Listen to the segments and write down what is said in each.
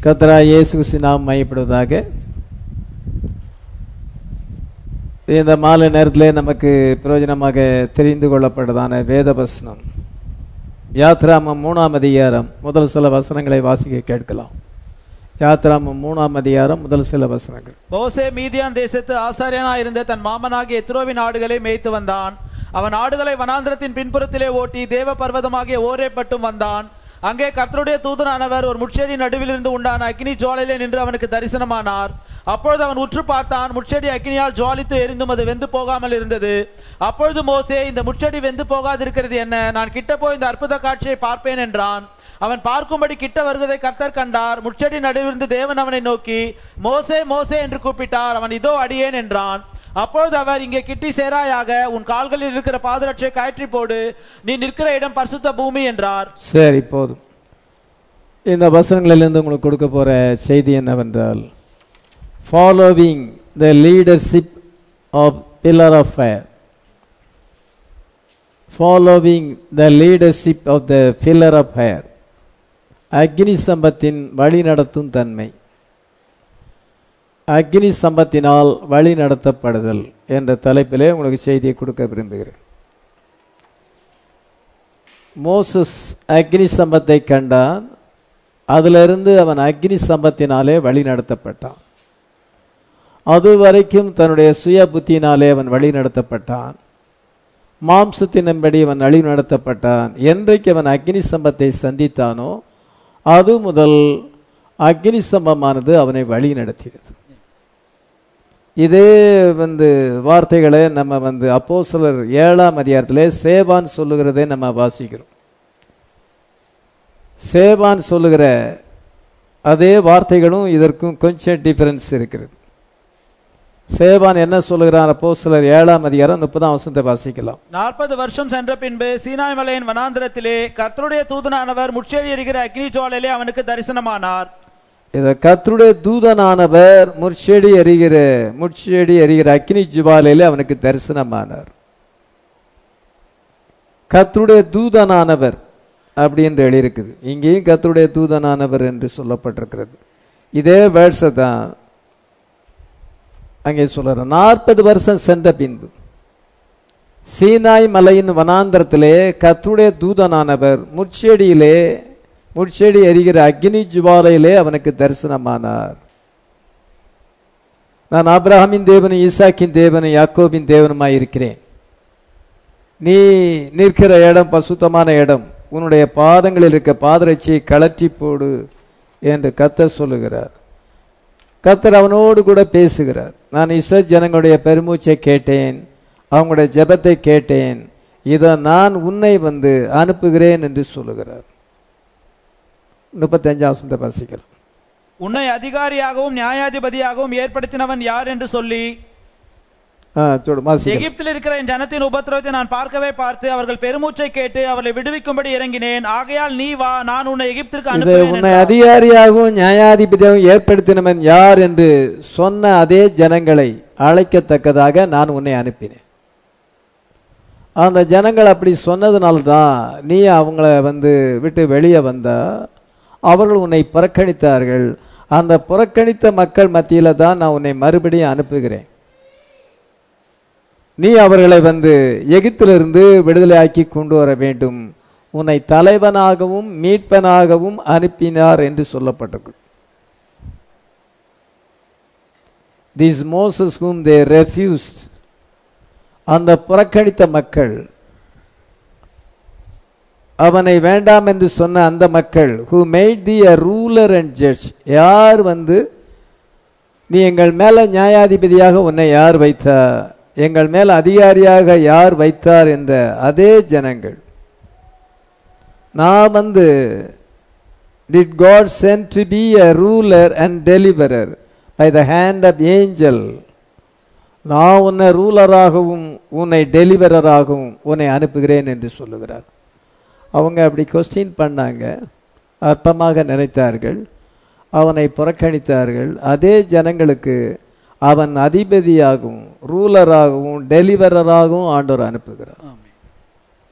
கத்ரா இயேசு கிறிஸ்து நாம் மையப்படுவதாக இந்த மாலை நேரத்திலே நமக்கு பிரயோஜனமாக தெரிந்து கொள்ளப்படுவதான வேதவசனம் யாத்ராமம் மூணாம் அதிகாரம் முதல் சில வசனங்களை வாசிக்க கேட்கலாம் யாத்ராமம் மூணாம் அதிகாரம் முதல் சில வசனங்கள் மோசே மீதியான் தேசத்து ஆசாரியனாய் இருந்த தன் மாமனாகிய எத்ரோவின் ஆடுகளை மேய்த்து வந்தான் அவன் ஆடுகளை வனாந்திரத்தின் பின்புறத்திலே ஓட்டி தேவ பர்வதமாகிய ஓரே பட்டும் வந்தான் அங்கே கர்த்தருடைய தூதனானவர் ஒரு முட்செடி நடுவிலிருந்து உண்டான அக்கினி ஜுவாலையிலே நின்று அவனுக்கு தரிசனமானார் அப்பொழுது அவன் உற்று பார்த்தான் முட்செடி அக்கினியால் ஜுவாலித்து எரிந்தும் அது வெந்து போகாமல் இருந்தது அப்பொழுது மோசே இந்த முட்செடி வெந்து போகாதிருக்கிறது என்ன நான் கிட்ட போய் இந்த அற்புத காட்சியை பார்ப்பேன் என்றான் அவன் பார்க்கும்படி கிட்ட வருவதை கர்த்தர் கண்டார் முட்செடி நடுவிலிருந்து தேவன் அவனை நோக்கி மோசே மோசே என்று கூப்பிட்டார் அவன் இதோ அடியேன் என்றான் அப்பொழுது அவர் இங்கே கிட்டி சேராயாக உன் கால்களில் இருக்கிற பாதரட்சை கயற்றி போடு நீ நிற்கிற இடம் பரிசுத்த பூமி என்றார் சரி போதும் இந்த வசனங்களிலிருந்து உங்களுக்கு கொடுக்க போற செய்தி என்னவென்றால் following the leadership of pillar of fire following the leadership of the pillar of fire அக்னி சம்பத்தின் வழி நடத்தும் தன்மை அக்னி சம்பத்தினால் வழி நடத்தப்படுதல் என்ற தலைப்பிலே உங்களுக்கு செய்தியை கொடுக்க விரும்புகிறேன் மோசஸ் அக்னி சம்பத்தை கண்டான் அதிலிருந்து அவன் அக்னி சம்பத்தினாலே வழி நடத்தப்பட்டான் அது வரைக்கும் தன்னுடைய சுய புத்தியினாலே அவன் வழி நடத்தப்பட்டான் மாம்சத்தின்படி அவன் வழி நடத்தப்பட்டான் என்றைக்கு அவன் அக்னி சம்பத்தை சந்தித்தானோ அது முதல் அக்னி சம்பமானது அவனை வழி நடத்தியது இதே வந்து வார்த்தைகளை நம்ம வந்து அப்போ சிலர் ஏழாம் அதிகாரத்திலே சேவான் சொல்லுகிறதை நம்ம வாசிக்கிறோம் சேவான் சொல்லுகிற அதே வார்த்தைகளும் இதற்கும் கொஞ்சம் டிஃபரன்ஸ் இருக்கிறது சேவான் என்ன சொல்லுகிறார் அப்போ சிலர் ஏழாம் அதிகாரம் முப்பதாம் வசனத்தை வாசிக்கலாம் நாற்பது வருஷம் சென்ற பின்பு சீனாய் மலையின் வனாந்திரத்திலே கர்த்தருடைய தூதனானவர் முட்செடி எரிகிற அக்னி ஜுவாலையிலே அவனுக்கு தரிசனமானார் இத கர்த்தருடைய தூதனானவர் முற்செடி எரிகிற முட்செடி எரிகிற அக்னி ஜுவாலையில அவனுக்கு தரிசனமானார் கர்த்தருடைய தூதனானவர் அப்படி என்று எழுதியிருக்குது இங்கேயும் கர்த்தருடைய தூதனானவர் என்று சொல்லப்பட்டிருக்கிறது இதே வேர்ட்ஸை தான் அங்கே சொல்ற நாற்பது வருஷம் சென்ற பின்பு சீனாய் மலையின் வனாந்திரத்திலே கர்த்தருடைய தூதனானவர் முட்செடியிலே முட்செடி எரிகிற அக்னி ஜுவாலையிலே அவனுக்கு தரிசனமானார் நான் ஆபிரகாமின் தேவனும் ஈசாக்கின் தேவனும் யாக்கோபின் தேவனுமாய் இருக்கிறேன் நீ நிற்கிற இடம் பசுத்தமான இடம் உன்னுடைய பாதங்களில் இருக்க பாதரட்சியை கழற்றி போடு என்று கத்தர் சொல்லுகிறார் கத்தர் அவனோடு கூட பேசுகிறார் நான் இஸ்ரோ ஜனங்களுடைய பெருமூச்சை கேட்டேன் அவங்களுடைய ஜெபத்தை கேட்டேன் இதோ நான் உன்னை வந்து அனுப்புகிறேன் என்று சொல்லுகிறார் முப்பத்தஞ்சாம் வசனத்தை வாசிக்கலாம் உன்னை அதிகாரியாகவும் நியாயாதிபதியாகவும் ஏற்படுத்தினவன் யார் என்று சொல்லி ஆ, சொல்லு, வாசிக்கலாம். எகிப்தில் இருக்கிற என் ஜனத்தின் உபத்திரவத்தை நான் பார்க்கவே பார்த்து அவர்கள் பெருமூச்சை கேட்டு அவர்களை விடுவிக்கும்படி இறங்கினேன் ஆகையால் நீ வா நான் உன்னை எகிப்திற்கு இதை அனுப்புவேன் உன்னை என்றார். அதிகாரியாகவும் நியாயாதிபதியாகவும் ஏற்படுத்தினவன் யார் என்று சொன்ன அதே ஜனங்களை அழைக்கத்தக்கதாக நான் உன்னை அனுப்பினேன் அந்த ஜனங்கள் அப்படி சொன்னதுனால தான் நீ அவங்கள வந்து விட்டு வெளியே வந்தா அவர்கள் உன்னை புறக்கணித்தார்கள் அந்த புறக்கணித்த மக்கள் மத்தியில தான் நான் உன்னை மறுபடியும் அனுப்புகிறேன் நீ அவர்களை வந்து எகிப்திலிருந்து விடுதலையாக்கி கொண்டு வர வேண்டும் உன்னை தலைவனாகவும் மீட்பனாகவும் அனுப்பினார் என்று சொல்லப்பட்டிருக்கு these Moses whom they refused அந்த புறக்கணித்த மக்கள் அவனை வேண்டாம் என்று சொன்ன அந்த மக்கள் who made thee a ruler and judge யார் வந்து நீ எங்கள் மேல நியாயாதிபதியாக உன்னை யார் வைத்தார் எங்கள் மேல் அதிகாரியாக யார் வைத்தார் என்ற அதே ஜனங்கள் நான் வந்து did God send to be a ruler and deliverer by the hand of angel நான் உன்னை ரூலராகவும் உன்னை டெலிவரராகவும் உன்னை அனுப்புகிறேன் என்று சொல்லுகிறார் அவங்க அப்படி கொஸ்டின் பண்ணாங்க அற்பமாக நினைத்தார்கள் அவனை புறக்கணித்தார்கள் அதே ஜனங்களுக்கு அவன் அதிபதியாகவும் ரூலராகவும் டெலிவரராகவும் ஆண்டவர் அனுப்புகிறார்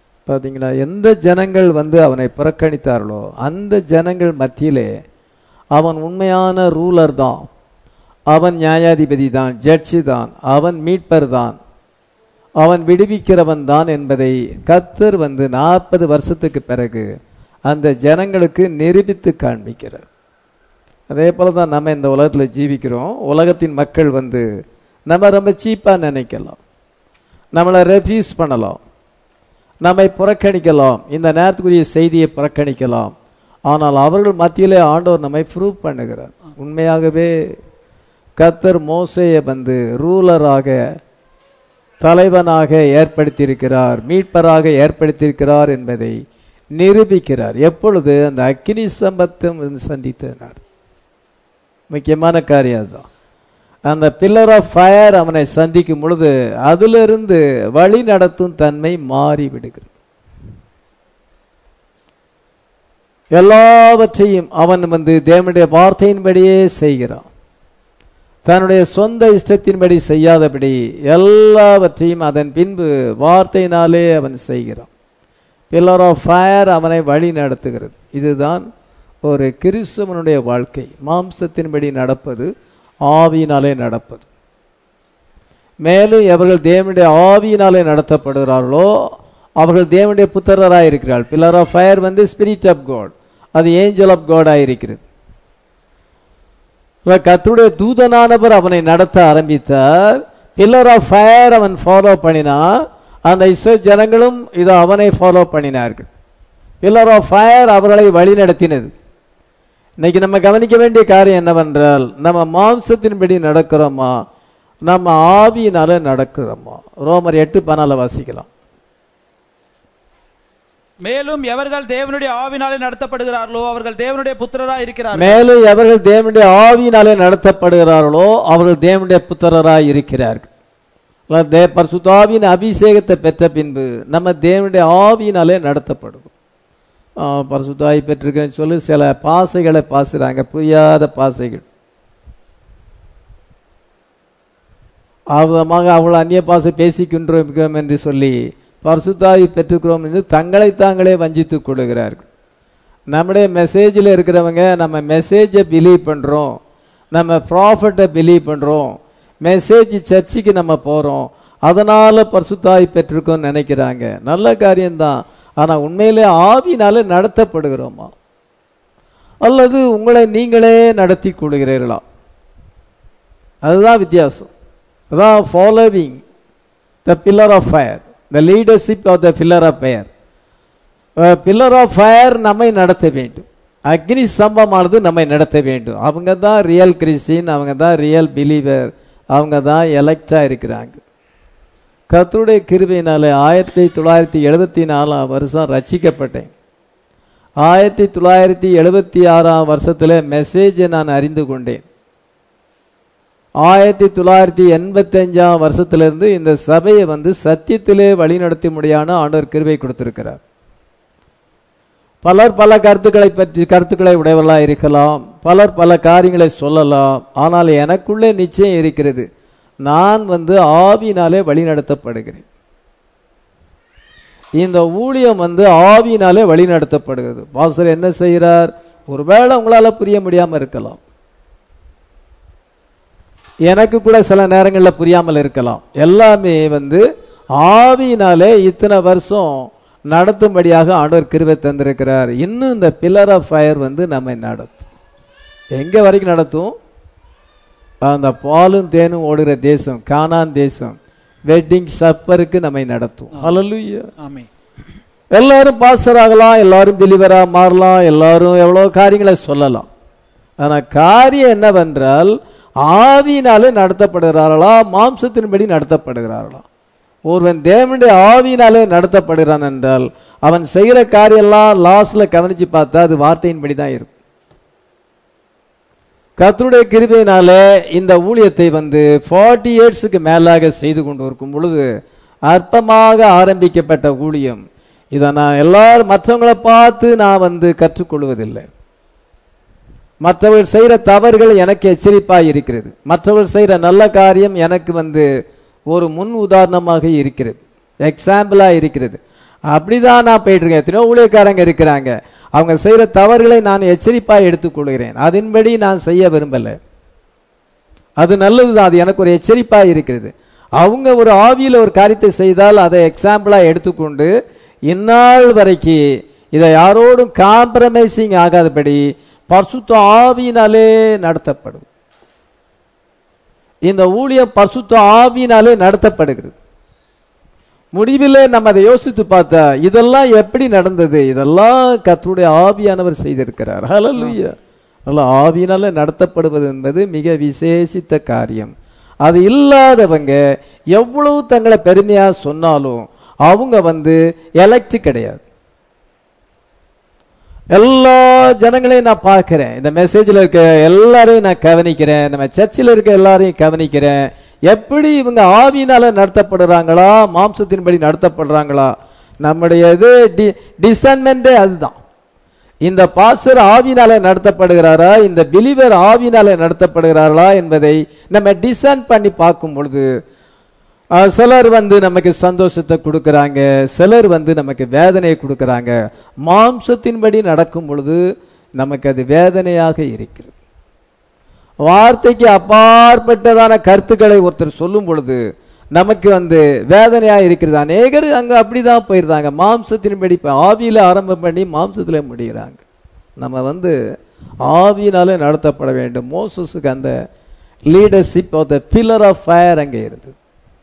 பார்த்தீங்களா எந்த ஜனங்கள் வந்து அவனை புறக்கணித்தார்களோ அந்த ஜனங்கள் மத்தியிலே அவன் உண்மையான ரூலர் தான் அவன் நியாயாதிபதி தான் ஜட்ஜி தான் அவன் மீட்பர் தான் அவன் விடுவிக்கிறவன் தான் என்பதை கத்தர் வந்து நாற்பது வருஷத்துக்கு பிறகு அந்த ஜனங்களுக்கு நிரூபித்து காண்பிக்கிறார் அதே போல தான் நம்ம இந்த உலகத்தில் ஜீவிக்கிறோம் உலகத்தின் மக்கள் வந்து நம்ம ரொம்ப சீப்பாக நினைக்கலாம் நம்மளை ரெஃப்யூஸ் பண்ணலாம் நம்மை புறக்கணிக்கலாம் இந்த நேரத்துக்குரிய செய்தியை புறக்கணிக்கலாம் ஆனால் அவர்கள் மத்தியிலே ஆண்டவர் நம்மை ப்ரூவ் பண்ணுகிறார் உண்மையாகவே கத்தர் மோசையை வந்து ரூலராக தலைவனாக ஏற்படுத்தியிருக்கிறார் மீட்பராக ஏற்படுத்தியிருக்கிறார் என்பதை நிரூபிக்கிறார் எப்பொழுது அந்த அக்கினி சம்பத்தம் சந்தித்தனார் முக்கியமான காரியம் அதுதான் அந்த பில்லர் ஆஃப் ஃபயர் அவனை சந்திக்கும் பொழுது அதிலிருந்து வழி நடத்தும் தன்மை மாறி விடுகிறது எல்லாவற்றையும் அவன் வந்து தேவனுடைய வார்த்தையின்படியே செய்கிறான் தன்னுடைய சொந்த இஷ்டத்தின்படி செய்யாதபடி எல்லாவற்றையும் அதன் பின்பு வார்த்தையினாலே அவன் செய்கிறான் பில்லர் ஆஃப் ஃபயர் அவனை வழி நடத்துகிறது இதுதான் ஒரு கிறிஸ்தவனுடைய வாழ்க்கை மாம்சத்தின்படி நடப்பது ஆவியினாலே நடப்பது மேலும் எவர்கள் தேவனுடைய ஆவியினாலே நடத்தப்படுகிறார்களோ அவர்கள் தேவனுடைய புத்திரராக இருக்கிறார்கள் பில்லர் ஆஃப் ஃபயர் வந்து ஸ்பிரிட் ஆஃப் காட் அது ஏஞ்சல் ஆஃப் காடாக இருக்கிறது கத்துடைய தூதனானவர் அவனை நடத்த ஆரம்பித்தார் பில்லர் ஆஃப் ஃபயர் அவன் ஃபாலோ பண்ணினா அந்த இஸ்ரோ ஜனங்களும் இதோ அவனை ஃபாலோ பண்ணினார்கள் பில்லர் ஆஃப் ஃபயர் அவர்களை வழி நடத்தினது இன்னைக்கு நம்ம கவனிக்க வேண்டிய காரியம் என்னவென்றால் நம்ம மாம்சத்தின்படி நடக்கிறோமா நம்ம ஆவியினால நடக்கிறோமா ரோமர் எட்டு பனால வாசிக்கலாம் மேலும் எவர்கள் தேவனுடைய ஆவினாலே நடத்தப்படுகிறார்களோ அவர்கள் தேவனுடைய புத்திரரா இருக்கிறார்கள் மேலும் எவர்கள் தேவனுடைய ஆவியினாலே நடத்தப்படுகிறார்களோ அவர்கள் தேவனுடைய புத்திரராய் இருக்கிறார்கள் அதாவது தே- பரிசுத்தாவியின் அபிஷேகத்தை பெற்ற பின்பு நம்ம தேவனுடைய ஆவியினாலே நடத்தப்படுவோம் ஆ, பரிசுத்தாவி பெற்றிருக்கிறேன்னு சொல்லி சில பாசைகளை பாசுறாங்க புரியாத பாசைகள் அவமாக அவள் அந்நிய பாசை பேசிக்கின்றோம் என்று சொல்லி பரிசுத்தாவி பெற்றுக்கிறோம் என்று தங்களை தாங்களே வஞ்சித்துக் கொள்கிறார்கள் நம்முடைய மெசேஜில் இருக்கிறவங்க நம்ம மெசேஜை பிலீவ் பண்ணுறோம் நம்ம ப்ராஃபட்டை பிலீவ் பண்ணுறோம் மெசேஜ் சர்ச்சுக்கு நம்ம போகிறோம் அதனால பரிசுத்தாவி பெற்றிருக்கோம்னு நினைக்கிறாங்க நல்ல காரியம்தான் ஆனால் உண்மையிலே ஆவினால நடத்தப்படுகிறோமா அல்லது உங்களை நீங்களே நடத்தி கொள்கிறீர்களா அதுதான் வித்தியாசம் அதான் following the pillar of fire the leadership of the pillar of fire pillar of fire நம்மை நடத்த வேண்டும் அக்னி ஸ்தம்பமானது நம்மை நடத்த வேண்டும் அவங்க தான் ரியல் கிறிஸ்டின் அவங்க தான் ரியல் பிலீவர் அவங்க தான் எலெக்டாக இருக்கிறாங்க கர்த்தருடைய கிருபையினாலே ஆயிரத்தி தொள்ளாயிரத்தி எழுபத்தி நாலாம் வருஷம் ரட்சிக்கப்பட்டேன் ஆயிரத்தி தொள்ளாயிரத்தி எழுபத்தி ஆறாம் வருஷத்தில் மெசேஜை நான் அறிந்து கொண்டேன் ஆயிரத்தி தொள்ளாயிரத்தி எண்பத்தி அஞ்சாம் வருஷத்திலிருந்து இந்த சபையை வந்து சத்தியத்திலே வழிநடத்தி முடியான ஆண்டவர் கிருபை கொடுத்திருக்கிறார் பலர் பல கருத்துக்களை பற்றி கருத்துக்களை உடையவர்களாக இருக்கலாம் பலர் பல காரியங்களை சொல்லலாம் ஆனால் எனக்குள்ளே நிச்சயம் இருக்கிறது நான் வந்து ஆவினாலே வழிநடத்தப்படுகிறேன் இந்த ஊழியம் வந்து ஆவியினாலே வழிநடத்தப்படுகிறது பாஸ்டர் என்ன செய்கிறார் ஒருவேளை உங்களால புரிய முடியாம இருக்கலாம் எனக்கு கூட சில நேரங்களில் புரியாமல் இருக்கலாம் எல்லாமே வந்து ஆவியினாலே இத்தனை வருஷம் நடத்தும்படியாக ஆண்டவர் கிருபை தந்திருக்கிறார் இன்னும் இந்த பில்லர் ஆஃப் ஃபயர் வந்து நம்மை நடத்தும் எங்க வரைக்கும் நடத்தும் அந்த பாலும் தேனும் ஓடுகிற தேசம் கானான் தேசம் வெட்டிங் சப்பருக்கு நம்மை நடத்தும் ஹalleluya ஆமே எல்லாரும் பாஸ்டர் ஆகலாம் எல்லாரும் பிலிவரா மாறலாம் எல்லாரும் எவ்வளோ காரியங்களை சொல்லலாம் ஆனா காரியம் என்னவென்றால் ஆவியினாலே நடத்தப்படுகிறார்களா மாம்சத்தின்படி நடத்தப்படுகிறார்களா ஒருவன் தேவனுடைய ஆவியினாலே நடத்தப்படுகிறான் என்றால் அவன் செய்கிற காரியெல்லாம் லாஸ்ட்ல கவனிச்சு பார்த்தா அது வார்த்தையின்படி தான் இருக்கும் கர்த்தருடைய கிருபையினாலே இந்த ஊழியத்தை வந்து ஃபார்ட்டி இயர்ஸுக்கு மேலாக செய்து கொண்டு இருக்கும் பொழுது அற்பமாக ஆரம்பிக்கப்பட்ட ஊழியம் இதை நான் எல்லாரும் மற்றவங்களை பார்த்து நான் வந்து கற்றுக்கொள்வதில்லை மற்றவர்கள் செய்கிற தவறுகள் எனக்கு எச்சரிப்பாக இருக்கிறது மற்றவர்கள் செய்கிற நல்ல காரியம் எனக்கு வந்து ஒரு முன் உதாரணமாக இருக்கிறது எக்ஸாம்பிளாக இருக்கிறது அப்படிதான் நான் போயிட்டு இருக்கேன் எத்தனையோ ஊழியக்காரங்க இருக்கிறாங்க அவங்க செய்யற தவறுகளை நான் எச்சரிப்பா எடுத்துக்கொள்கிறேன் அதன்படி நான் செய்ய விரும்பல அது நல்லதுதான் அது எனக்கு ஒரு எச்சரிப்பா இருக்கிறது அவங்க ஒரு ஆவியில ஒரு காரியத்தை செய்தால் அதை எக்ஸாம்பிளா எடுத்துக்கொண்டு இந்நாள் வரைக்கும் இதை யாரோடும் காம்ப்ரமைசிங் ஆகாதபடி பரிசுத்த ஆவியினாலே நடத்தப்படும் இந்த ஊழியம் பரிசுத்த ஆவியினாலே நடத்தப்படுகிறது முடிவில் நம்ம அதை யோசித்து பார்த்தா இதெல்லாம் எப்படி நடந்தது இதெல்லாம் கர்த்தருடைய ஆவியானவர் செய்திருக்கிறார் ஹalleluya நல்ல ஆவியினால நடத்தப்படுவது என்பது மிக விசேஷித்த காரியம் அது இல்லாதவங்க எவ்வளவு தங்களை பெருமையா சொன்னாலும் அவங்க வந்து எலக்ட் கிடையாது எல்லா ஜனங்களையும் நான் பார்க்கிறேன் இந்த மெசேஜில் இருக்க எல்லாரையும் நான் கவனிக்கிறேன் நம்ம சர்ச்சில் இருக்க எல்லாரையும் கவனிக்கிறேன் எப்படி இவங்க ஆவியினால நடத்தப்படுறாங்களா மாம்சத்தின்படி நடத்தப்படுறாங்களா நம்முடைய இது டிசன்மெண்டே அதுதான் இந்த பாசர் ஆவினால நடத்தப்படுகிறாரா இந்த பிலிவர் ஆவினால நடத்தப்படுகிறார்களா என்பதை நம்ம டிசைன் பண்ணி பார்க்கும் பொழுது அஹ், சிலர் வந்து நமக்கு சந்தோஷத்தை கொடுக்கறாங்க சிலர் வந்து நமக்கு வேதனையை கொடுக்கறாங்க மாம்சத்தின்படி நடக்கும் பொழுது நமக்கு அது வேதனையாக இருக்கிறது வார்த்தைக்கு அப்பாற்பட்டதான கருத்துக்களை ஒருத்தர் சொல்லும் பொழுது நமக்கு வந்து வேதனையா இருக்கிறது அநேகர் அங்க அப்படிதான் போயிருந்தாங்க மாம்சத்தின்படி இப்ப ஆவியில ஆரம்பம் பண்ணி மாம்சத்துல முடிகிறாங்க நம்ம வந்து ஆவியினாலே நடத்தப்பட வேண்டும் மோசஸுக்கு அந்த leadership of the pillar of fire அங்கே இருந்தது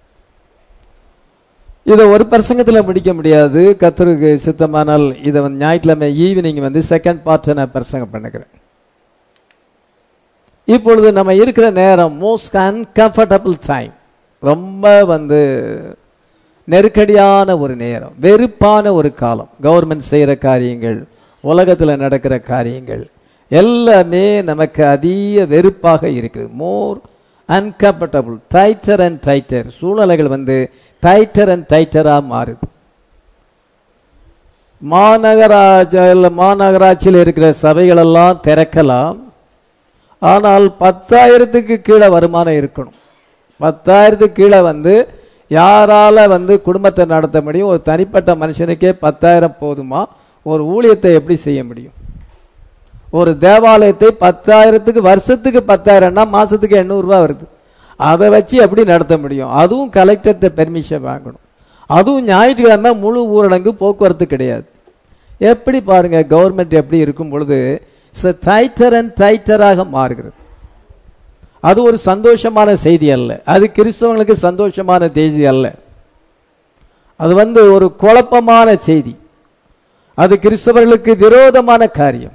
இதை ஒரு பிரசங்கத்தில் முடிக்க முடியாது கத்தருக்கு சித்தமானால் இதை வந்து ஞாயிற்றுக்கிழமை ஈவினிங் வந்து செகண்ட் பார்ட்டை நான் பிரசங்கம் பண்ணுகிறேன் இப்பொழுது நம்ம இருக்கிற நேரம் மோஸ்ட் அன்கம்ஃபர்டபுள் டைம் ரொம்ப வந்து நெருக்கடியான ஒரு நேரம் வெறுப்பான ஒரு காலம் கவர்மெண்ட் செய்கிற காரியங்கள் உலகத்தில் நடக்கிற காரியங்கள் எல்லாமே நமக்கு அதிக வெறுப்பாக இருக்குது more uncomfortable tighter and tighter சூழ்நிலைகள் வந்து டைட்டர் அண்ட் டைட்டராக மாறுது மாநகராட்சி மாநகராட்சியில் இருக்கிற சபைகளெல்லாம் திறக்கலாம் ஆனால் பத்தாயிரத்துக்கு கீழே வருமானம் இருக்கணும் பத்தாயிரத்துக்கு கீழே வந்து யாரால வந்து குடும்பத்தை நடத்த முடியும் ஒரு தனிப்பட்ட மனுஷனுக்கே பத்தாயிரம் போதுமா ஒரு ஊழியத்தை எப்படி செய்ய முடியும் ஒரு தேவாலயத்தை பத்தாயிரத்துக்கு வருஷத்துக்கு பத்தாயிரம்னா மாசத்துக்கு எண்ணூறு ரூபாய் வருது அதை வச்சு எப்படி நடத்த முடியும் அதுவும் கலெக்டர்கிட்ட பெர்மிஷன் வாங்கணும் அதுவும் ஞாயிற்றுக்கிழமை முழு ஊரடங்கு போக்குவரத்து கிடையாது எப்படி பாருங்க கவர்மெண்ட் எப்படி இருக்கும் பொழுது டைட்டர் அண்ட் டைட்டராக மாறுகிறது அது ஒரு சந்தோஷமான செய்தி அல்ல அது கிறிஸ்தவங்களுக்கு சந்தோஷமான செய்தி அல்ல அது வந்து ஒரு குழப்பமான செய்தி அது கிறிஸ்தவர்களுக்கு விரோதமான காரியம்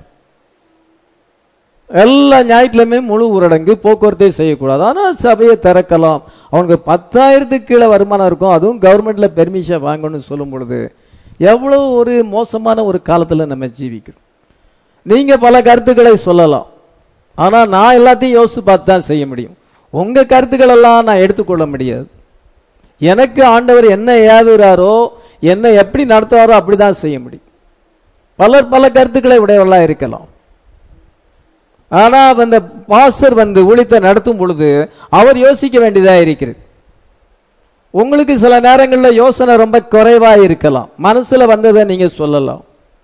எல்லா ஞாயிற்றுலையுமே முழு ஊரடங்கு போக்குவரத்தை செய்யக்கூடாது ஆனால் சபையை திறக்கலாம் அவனுக்கு பத்தாயிரத்துக்கு கீழே வருமானம் இருக்கும் அதுவும் கவர்மெண்ட்ல பெர்மிஷன் வாங்கணும்னு சொல்லும் பொழுது எவ்வளவு ஒரு மோசமான ஒரு காலத்தில் நம்ம ஜீவிக்கிறோம் நீங்க பல கருத்துக்களை சொல்லலாம் ஆனா நான் எல்லாத்தையும் யோசிச்சு பார்த்து தான் செய்ய முடியும் உங்க கருத்துக்கள் எல்லாம் நான் எடுத்துக்கொள்ள முடியாது எனக்கு ஆண்டவர் என்ன ஏவுகிறாரோ என்ன எப்படி நடத்துவாரோ அப்படிதான் செய்ய முடியும் பலர் பல கருத்துக்களை உடையவர்களா இருக்கலாம் ஆனா அந்த பாஸ்டர் வந்து ஊழியத்தை நடத்தும் பொழுது அவர் யோசிக்க வேண்டியதா இருக்கிறது உங்களுக்கு சில நேரங்களில் யோசனை ரொம்ப குறைவா இருக்கலாம் மனசுல வந்ததை நீங்க சொல்லலாம்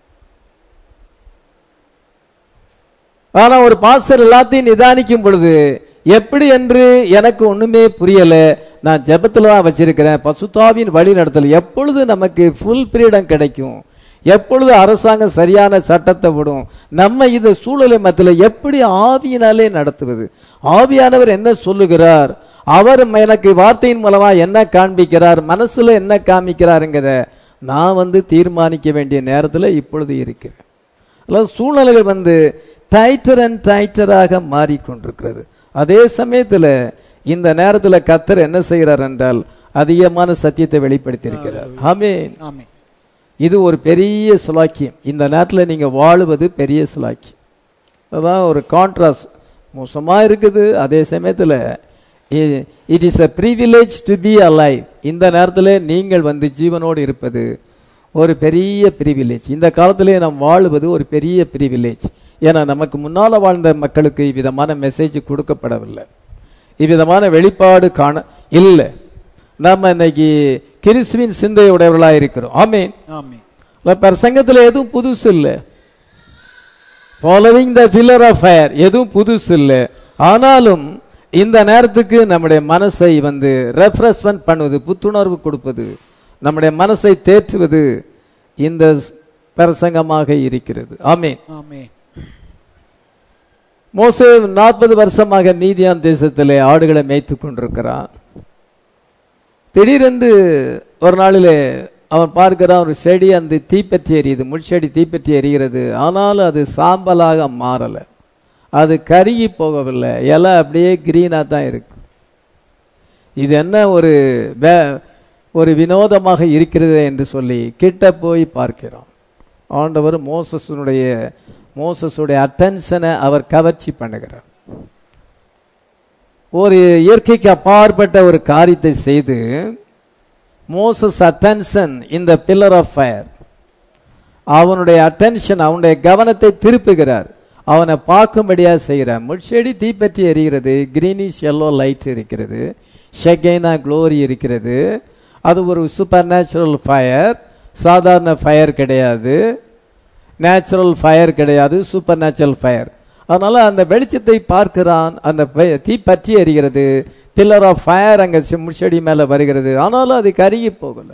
ஆனா ஒரு பாஸ்டர் எல்லாத்தையும் நிதானிக்கும் பொழுது எப்படி என்று எனக்கு ஒண்ணுமே புரியல நான் ஜெபத்துல தான் வச்சிருக்கிறேன் பசுத்தாவின் வழி நடத்தல் எப்பொழுது நமக்கு ஃபுல் பிரீடம் கிடைக்கும் எப்பொழுது அரசாங்கம் சரியான சட்டத்தை விடும் நம்ம இந்த சூழலை மத்தியில் எப்படி ஆவியினாலே நடத்துவது ஆவியானவர் என்ன சொல்லுகிறார் அவர் எனக்கு வார்த்தையின் மூலமா என்ன காண்பிக்கிறார் மனசுல என்ன காமிக்கிறாருங்கிறத நான் வந்து தீர்மானிக்க வேண்டிய நேரத்தில் இப்பொழுது இருக்கிறேன் அதாவது சூழ்நிலைகள் வந்து டைட்டர் அண்ட் டைட்டராக மாறிக்கொண்டிருக்கிறது அதே சமயத்தில் இந்த நேரத்தில் கத்தர் என்ன செய்கிறார் என்றால் அதிகமான சத்தியத்தை வெளிப்படுத்தி இருக்கிறார் ஆமென் ஆமே இது ஒரு பெரிய சுலாக்கியம் இந்த நேரத்தில் நீங்க வாழுவது பெரிய சுலாக்கியம் அதான் ஒரு கான்ட்ராஸ்ட் மோசமா இருக்குது அதே சமயத்தில் it is a privilege to be alive இந்த நேரத்தில் நீங்கள் வந்து ஜீவனோடு இருப்பது ஒரு பெரிய ப்ரிவிலேஜ் இந்த காலத்திலே நாம் வாழுவது ஒரு பெரிய ப்ரிவிலேஜ் ஏன்னா நமக்கு முன்னால வாழ்ந்த மக்களுக்கு இவ்விதமான மெசேஜ் கொடுக்கப்படவில்லை இவ்விதமான வெளிப்பாடு காண இல்லை நம்ம இன்னைக்கு கிறிஸ்துவின் சிந்தையுடையவர்களாக இருக்கிறோம் ஆமென் ஆமென் இல்ல, பிரசங்கத்துல எதுவும் புதுசு இல்லை following the pillar of fire எதுவும் புதுசு இல்லை ஆனாலும் இந்த நேரத்துக்கு நம்முடைய மனசை வந்து ரெஃப்ரெஷ்மெண்ட் பண்ணுவது புத்துணர்வு கொடுப்பது நம்முடைய மனசை தேற்றுவது இந்த பிரசங்கமாக இருக்கிறது ஆமென் ஆமென் மோசே நாற்பது வருஷமாக மீதியான் தேசத்திலே ஆடுகளை மேய்த்து கொண்டிருக்கிறான் திடீரென்று ஒரு நாளிலே அவன் பார்க்கிறான் ஒரு செடி அந்த தீப்பற்றி எரியுது முள்செடி தீப்பற்றி எரிகிறது ஆனாலும் அது சாம்பலாக மாறலை அது கருகி போகவில்லை இலை அப்படியே கிரீனாக தான் இருக்கு இது என்ன ஒரு வே- ஒரு வினோதமாக இருக்கிறது என்று சொல்லி கிட்ட போய் பார்க்கிறோம் ஆண்டவர் மோசஸுடைய மோசஸுடைய அட்டென்ஷனை அவர் கவர்ச்சி பண்ணுகிறார் ஒரு இயற்கைக்கு அப்பாற்பட்ட ஒரு காரியத்தை செய்து மோசஸ் அட்டென்ஷன் இந்த பில்லர் ஆஃப் ஃபயர் அவனுடைய அட்டென்ஷன் அவனுடைய கவனத்தை திருப்புகிறார் அவனை பார்க்கும்படியா செய்கிறார் முட்செடி தீப்பற்றி எரிகிறது கிரீனிஷ் எல்லோ லைட் இருக்கிறது ஷெகைனா க்ளோரி இருக்கிறது அது ஒரு சூப்பர் நேச்சுரல் ஃபயர் சாதாரண ஃபயர் கிடையாது நேச்சுரல் ஃபயர் கிடையாது சூப்பர் நேச்சுரல் ஃபயர் அதனால அந்த வெளிச்சத்தை பார்க்கிறான் அந்த ப- தீ பற்றி எரிகிறது பில்லர் ஆஃப் ஃபயர் அங்க சி- முட்செடி மேல வருகிறது ஆனாலும் அது கருகி போகல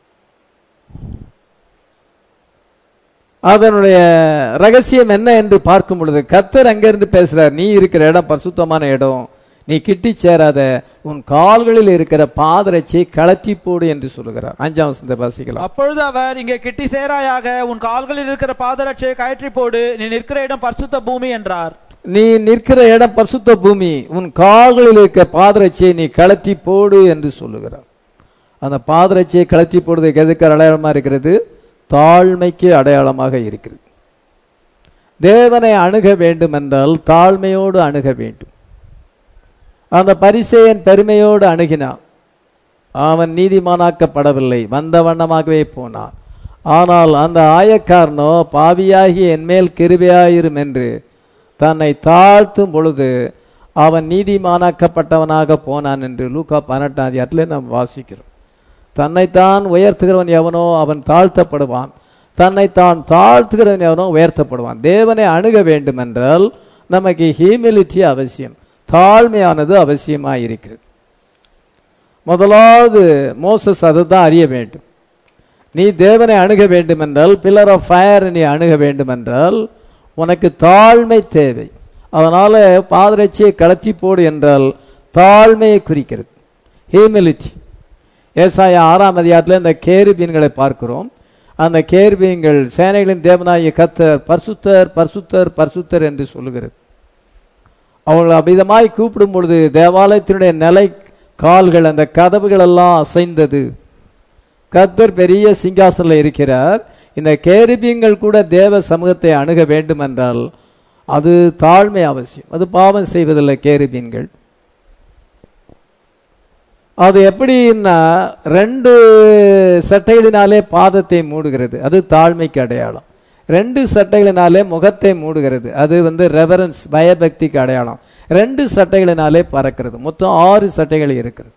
அதனுடைய ரகசியம் என்ன என்று பார்க்கும் பொழுது கத்தர் அங்கிருந்து பேசுறார் நீ இருக்கிற இடம் பரிசுத்தமான இடம் நீ கிட்டி சேராத உன் கால்களில் இருக்கிற பாதரட்சியை கழற்றி போடு என்று சொல்லுகிறார் அஞ்சாம் வசனத்தை வாசிக்கலாம் அப்பொழுது அவர் இங்கே கிட்டி சேராயாக உன் கால்களில் இருக்கிற பாதரட்சையை கயற்றி போடு நீ நிற்கிற இடம் பரிசுத்த பூமி என்றார் நீ நிற்கிற இடம் பரிசுத்த பூமி உன் கால்களில் இருக்க பாதரட்சியை நீ கழற்றி போடு என்று சொல்லுகிறார் அந்த பாதரட்சியை கழற்றி போடுறதுக்கு எதுக்கு அடையாளமா இருக்கிறது தாழ்மைக்கு அடையாளமாக இருக்கிறது தேவனை அணுக வேண்டும் என்றால் தாழ்மையோடு அணுக வேண்டும் அந்த பரிசேயன் பெருமையோடு அணுகினான் அவன் நீதிமானாக்கப்படவில்லை வந்த வண்ணமாகவே போனான் ஆனால் அந்த ஆயக்காரனோ பாவியாகி என்மேல் கிருபையாயிரும் என்று தன்னை தாழ்த்தும் பொழுது அவன் நீதிமானாக்கப்பட்டவனாக போனான் என்று லூக்கா பதினெட்டாம் அதிகாரத்திலே நாம் வாசிக்கிறோம் தன்னைத்தான் உயர்த்துகிறவன் எவனோ அவன் தாழ்த்தப்படுவான் தன்னைத்தான் தாழ்த்துகிறவன் எவனோ உயர்த்தப்படுவான் தேவனை அணுக வேண்டும் என்றால் நமக்கு ஹியூமிலிட்டி அவசியம் தாழ்மையானது அவசியமாக இருக்கிறது முதலாவது மோசஸ் அதுதான் அறிய வேண்டும் நீ தேவனை அணுக வேண்டும் என்றால் பில்லர் ஆஃப் ஃபயர் நீ அணுக வேண்டும் என்றால் உனக்கு தாழ்மை தேவை அதனால பாதரட்சியை கலத்தி போடு என்றால் தாழ்மையை குறிக்கிறது ஹியூமிலிட்டி ஏசாயா ஆறாம் அதிகாரத்தில் இந்த கேருபீன்களை பார்க்கிறோம் அந்த கேருபீன்கள் சேனைகளின் தேவனாகிய கத்தர் பரிசுத்தர் பரிசுத்தர் பரிசுத்தர் என்று சொல்லுகிறது அவர்கள் அபிதமாய் கூப்பிடும் பொழுது தேவாலயத்தினுடைய நிலை கால்கள் அந்த கதவுகள் எல்லாம் அசைந்தது கத்தர் பெரிய சிங்காசனில் இருக்கிறார் இந்த கேருபீன்கள் கூட தேவ சமூகத்தை அணுக வேண்டும் என்றால் அது தாழ்மை அவசியம் அது பாவம் செய்வதில்லை கேருபீன்கள் அது எப்படின்னா ரெண்டு சட்டைகளினாலே பாதத்தை மூடுகிறது அது தாழ்மைக்கு அடையாளம் ரெண்டு சட்டைகளினாலே முகத்தை மூடுகிறது அது வந்து ரெவரன்ஸ் பயபக்திக்கு அடையாளம் ரெண்டு சட்டைகளினாலே பறக்கிறது மொத்தம் ஆறு சட்டைகள் இருக்கிறது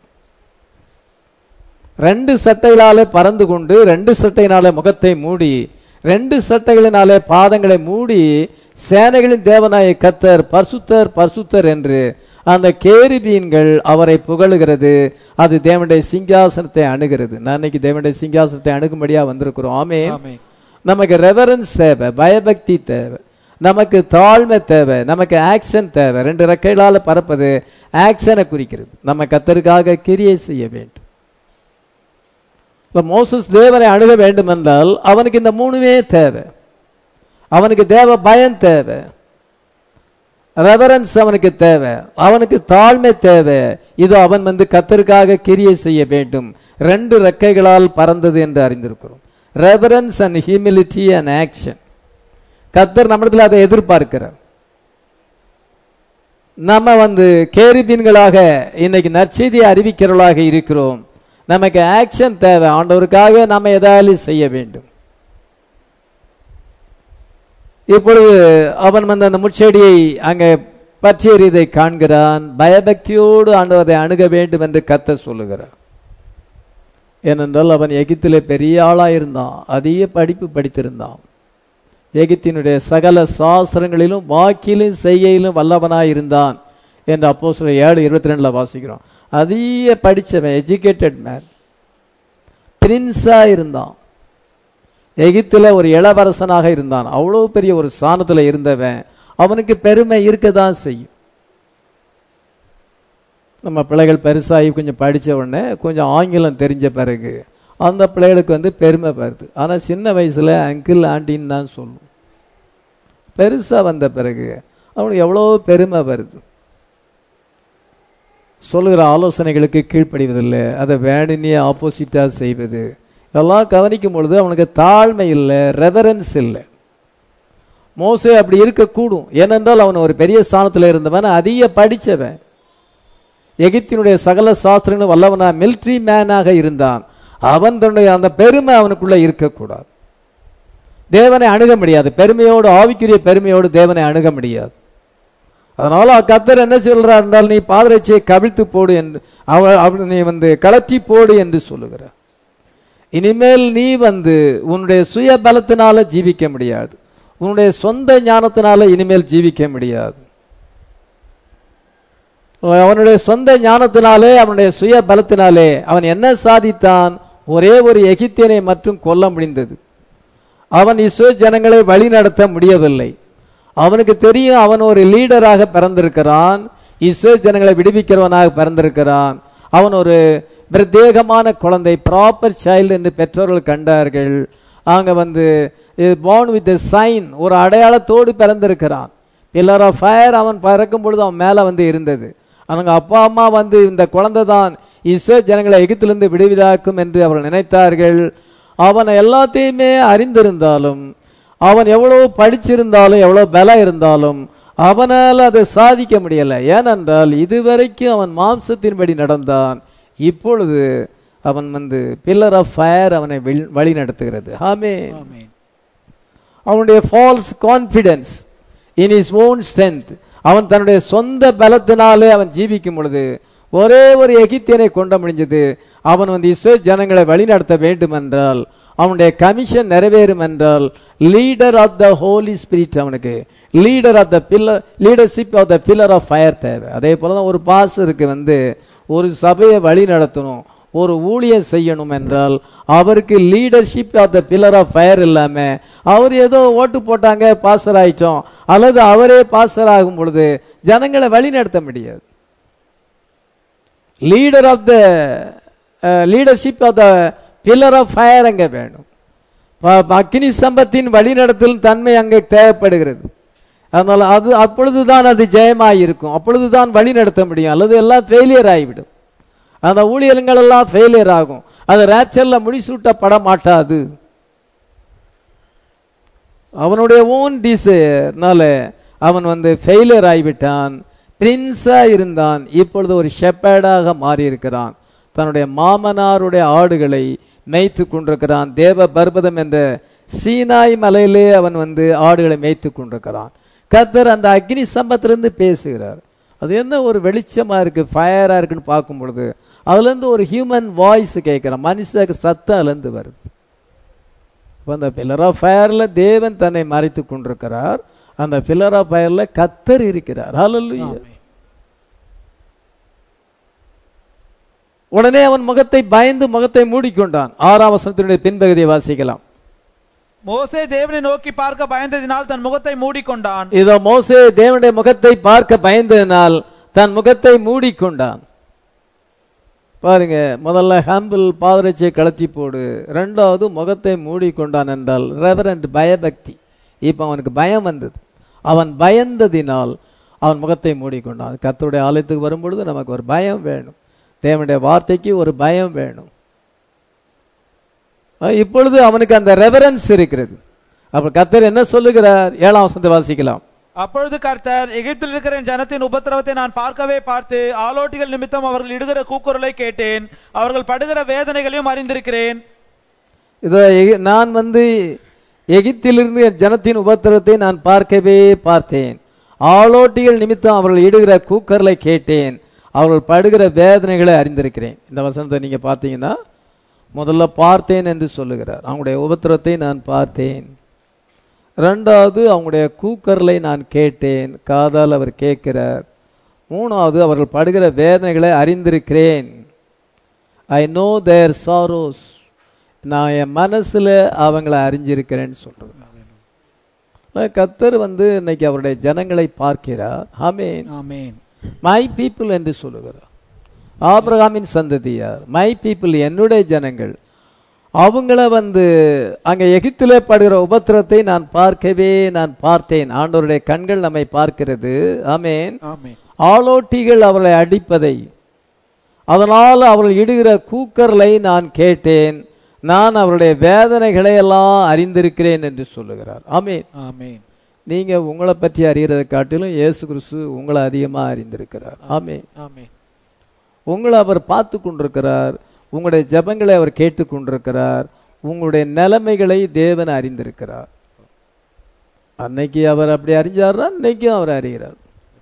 ரெண்டு சட்டைகளாலே பறந்து கொண்டு ரெண்டு சட்டையினாலே முகத்தை மூடி ரெண்டு சட்டைகளினாலே பாதங்களை மூடி சேனைகளின் தேவனாய கத்தர் பர்சுத்தர் பர்சுத்தர் என்று அந்த கேரிபீன்கள் அவரை புகழுகிறது அது தேவனுடைய சிங்காசனத்தை அணுகிறது நான் இன்னைக்கு தேவனுடைய சிங்காசனத்தை அணுகும்படியா வந்திருக்கிறோம் ஆமே ஆமென். நமக்கு ரெவரன்ஸ் தேவை பயபக்தி தேவை நமக்கு தாழ்மை தேவை நமக்கு ஆக்ஷன் தேவை ரெண்டு ரெக்கைகளால பறப்பது ஆக்ஷனை குறிக்கிறது நம்ம கத்தருக்காக கிரியை செய்ய வேண்டும் இப்ப மோசஸ் தேவனை அணுக வேண்டும் என்றால் அவனுக்கு இந்த மூணுமே தேவை அவனுக்கு தேவ பயம் தேவை ரெவரன்ஸ் அவனுக்கு தேவை அவனுக்கு தாழ்மை தேவை இது அவன் வந்து கத்தருக்காக கிரியை செய்ய வேண்டும் ரெண்டு ரெக்கைகளால் பறந்தது என்று அறிந்திருக்கிறோம் reverence and humility and action கத்தர் நம்மிடத்தில் அதை எதிர்பார்க்கிறார் நம்ம வந்து கேரிபீன்களாக இன்னைக்கு நற்செய்தியை அறிவிக்கிறவர்களாக இருக்கிறோம் நமக்கு ஆக்ஷன் தேவை ஆண்டவருக்காக நம்ம எதாவது செய்ய வேண்டும் இப்பொழுது அவன் வந்து அந்த முச்செடியை அங்கே பற்றியறியதை காண்கிறான் பயபக்தியோடு ஆண்டவரை அணுக வேண்டும் என்று கத்த சொல்லுகிறார் ஏனென்றால் அவன் எகிப்திலே பெரிய ஆளாக இருந்தான் அதிக படிப்பு படித்திருந்தான் எகிப்தினுடைய சகல சாஸ்திரங்களிலும் வாக்கிலும் செய்கையிலும் வல்லவனாய் இருந்தான் என்று அப்போ சில ஏழு இருபத்தி ரெண்டுல வாசிக்கிறோம் அதிக படித்தவன் எஜுகேட்டட் மேன் பிரின்ஸா இருந்தான் எகிப்தில் ஒரு இளவரசனாக இருந்தான் அவ்வளோ பெரிய ஒரு ஸ்தானத்தில் இருந்தவன் அவனுக்கு பெருமை இருக்க தான் செய்யும் நம்ம பிள்ளைகள் பெருசாகி கொஞ்சம் படித்த உடனே கொஞ்சம் ஆங்கிலம் தெரிஞ்ச பிறகு அந்த பிள்ளைகளுக்கு வந்து பெருமை வருது ஆனால் சின்ன வயசில் அங்கிள் ஆண்டின்னு தான் சொல்லும் பெருசாக வந்த பிறகு அவனுக்கு எவ்வளோ பெருமை வருது சொல்லுகிற ஆலோசனைகளுக்கு கீழ்ப்படிவதில்லை அதை வேணுனே ஆப்போசிட்டாக செய்வது இதெல்லாம் கவனிக்கும் பொழுது அவனுக்கு தாழ்மை இல்லை ரெவரன்ஸ் இல்லை மோசே அப்படி இருக்கக்கூடும் ஏனென்றால் அவன் ஒரு பெரிய ஸ்தானத்தில் இருந்தவன் அதிக படித்தவன் எகிப்தினுடைய சகல சாஸ்திரங்களும் வல்லவனா மிலிட்ரி மேனாக இருந்தான் அவன் தன்னுடைய அந்த பெருமை அவனுக்குள்ள இருக்கக்கூடாது தேவனை அணுக முடியாது பெருமையோடு ஆவிக்குரிய பெருமையோடு தேவனை அணுக முடியாது அதனால கத்தர் என்ன சொல்றார் என்றால் நீ பாதரட்சியை கவிழ்த்து போடு என்று அவ நீ வந்து கலற்றி போடு என்று சொல்லுகிறார் இனிமேல் நீ வந்து உன்னுடைய சுய பலத்தினால ஜீவிக்க முடியாது உன்னுடைய சொந்த ஞானத்தினால இனிமேல் ஜீவிக்க முடியாது அவனுடைய சொந்த ஞானத்தினாலே அவனுடைய சுய பலத்தினாலே அவன் என்ன சாதித்தான் ஒரே ஒரு எகிப்தியனை மட்டும் கொல்ல முடிந்தது அவன் இஸ்ரோ ஜனங்களை வழி நடத்த முடியவில்லை அவனுக்கு தெரியும் அவன் ஒரு லீடராக பிறந்திருக்கிறான் இஸ்ரோ ஜனங்களை விடுவிக்கிறவனாக பிறந்திருக்கிறான் அவன் ஒரு பிரத்யேகமான குழந்தை ப்ராப்பர் சைல்டு என்று பெற்றோர்கள் கண்டார்கள் அங்க வந்து பார்ன் வித் சைன் ஒரு அடையாளத்தோடு பிறந்திருக்கிறான் பில்லர் ஆஃப் ஃபயர் அவன் பிறக்கும் பொழுது அவன் மேல வந்து இருந்தது அவங்க அப்பா அம்மா வந்து இந்த குழந்தை தான் இஸ்ரோ ஜனங்களை எகிப்திலிருந்து விடுவிதாக்கும் என்று அவர்கள் நினைத்தார்கள் அவன் எல்லாத்தையுமே அறிந்திருந்தாலும் அவன் எவ்வளவு படிச்சிருந்தாலும் எவ்வளவு பலம் இருந்தாலும் அவனால் அதை சாதிக்க முடியல ஏனென்றால் இதுவரைக்கும் அவன் மாம்சத்தின்படி நடந்தான் இப்பொழுது அவன் வந்து பில்லர் ஆஃப் ஃபயர் அவனை வழி நடத்துகிறது ஆமே அவனுடைய false confidence in his own strength அவன் தன்னுடைய சொந்த பலத்தினாலே அவன் ஜீவிக்கும் பொழுது ஒரே ஒரு எகித்தியனை கொண்ட முடிஞ்சது அவன் வந்து இஸ்ரோ ஜனங்களை வழிநடத்த வேண்டும் என்றால் அவனுடைய கமிஷன் நிறைவேறும் என்றால் leader of the Holi Spirit அவனுக்கு leader of the pillar leadership of the pillar of fire தேவை அதே போல தான் ஒரு பாஸ்டருக்கு வந்து ஒரு சபையை வழி நடத்தணும் ஒரு ஊழியம் செய்யணும் என்றால் அவருக்கு leadership of the pillar of fire இல்லாம அவர் ஏதோ ஓட்டு போட்டாங்க பாஸ்டர் ஆயிட்டோம் அல்லது அவரே பாஸ்டர் ஆகும் பொழுது ஜனங்களை வழி நடத்த முடியாது leader of the leadership of the pillar of fire அங்கே வேணும் அக்னி சம்பத்தின் வழிநடத்தல் தன்மை அங்கே தேவைப்படுகிறது அதனால அது அப்பொழுதுதான் அது ஜெயமாய் இருக்கும் அப்பொழுதுதான் வழி நடத்த முடியும் அல்லது எல்லாம் ஃபெயிலியர் ஆகிவிடும் அந்த ஊழியர்கள் எல்லாம் ஃபெயிலியர் ஆகும் அது ரேப்சர்ல முடிசூட்டப்பட மாட்டாது அவனுடைய ஓன் டிசைர்னால அவன் வந்து ஃபெயிலியர் ஆகிவிட்டான் பிரின்ஸா இருந்தான் இப்பொழுது ஒரு ஷெப்பேடாக மாறி இருக்கிறான் தன்னுடைய மாமனாருடைய ஆடுகளை மேய்த்து கொண்டிருக்கிறான் தேவ பர்வதம் என்ற சீனாய் மலையிலே அவன் வந்து ஆடுகளை மேய்த்து கொண்டிருக்கிறான் கத்தர் அந்த அக்னி சம்பத்திலிருந்து பேசுகிறார் அது என்ன ஒரு வெளிச்சமா இருக்கு ஃபயரா இருக்குன்னு பார்க்கும் பொழுது அதுல இருந்து ஒரு ஹியூமன் வாய்ஸ் கேட்கிறான் மனுஷ சத்தம் அதுலேருந்து வருது இப்போ அந்த பில்லர் ஆஃப் ஃபயர்ல தேவன் தன்னை மறைத்து கொண்டிருக்கிறார் அந்த பில்லர் ஆஃப் ஃபயர்ல கத்தர் இருக்கிறார் ஹalleluya உடனே அவன் முகத்தை பயந்து முகத்தை மூடிக்கொண்டான் ஆறாம் வசனத்தினுடைய பின்பகுதியை வாசிக்கலாம் மோசே தேவனை நோக்கி பார்க்க பயந்ததினால் தன் முகத்தை மூடிக்கொண்டான் இதோ மோசே தேவனுடைய முகத்தை பார்க்க பயந்ததினால் தன் முகத்தை மூடிக்கொண்டான் பாருங்க முதல்ல ஹம்பிள் பாதரட்சியை கலத்தி போடு ரெண்டாவது முகத்தை மூடிக்கொண்டான் என்றால் ரெவரண்ட் பயபக்தி இப்போ அவனுக்கு பயம் வந்தது அவன் பயந்ததினால் அவன் முகத்தை மூடிக்கொண்டான் கத்தருடைய ஆலயத்துக்கு வரும்பொழுது நமக்கு ஒரு பயம் வேணும் தேவனுடைய வார்த்தைக்கு ஒரு பயம் வேணும் இப்பொழுது அவனுக்கு அந்த ரெவரன்ஸ் இருக்கிறது அப்ப கத்தர் என்ன சொல்லுகிறார் ஏழாம் வசனத்தை வாசிக்கலாம் அப்பொழுது கர்த்தர் எகிப்தில் இருக்கிற என் ஜனத்தின் உபத்திரவத்தை நான் பார்க்கவே பார்த்து ஆலோட்டிகள் நிமித்தம் அவர்கள் இடுகிற கூக்குரலை கேட்டேன் அவர்கள் படுகிற வேதனைகளையும் அறிந்திருக்கிறேன் இதோ எகி- நான் வந்து எகிப்திலிருந்து என் ஜனத்தின் உபத்திரவத்தை நான் பார்க்கவே பார்த்தேன் ஆலோட்டிகள் நிமித்தம் அவர்கள் இடுகிற கூக்கர்களை கேட்டேன் அவர்கள் படுகிற வேதனைகளை அறிந்திருக்கிறேன் இந்த வசனத்தை நீங்க பார்த்தீங்கன்னா முதல்ல பார்த்தேன் என்று சொல்லுகிறார் அவங்களுடைய உபத்திரத்தை நான் பார்த்தேன் ரெண்டாவது அவங்களுடைய கூக்கரலை நான் கேட்டேன் காதால் அவர் கேட்கிறார் மூணாவது அவர்கள் படுகிற வேதனைகளை அறிந்திருக்கிறேன் ஐ நோ தேர் சாரோஸ் நான் என் மனசுல அவங்கள அறிஞ்சிருக்கிறேன்னு சொல்றது கத்தர் வந்து இன்னைக்கு அவருடைய ஜனங்களை பார்க்கிறார் ஆமேன் ஆமென் மை பீப்புள் என்று சொல்லுகிறார் ஆபிரகாமின் சந்ததியார் மை பீப்புள் என்னுடைய ஜனங்கள் அவங்கள வந்து அங்க எகிப்திலே படுகிற உபத்திரத்தை நான் பார்க்கவே நான் பார்த்தேன் ஆண்டவருடைய கண்கள் நம்மை பார்க்கிறது ஆமேன் ஆமென் ஆளோட்டிகள் அவர்களை அடிப்பதை அதனால் அவர்கள் இடுகிற கூக்கர்களை நான் கேட்டேன் நான் அவருடைய வேதனைகளை எல்லாம் அறிந்திருக்கிறேன் என்று சொல்லுகிறார் ஆமேன் ஆமென் நீங்க உங்களை பற்றி அறியறதை காட்டிலும் இயேசு கிறிஸ்து உங்களை அதிகமா அறிந்திருக்கிறார் ஆமேன் ஆமென் உங்களை அவர் பார்த்து கொண்டிருக்கிறார் உங்களுடைய ஜெபங்களை அவர் கேட்டு கொண்டிருக்கிறார் உங்களுடைய நிலைமைகளை தேவன் அறிந்திருக்கிறார் அன்னைக்கு அவர் அப்படி அறிஞ்சார்னா இன்னைக்கும் அவர் அறிகிறார்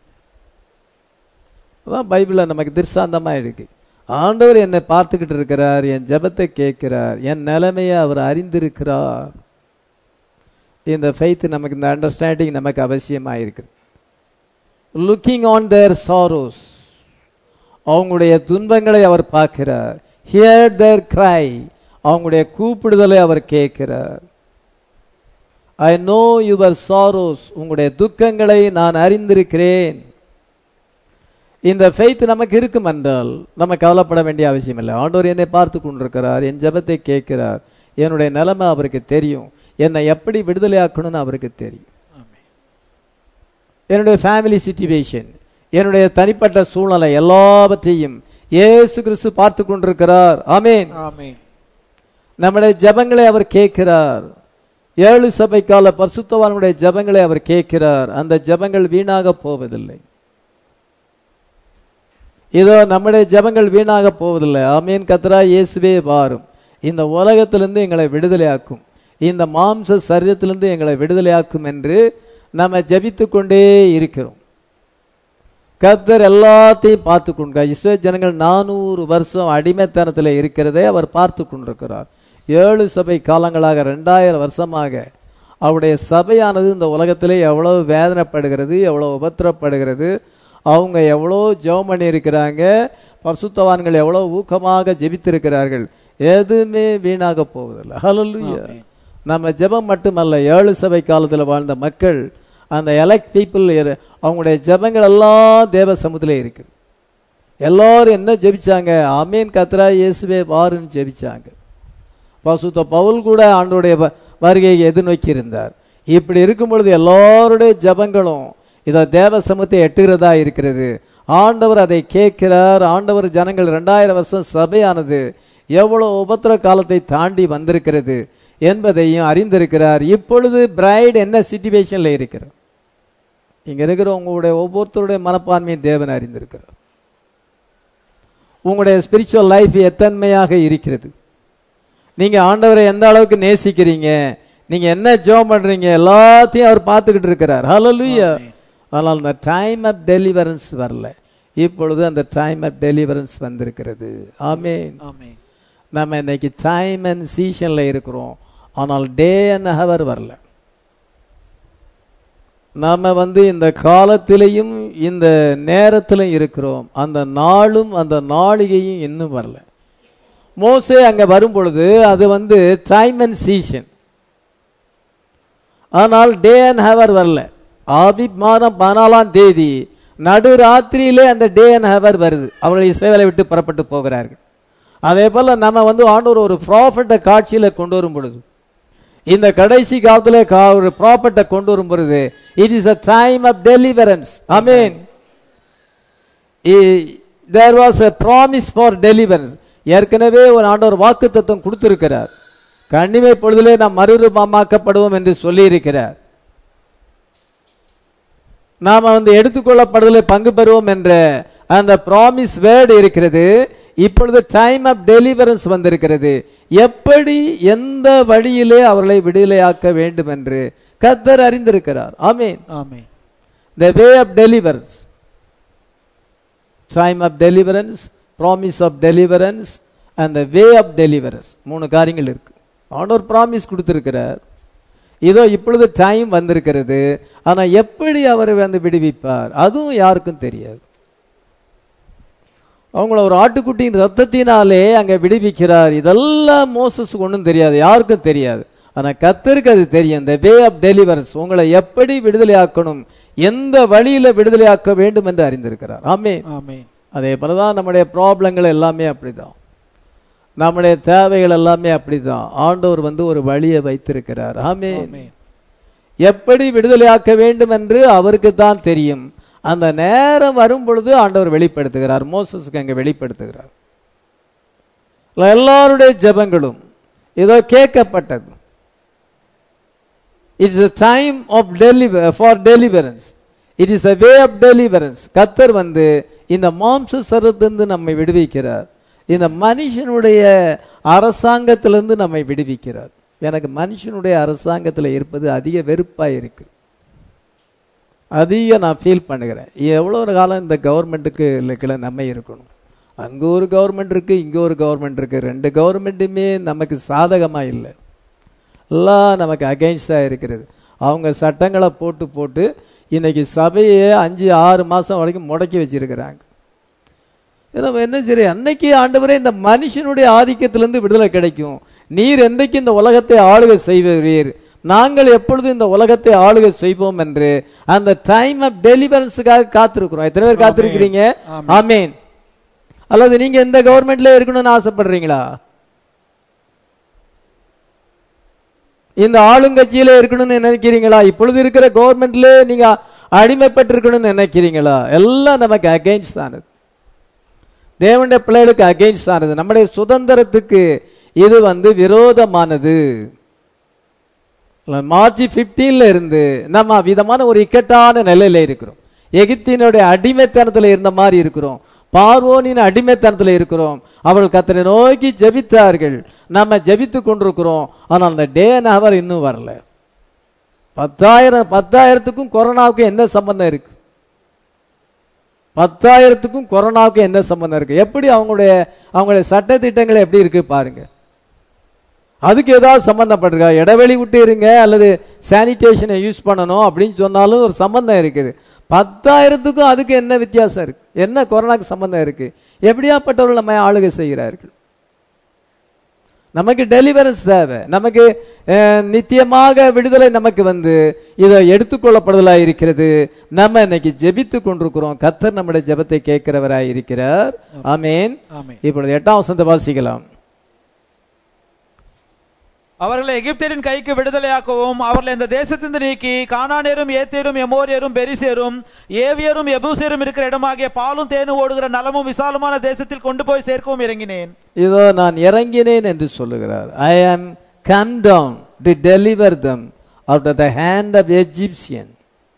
அதான் பைபிளில் நமக்கு திருசாந்தமா இருக்கு ஆண்டவர் என்னை பார்த்துக்கிட்டு இருக்கிறார் என் ஜெபத்தை கேட்கிறார் என் நிலைமையை அவர் அறிந்திருக்கிறார் இந்த ஃபெய்த் நமக்கு இந்த அண்டர்ஸ்டாண்டிங் நமக்கு அவசியமாக இருக்குது லுக்கிங் ஆன் தேர் சாரோஸ் அவங்களுடைய துன்பங்களை அவர் பார்க்கிறார் ஹியர் தேர் கிரை அவங்களுடைய கூப்பிடுதலை அவர் கேட்கிறார் ஐ நோ யுவர் சாரோஸ் உங்களுடைய துக்கங்களை நான் அறிந்திருக்கிறேன் இந்த ஃபெய்த் நமக்கு இருக்கும் என்றால் நம்ம கவலைப்பட வேண்டிய அவசியம் இல்லை ஆண்டவர் என்னை பார்த்து கொண்டிருக்கிறார் என் ஜெபத்தை கேட்கிறார் என்னுடைய நிலைமை அவருக்கு தெரியும் என்னை எப்படி விடுதலையாக்கணும்னு அவருக்கு தெரியும் ஆமென் என்னுடைய ஃபேமிலி சிச்சுவேஷன் என்னுடைய தனிப்பட்ட சூழ்நிலை எல்லாவற்றையும் இயேசு கிறிஸ்து பார்த்து கொண்டிருக்கிறார் ஆமேன் ஆமென் நம்முடைய ஜெபங்களை அவர் கேட்கிறார் ஏழு சபை கால பரிசுத்தவான்களுடைய ஜெபங்களை அவர் கேட்கிறார் அந்த ஜெபங்கள் வீணாக போவதில்லை இதோ நம்முடைய ஜெபங்கள் வீணாக போவதில்லை ஆமீன் கத்ரா இயேசுவே வாரும் இந்த உலகத்திலிருந்து எங்களை விடுதலையாக்கும் இந்த மாம்ச சரீரத்திலிருந்து எங்களை விடுதலையாக்கும் என்று நம்ம ஜெபித்து கொண்டே இருக்கிறோம் கர்த்தர் எல்லாத்தையும் பார்த்து கொண்டு இஸ்ரோ ஜனங்கள் நானூறு வருஷம் அடிமைத்தனத்தில் இருக்கிறதை அவர் பார்த்து கொண்டிருக்கிறார் ஏழு சபை காலங்களாக ரெண்டாயிரம் வருஷமாக அவருடைய சபையானது இந்த உலகத்திலே எவ்வளவு வேதனைப்படுகிறது எவ்வளவு உபத்திரப்படுகிறது அவங்க எவ்வளோ ஜெபம் பண்ணியிருக்கிறாங்க பரிசுத்தவான்கள் எவ்வளோ ஊக்கமாக ஜெபித்திருக்கிறார்கள் எதுவுமே வீணாக போவதில்லை ஹalleluya ஆமென். நம்ம ஜெபம் மட்டுமல்ல ஏழு சபை காலத்தில் வாழ்ந்த மக்கள் அந்த எலக்ட் பீப்புள் அவங்களுடைய ஜெபங்கள் எல்லாம் தேவ சமூகத்திலே இருக்குது எல்லாரும் என்ன ஜெபிச்சாங்க ஆமீன் கத்ரா இயேசுவே வாருன்னு ஜெபிச்சாங்க பசுத்த பவுல் கூட ஆண்டோடைய வ- வருகையை எதிர்நோக்கி இருந்தார் இப்படி இருக்கும் பொழுது எல்லாருடைய ஜெபங்களும் இதை தேவ சமூகத்தை எட்டுகிறதா இருக்கிறது ஆண்டவர் அதை கேட்கிறார் ஆண்டவர் ஜனங்கள் ரெண்டாயிரம் வருஷம் சபையானது எவ்வளவு உபத்திர காலத்தை தாண்டி வந்திருக்கிறது என்பதையும் அறிந்திருக்கிறார் இப்பொழுது பிரைட் என்ன சிச்சுவேஷன்ல இருக்கிறார் இங்க இருக்கிற உங்களுடைய ஒவ்வொருத்தருடைய மனப்பான்மையை தேவன் அறிந்திருக்கிறார் உங்களுடைய ஸ்பிரிச்சுவல் லைஃப் எத்தன்மையாக இருக்கிறது நீங்க ஆண்டவரை எந்த அளவுக்கு நேசிக்கிறீங்க நீங்க என்ன ஜெபம் பண்றீங்க எல்லாத்தையும் அவர் பார்த்துக்கிட்டு இருக்கிறார் ஹalleluya ஆமென். ஆனால் அந்த டைம் ஆஃப் டெலிவரன்ஸ் வரல இப்பொழுது அந்த டைம் ஆஃப் டெலிவரன்ஸ் வந்திருக்கிறது ஆமென் ஆமென் நம்ம இன்னைக்கு டைம் அண்ட் சீசன்ல இருக்கிறோம் ஆனால் டே அண்ட் ஹவர் வரல நாம வந்து இந்த காலத்திலையும் இந்த நேரத்திலும் இருக்கிறோம் அந்த நாளும் அந்த நாளிகையும் இன்னும் வரல மோசே அங்க வரும் பொழுது அது வந்து டைம் அண்ட் சீசன் ஆனால் டே அண்ட் ஹவர் வரல ஆபிப் மாதம் பதினாலாம் தேதி நடு ராத்திரியிலே அந்த டே அண்ட் ஹவர் வருது அவர்கள் இஸ்ரேலை விட்டு புறப்பட்டு போகிறார்கள் அதே போல நம்ம வந்து ஆண்டவர் ஒரு ப்ராஃபட்டை காட்சியில கொண்டு வரும் பொழுது இந்த கடைசி காலத்துல கா- ஒரு ப்ராப்பர்ட்டை கொண்டு வரும் பொழுது it is a time of deliverance I mean there was a promise for deliverance ஏற்கனவே ஒரு ஆண்டவர் வாக்கு தத்துவம் கொடுத்திருக்கிறார் கண்ணிமை பொழுதிலே நாம் மறுரூபமாக்கப்படுவோம் என்று சொல்லியிருக்கிறார் நாம வந்து எடுத்துக்கொள்ளப்படுதலை பங்கு பெறுவோம் என்ற அந்த ப்ராமிஸ் வேர்டு இருக்கிறது இப்பொழுது டைம் ஆஃப் டெலிவரன்ஸ் வந்திருக்கிறது எப்படி எந்த வழியிலே அவர்களை விடுதலையாக்க வேண்டும் என்று கர்த்தர் அறிந்திருக்கிறார் ஆமீன் ஆமென் the way of deliverance time of deliverance promise of deliverance அந்த வே ஆஃப் டெலிவரன்ஸ் மூணு காரியங்கள் இருக்கு ஆண்டவர் ப்ராமிஸ் கொடுத்திருக்கிறார் இதோ இப்பொழுது டைம் வந்திருக்கிறது ஆனா எப்படி அவர் வந்து விடுவிப்பார் அதுவும் யாருக்கும் தெரியாது அவங்கள ஒரு ஆட்டுக்குட்டியின் ரத்தத்தினாலே அங்க விடுவிக்கிறார் இதெல்லாம் மோசஸுக்கு ஒன்றும் தெரியாது யாருக்கும் தெரியாது ஆனா கத்தருக்கு அது தெரியும் இந்த வே ஆஃப் டெலிவரன்ஸ் உங்களை எப்படி விடுதலையாக்கணும் எந்த வழியில விடுதலையாக்க வேண்டும் என்று அறிந்திருக்கிறார் ஆமே ஆமென் அதே போலதான் நம்முடைய ப்ராப்ளங்கள் எல்லாமே அப்படிதான் நம்முடைய தேவைகள் எல்லாமே அப்படிதான் ஆண்டவர் வந்து ஒரு வழியை வைத்திருக்கிறார் ஆமே ஆமென் எப்படி விடுதலையாக்க வேண்டும் என்று அவருக்கு தான் தெரியும் அந்த நேரம் வரும் பொழுது ஆண்டவர் வெளிப்படுத்துகிறார் மோசஸுக்கு அங்க வெளிப்படுத்துகிறார் எல்லாருடைய ஜெபங்களும் ஏதோ கேட்கப்பட்டது it's a time of deliver for deliverance it is a way of deliverance கத்தர் வந்து இந்த மாம்ச சரத்திலிருந்து நம்மை விடுவிக்கிறார் இந்த மனுஷனுடைய அரசாங்கத்திலிருந்து நம்மை விடுவிக்கிறார் எனக்கு மனுஷனுடைய அரசாங்கத்தில் இருப்பது அதிக வெறுப்பாக இருக்கு அதிக நான் ஃபீல் பண்ணுகிறேன் எவ்வளோ ஒரு காலம் இந்த கவர்மெண்ட்டுக்கு இல்லை நம்ம இருக்கணும் அங்கே ஒரு கவர்மெண்ட் இருக்கு இங்கே ஒரு கவர்மெண்ட் இருக்கு ரெண்டு கவர்மெண்ட்டுமே நமக்கு சாதகமாக இல்லை எல்லாம் நமக்கு அகைன்ஸ்டாக இருக்கிறது அவங்க சட்டங்களை போட்டு போட்டு இன்னைக்கு சபையே அஞ்சு ஆறு மாதம் வரைக்கும் முடக்கி வச்சிருக்கிறாங்க நம்ம என்ன சரி அன்னைக்கு ஆண்டவரே இந்த மனுஷனுடைய ஆதிக்கத்திலிருந்து விடுதலை கிடைக்கும் நீர் என்றைக்கு இந்த உலகத்தை ஆளுகை செய்வீர் நாங்கள் எப்பொழுது இந்த உலகத்தை ஆளுகை செய்வோம் என்று அந்த டைம் ஆஃப் டெலிவரன்ஸுக்காக காத்திருக்கிறோம் எத்தனை பேர் காத்திருக்கிறீங்க ஆமென். ஆமேன் அல்லது நீங்க எந்த கவர்மெண்ட்ல இருக்கணும்னு ஆசைப்படுறீங்களா இந்த ஆளுங்கட்சியில இருக்கணும்னு நினைக்கிறீங்களா இப்பொழுது இருக்கிற கவர்மெண்ட்ல நீங்க அடிமைப்பட்டிருக்கணும்னு நினைக்கிறீங்களா எல்லாம் நமக்கு அகைன்ஸ்ட் ஆனது தேவனுடைய பிள்ளைகளுக்கு அகைன்ஸ்ட் ஆனது நம்முடைய சுதந்திரத்துக்கு இது வந்து விரோதமானது மார்ச் 15ல இருந்து நம்ம விதமான ஒரு இக்கட்டான நிலையில இருக்கிறோம் எகிப்தினுடைய அடிமைத்தனத்துல இருந்த மாதிரி இருக்கிறோம் பார்வோனின் அடிமைத்தனத்துல இருக்கிறோம் அவர்கள் கத்தனை நோக்கி ஜெபித்தார்கள் நம்ம ஜெபித்து கொண்டிருக்கிறோம் ஆனால் அந்த டே நவர் இன்னும் வரல பத்தாயிரம் பத்தாயிரத்துக்கும் கொரோனாவுக்கும் என்ன சம்பந்தம் இருக்கு பத்தாயிரத்துக்கும் கொரோனாவுக்கும் என்ன சம்பந்தம் இருக்கு எப்படி அவங்களுடைய அவங்களுடைய சட்ட திட்டங்கள் எப்படி இருக்கு பாருங்க அதுக்கு ஏதாவது சம்பந்தப்பட்டிருக்கா இடைவெளி விட்டு இருங்க அல்லது சானிடேஷனை யூஸ் பண்ணணும் அப்படின்னு சொன்னாலும் ஒரு சம்பந்தம் இருக்குது பத்தாயிரத்துக்கும் அதுக்கு என்ன வித்தியாசம் இருக்கு என்ன கொரோனாக்கு சம்பந்தம் இருக்கு எப்படியாப்பட்டவர்கள் நம்ம ஆளுகை செய்கிறார்கள் நமக்கு டெலிவரன்ஸ் தேவை நமக்கு அஹ், நித்தியமாக விடுதலை நமக்கு வந்து இதை எடுத்துக்கொள்ளப்படுதலா இருக்கிறது நம்ம இன்னைக்கு ஜெபித்து கொண்டிருக்கிறோம் கத்தர் நம்முடைய ஜெபத்தை கேட்கிறவராய் இருக்கிறார் ஆமேன் ஆமென் இப்பொழுது எட்டாம் வசனத்தை வாசிக்கலாம் அவர்களை எகிப்தியரின் கைக்கு விடுதலையாக்கவும் அவர்களை இந்த தேசத்திலிருந்து நீக்கி கானானியரும் ஏத்தியரும் எமோரியரும் பெரிசேரும் ஏவியரும் எபூசியரும் இருக்கிற இடமாகிய பாலும் தேனும் ஓடுகிற நலமும் விசாலமான தேசத்தில் கொண்டு போய் சேர்க்கவும் இறங்கினேன் இதோ நான் இறங்கினேன் என்று சொல்லுகிறார் I am come down to deliver them out of the hand of Egyptian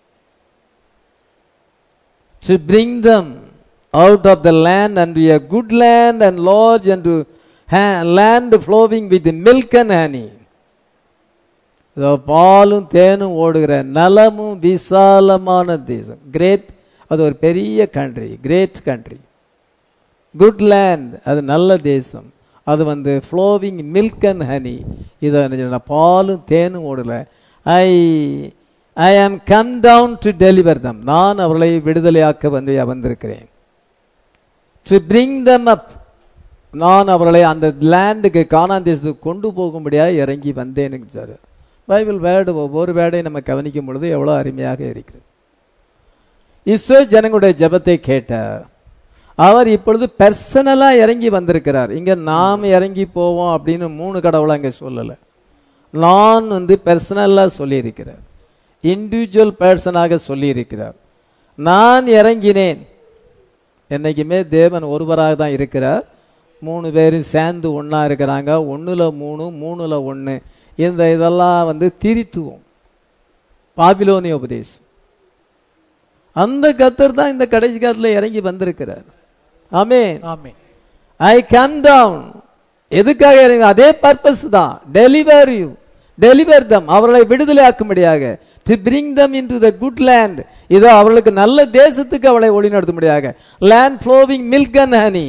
to bring them out of the land and to a good land and large and to land flowing with milk and honey இதோ பாலும் தேனும் ஓடுகிற நலமும் விசாலமான தேசம் great அது ஒரு பெரிய country great country good land அது நல்ல தேசம் அது வந்து ஃப்ளோவிங் மில்க் அண்ட் ஹனி இதை என்ன சொல்றேன்னா, பாலும் தேனும் ஓடல I I am come down to deliver them நான் அவர்களை விடுதலையாக்க வந்து வந்திருக்கிறேன் டு பிரிங் தம் அப் நான் அவர்களை அந்த லேண்டுக்கு கானான் தேசத்துக்கு கொண்டு போகும்படியாக இறங்கி வந்தேன்னு பைபிள் வேர்டு ஒவ்வொரு வேர்டையும் நம்ம கவனிக்கும் பொழுது எவ்வளோ அருமையாக இருக்கிறது இஸ்ரோ ஜனங்களுடைய ஜெபத்தை கேட்டார் அவர் இப்பொழுது பர்சனலா இறங்கி வந்திருக்கிறார் இங்க நாம் இறங்கி போவோம் அப்படின்னு மூணு கடவுளை அங்க சொல்லல நான் வந்து பர்சனலா சொல்லியிருக்கிறார் இண்டிவிஜுவல் பர்சனாக சொல்லியிருக்கிறார் நான் இறங்கினேன் என்னைக்குமே தேவன் ஒருவராக தான் இருக்கிறார் மூணு பேரும் சேர்ந்து ஒண்ணா இருக்கிறாங்க ஒண்ணுல மூணு மூணுல ஒண்ணு இந்த இதெல்லாம் வந்து திரித்துவம் பாபிலோனிய உபதேசம் அந்த கத்தர் தான் இந்த கடைசி காலத்துல இறங்கி வந்திருக்கிறார் ஆமென் ஆமென் ஐ கம் டவுன் எதுக்காக இறங்கி அதே பர்பஸ் தான் டெலிவர் யூ டெலிவர் தம் அவர்களை விடுதலையாக்கும்படியாக to bring them in to the good land இதோ அவர்களுக்கு நல்ல தேசத்துக்கு அவளை ஒளி நடத்தும்படியாக land flowing milk and honey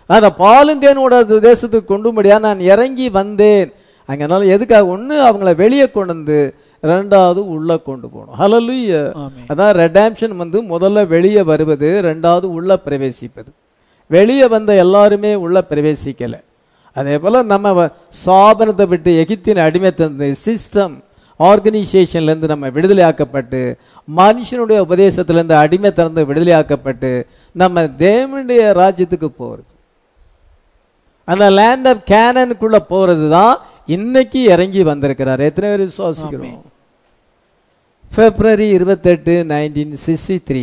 அந்த பாலும் தேனோட தேசத்துக்கு கொண்டுபடியா நான் இறங்கி வந்தேன் அங்கனால எதுக்காக ஒண்ணு அவங்கள வெளியே கொண்டு வந்து ரெண்டாவது உள்ள கொண்டு போகணும் ஹalleluya ஆமென். அதான் ரெடாம்ஷன் வந்து முதல்ல வெளியே வருவது ரெண்டாவது உள்ள பிரவேசிப்பது வெளியே வந்த எல்லாருமே உள்ள பிரவேசிக்கல அதே போல நம்ம வ- சாபனத்தை விட்டு எகிப்தின் அடிமைத்தந்த சிஸ்டம் ஆர்கனைசேஷன்ல இருந்து நம்ம விடுதலை ஆக்கப்பட்டு மனுஷனுடைய உபதேசத்திலிருந்து அடிமைத்தனந்து விடுதலை ஆக்கப்பட்டு நம்ம தேவனுடைய ராஜ்யத்துக்கு போறது அந்த லேண்ட் ஆஃப் கேனனுக்குள்ள போறது தான் இன்னைக்கு இறங்கி வந்திருக்கிறார் எத்தனை பேர் விசுவாசிக்கிறோம் பிப்ரவரி இருபத்தெட்டு நைன்டீன் சிக்ஸ்டி த்ரீ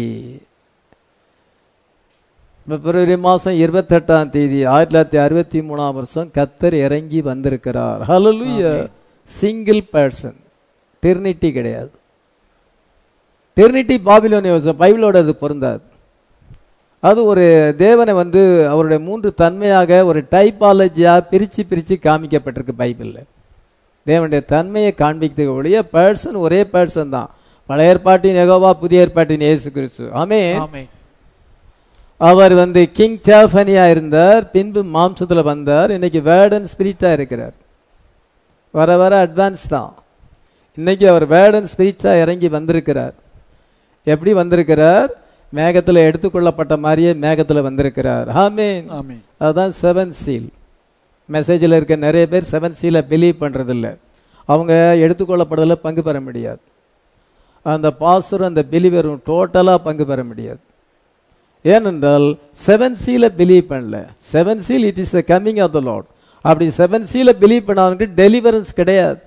பிப்ரவரி மாதம் இருபத்தெட்டாம் தேதி ஆயிரத்தி தொள்ளாயிரத்தி அறுபத்தி மூணாம் வருஷம் கத்தர் இறங்கி வந்திருக்கிறார் ஹalleluya சிங்கிள் பர்சன் டெர்னிட்டி கிடையாது டெர்னிட்டி பாபிலோனிய பைபிளோட அது பொருந்தாது அது ஒரு தேவனை வந்து அவருடைய மூன்று தன்மையாக ஒரு டைப்பாலஜியா பிரிச்சு பிரிச்சு காமிக்கப்பட்டிருக்கு பைபிள்ல தேவனுடைய தன்மையை காண்பிக்கிறதுக்கு ஒழிய பர்சன் ஒரே பர்சன் தான் பழைய ஏற்பாட்டின் யெகோவா புதிய ஏற்பாட்டின் இயேசு கிறிஸ்து ஆமே ஆமென். அவர் வந்து கிங் தியாஃபனியா இருந்தார் பின்பு மாம்சத்துல வந்தார் இன்னைக்கு வேர்ட் அண்ட் ஸ்பிரிட்டா இருக்கிறார் வர வர அட்வான்ஸ் தான் இன்னைக்கு அவர் வேர்ட் அண்ட் ஸ்பிரிட்டா இறங்கி வந்திருக்கிறார் எப்படி வந்திருக்கிறார் மேகத்துல எடுத்துக்கொள்ளப்பட்ட மாதிரியே மேகத்துல வந்திருக்கிறார் ஆமென் ஆமென். அதுதான் செவன் சீல் மெசேஜில் இருக்க நிறைய பேர் செவன் சீலை பிலீவ் பண்றதில்ல அவங்க எடுத்துக்கொள்ளப்படுறதுல பங்கு பெற முடியாது அந்த பாஸ்டரும் அந்த பிலீவரும் டோட்டலாக பங்கு பெற முடியாது ஏனென்றால் செவன் சீல பிலீவ் பண்ணல seven seal it is the coming of the Lord அப்படி செவன் சீல பிலீவ் பண்ணவனுக்கு டெலிவரன்ஸ் கிடையாது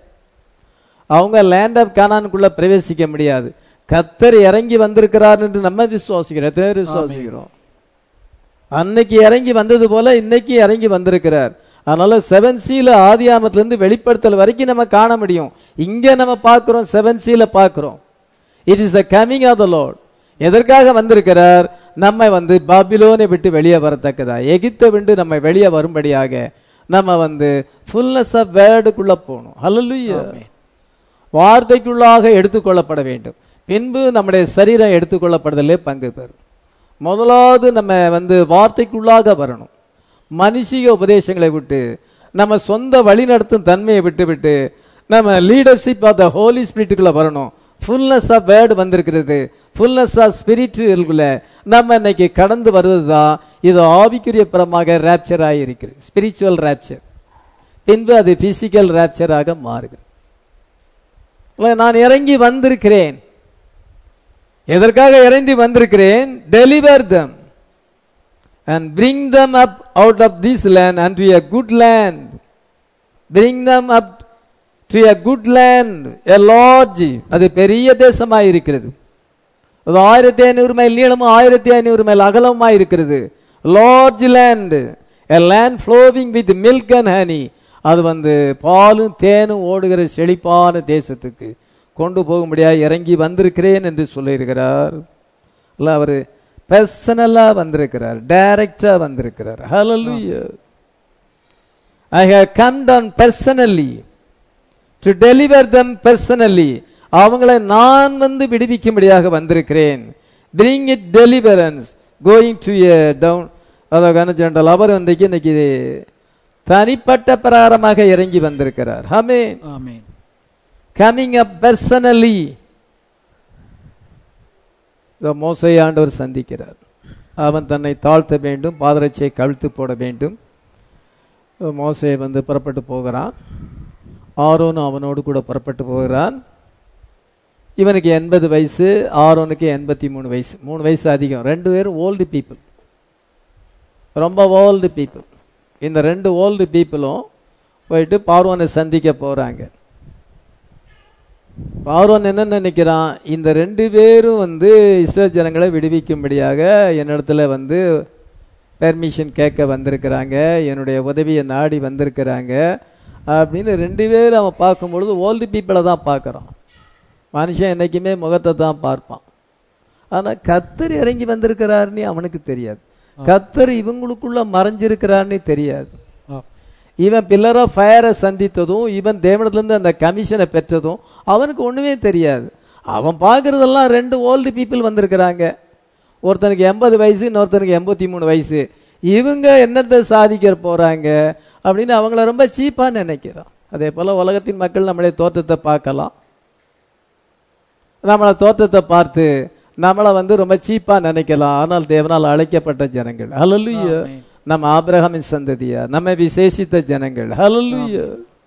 அவங்க லேண்ட் ஆஃப் கானானுக்குள்ள பிரவேசிக்க முடியாது கத்தர் இறங்கி வந்திருக்கிறார் என்று நம்ம விசுவாசிக்கிறோம் எத்தனை பேர் விசுவாசிக்கிறோம் அன்னைக்கு இறங்கி வந்தது போல இன்னைக்கு இறங்கி வந்திருக்கிறார் அதனால செவன் சீல ஆதியாமத்துல இருந்து வெளிப்படுத்தல் வரைக்கும் நம்ம காண முடியும் இங்க நம்ம பார்க்கிறோம் செவன் சீல பார்க்கிறோம் it is the coming of the Lord எதற்காக வந்திருக்கிறார் நம்ம வந்து பாபிலோனை விட்டு வெளியே வரத்தக்கதா எகிப்தை விட்டு நம்ம வெளியே வரும்படியாக நம்ம வந்து ஃபுல்னஸ் ஆஃப் வேர்டுக்குள்ள போகணும் ஹalleluya வார்த்தைக்குள்ளாக எடுத்துக்கொள்ளப்பட வேண்டும் பின்பு நம்முடைய சரீரம் எடுத்துக்கொள்ளப்படுதலே பங்கு பெறும் முதலாவது நம்ம வந்து வார்த்தைக்குள்ளாக வரணும் மனுஷிக உபதேசங்களை விட்டு நம்ம சொந்த வழிநடத்தும் தன்மையை விட்டு விட்டு நம்ம லீடர்ஷிப் ஆஃப் த ஹோலி ஸ்பிரிட்டுக்குள்ள வரணும் ஃபுல்னஸ் ஆஃப் வேர்டு வந்திருக்கிறது ஃபுல்னஸ் ஆஃப் ஸ்பிரிட்டுக்குள்ள நம்ம இன்னைக்கு கடந்து வருவது தான் இது ஆவிக்குரிய புறமாக ரேப்சர் ஆகியிருக்கிறது ஸ்பிரிச்சுவல் ரேப்சர் பின்பு அது பிசிக்கல் ரேப்சராக மாறுகிறது இல்ல, நான் இறங்கி வந்திருக்கிறேன் எதற்காக இறங்கி வந்திருக்கிறேன் deliver them and bring them up out of this land and to a good land bring them up to a good land a large அது பெரிய தேசமாய் இருக்கிறது அது ஆயிரத்தி ஐநூறு மைல் நீளமும் ஆயிரத்தி ஐநூறு மைல் அகலமாய் இருக்கிறது large land a land flowing with milk and honey அது வந்து பாலும் தேனும் ஓடுகிற செழிப்பான தேசத்துக்கு கொண்டு போகும்படியா இறங்கி வந்திருக்கிறேன் என்று சொல்லியிருக்கிறார் இல்ல அவர் பர்சனலா வந்திருக்கிறார் டைரக்டா வந்திருக்கிறார் ஹalleluya I have come down personally to deliver them personally அவங்களை நான் வந்து விடுவிக்கும்படியாக வந்திருக்கிறேன் bring it deliverance going to a down அதாவது ஜெனரல் அவர் இன்றைக்கு இன்னைக்கு தனிப்பட்ட பிரகாரமாக இறங்கி வந்திருக்கிறார் ஹமே ஆமென். கமிங் அப் பர்சனலி மோசை ஆண்டவர் சந்திக்கிறார் அவன் தன்னை தாழ்த்த வேண்டும் பாதரட்சியை கழுத்து போட வேண்டும் மோசை வந்து புறப்பட்டு போகிறான் ஆரோனும் அவனோடு கூட புறப்பட்டு போகிறான் இவனுக்கு எண்பது வயசு ஆரோனுக்கு எண்பத்தி மூணு வயசு மூணு வயசு அதிகம் ரெண்டு பேரும் ஓல்டு பீப்புள் ரொம்ப ஓல்டு பீப்புள் இந்த ரெண்டு ஓல்டு பீப்புளும் போயிட்டு பார்வனை சந்திக்க போறாங்க பார்வன் என்ன நினைக்கிறான் இந்த ரெண்டு பேரும் வந்து இஸ்ரேல் ஜனங்களை விடுவிக்கும்படியாக என்னிடத்துல வந்து பெர்மிஷன் கேட்க வந்திருக்கிறாங்க என்னுடைய உதவியை நாடி வந்திருக்கிறாங்க அப்படின்னு ரெண்டு பேரும் அவன் பார்க்கும் பொழுது ஓல்டு பீப்புளை தான் பார்க்குறான் மனுஷன் என்னைக்குமே முகத்தை தான் பார்ப்பான் ஆனா கத்தர் இறங்கி வந்திருக்கிறாருன்னு அவனுக்கு தெரியாது கத்தர் இவங்களுக்குள்ள மறைஞ்சிருக்கிறான்னு தெரியாது ஆ. இவன் பில்லர் ஆஃப் ஃபயரை சந்தித்ததும் இவன் தேவனத்திலிருந்து அந்த கமிஷனை பெற்றதும் அவனுக்கு ஒண்ணுமே தெரியாது அவன் பார்க்கறதெல்லாம் ரெண்டு ஓல்டு பீப்புள் வந்திருக்கிறாங்க ஒருத்தனுக்கு எண்பது வயசு இன்னொருத்தனுக்கு எண்பத்தி மூணு வயசு இவங்க என்னத்தை சாதிக்க போறாங்க அப்படின்னு அவங்கள ரொம்ப சீப்பா நினைக்கிறோம் அதே போல உலகத்தின் மக்கள் நம்முடைய தோற்றத்தை பார்க்கலாம் நம்மளை தோற்றத்தை பார்த்து நம்மளை வந்து ரொம்ப சீப்பா நினைக்கலாம் ஆனால் தேவனால் அழைக்கப்பட்ட ஜனங்கள் ஹalleluya ஆமென். நம்ம ஆபிரகாமின் சந்ததியா நம்ம விசேஷித்த ஜனங்கள் ஹalleluya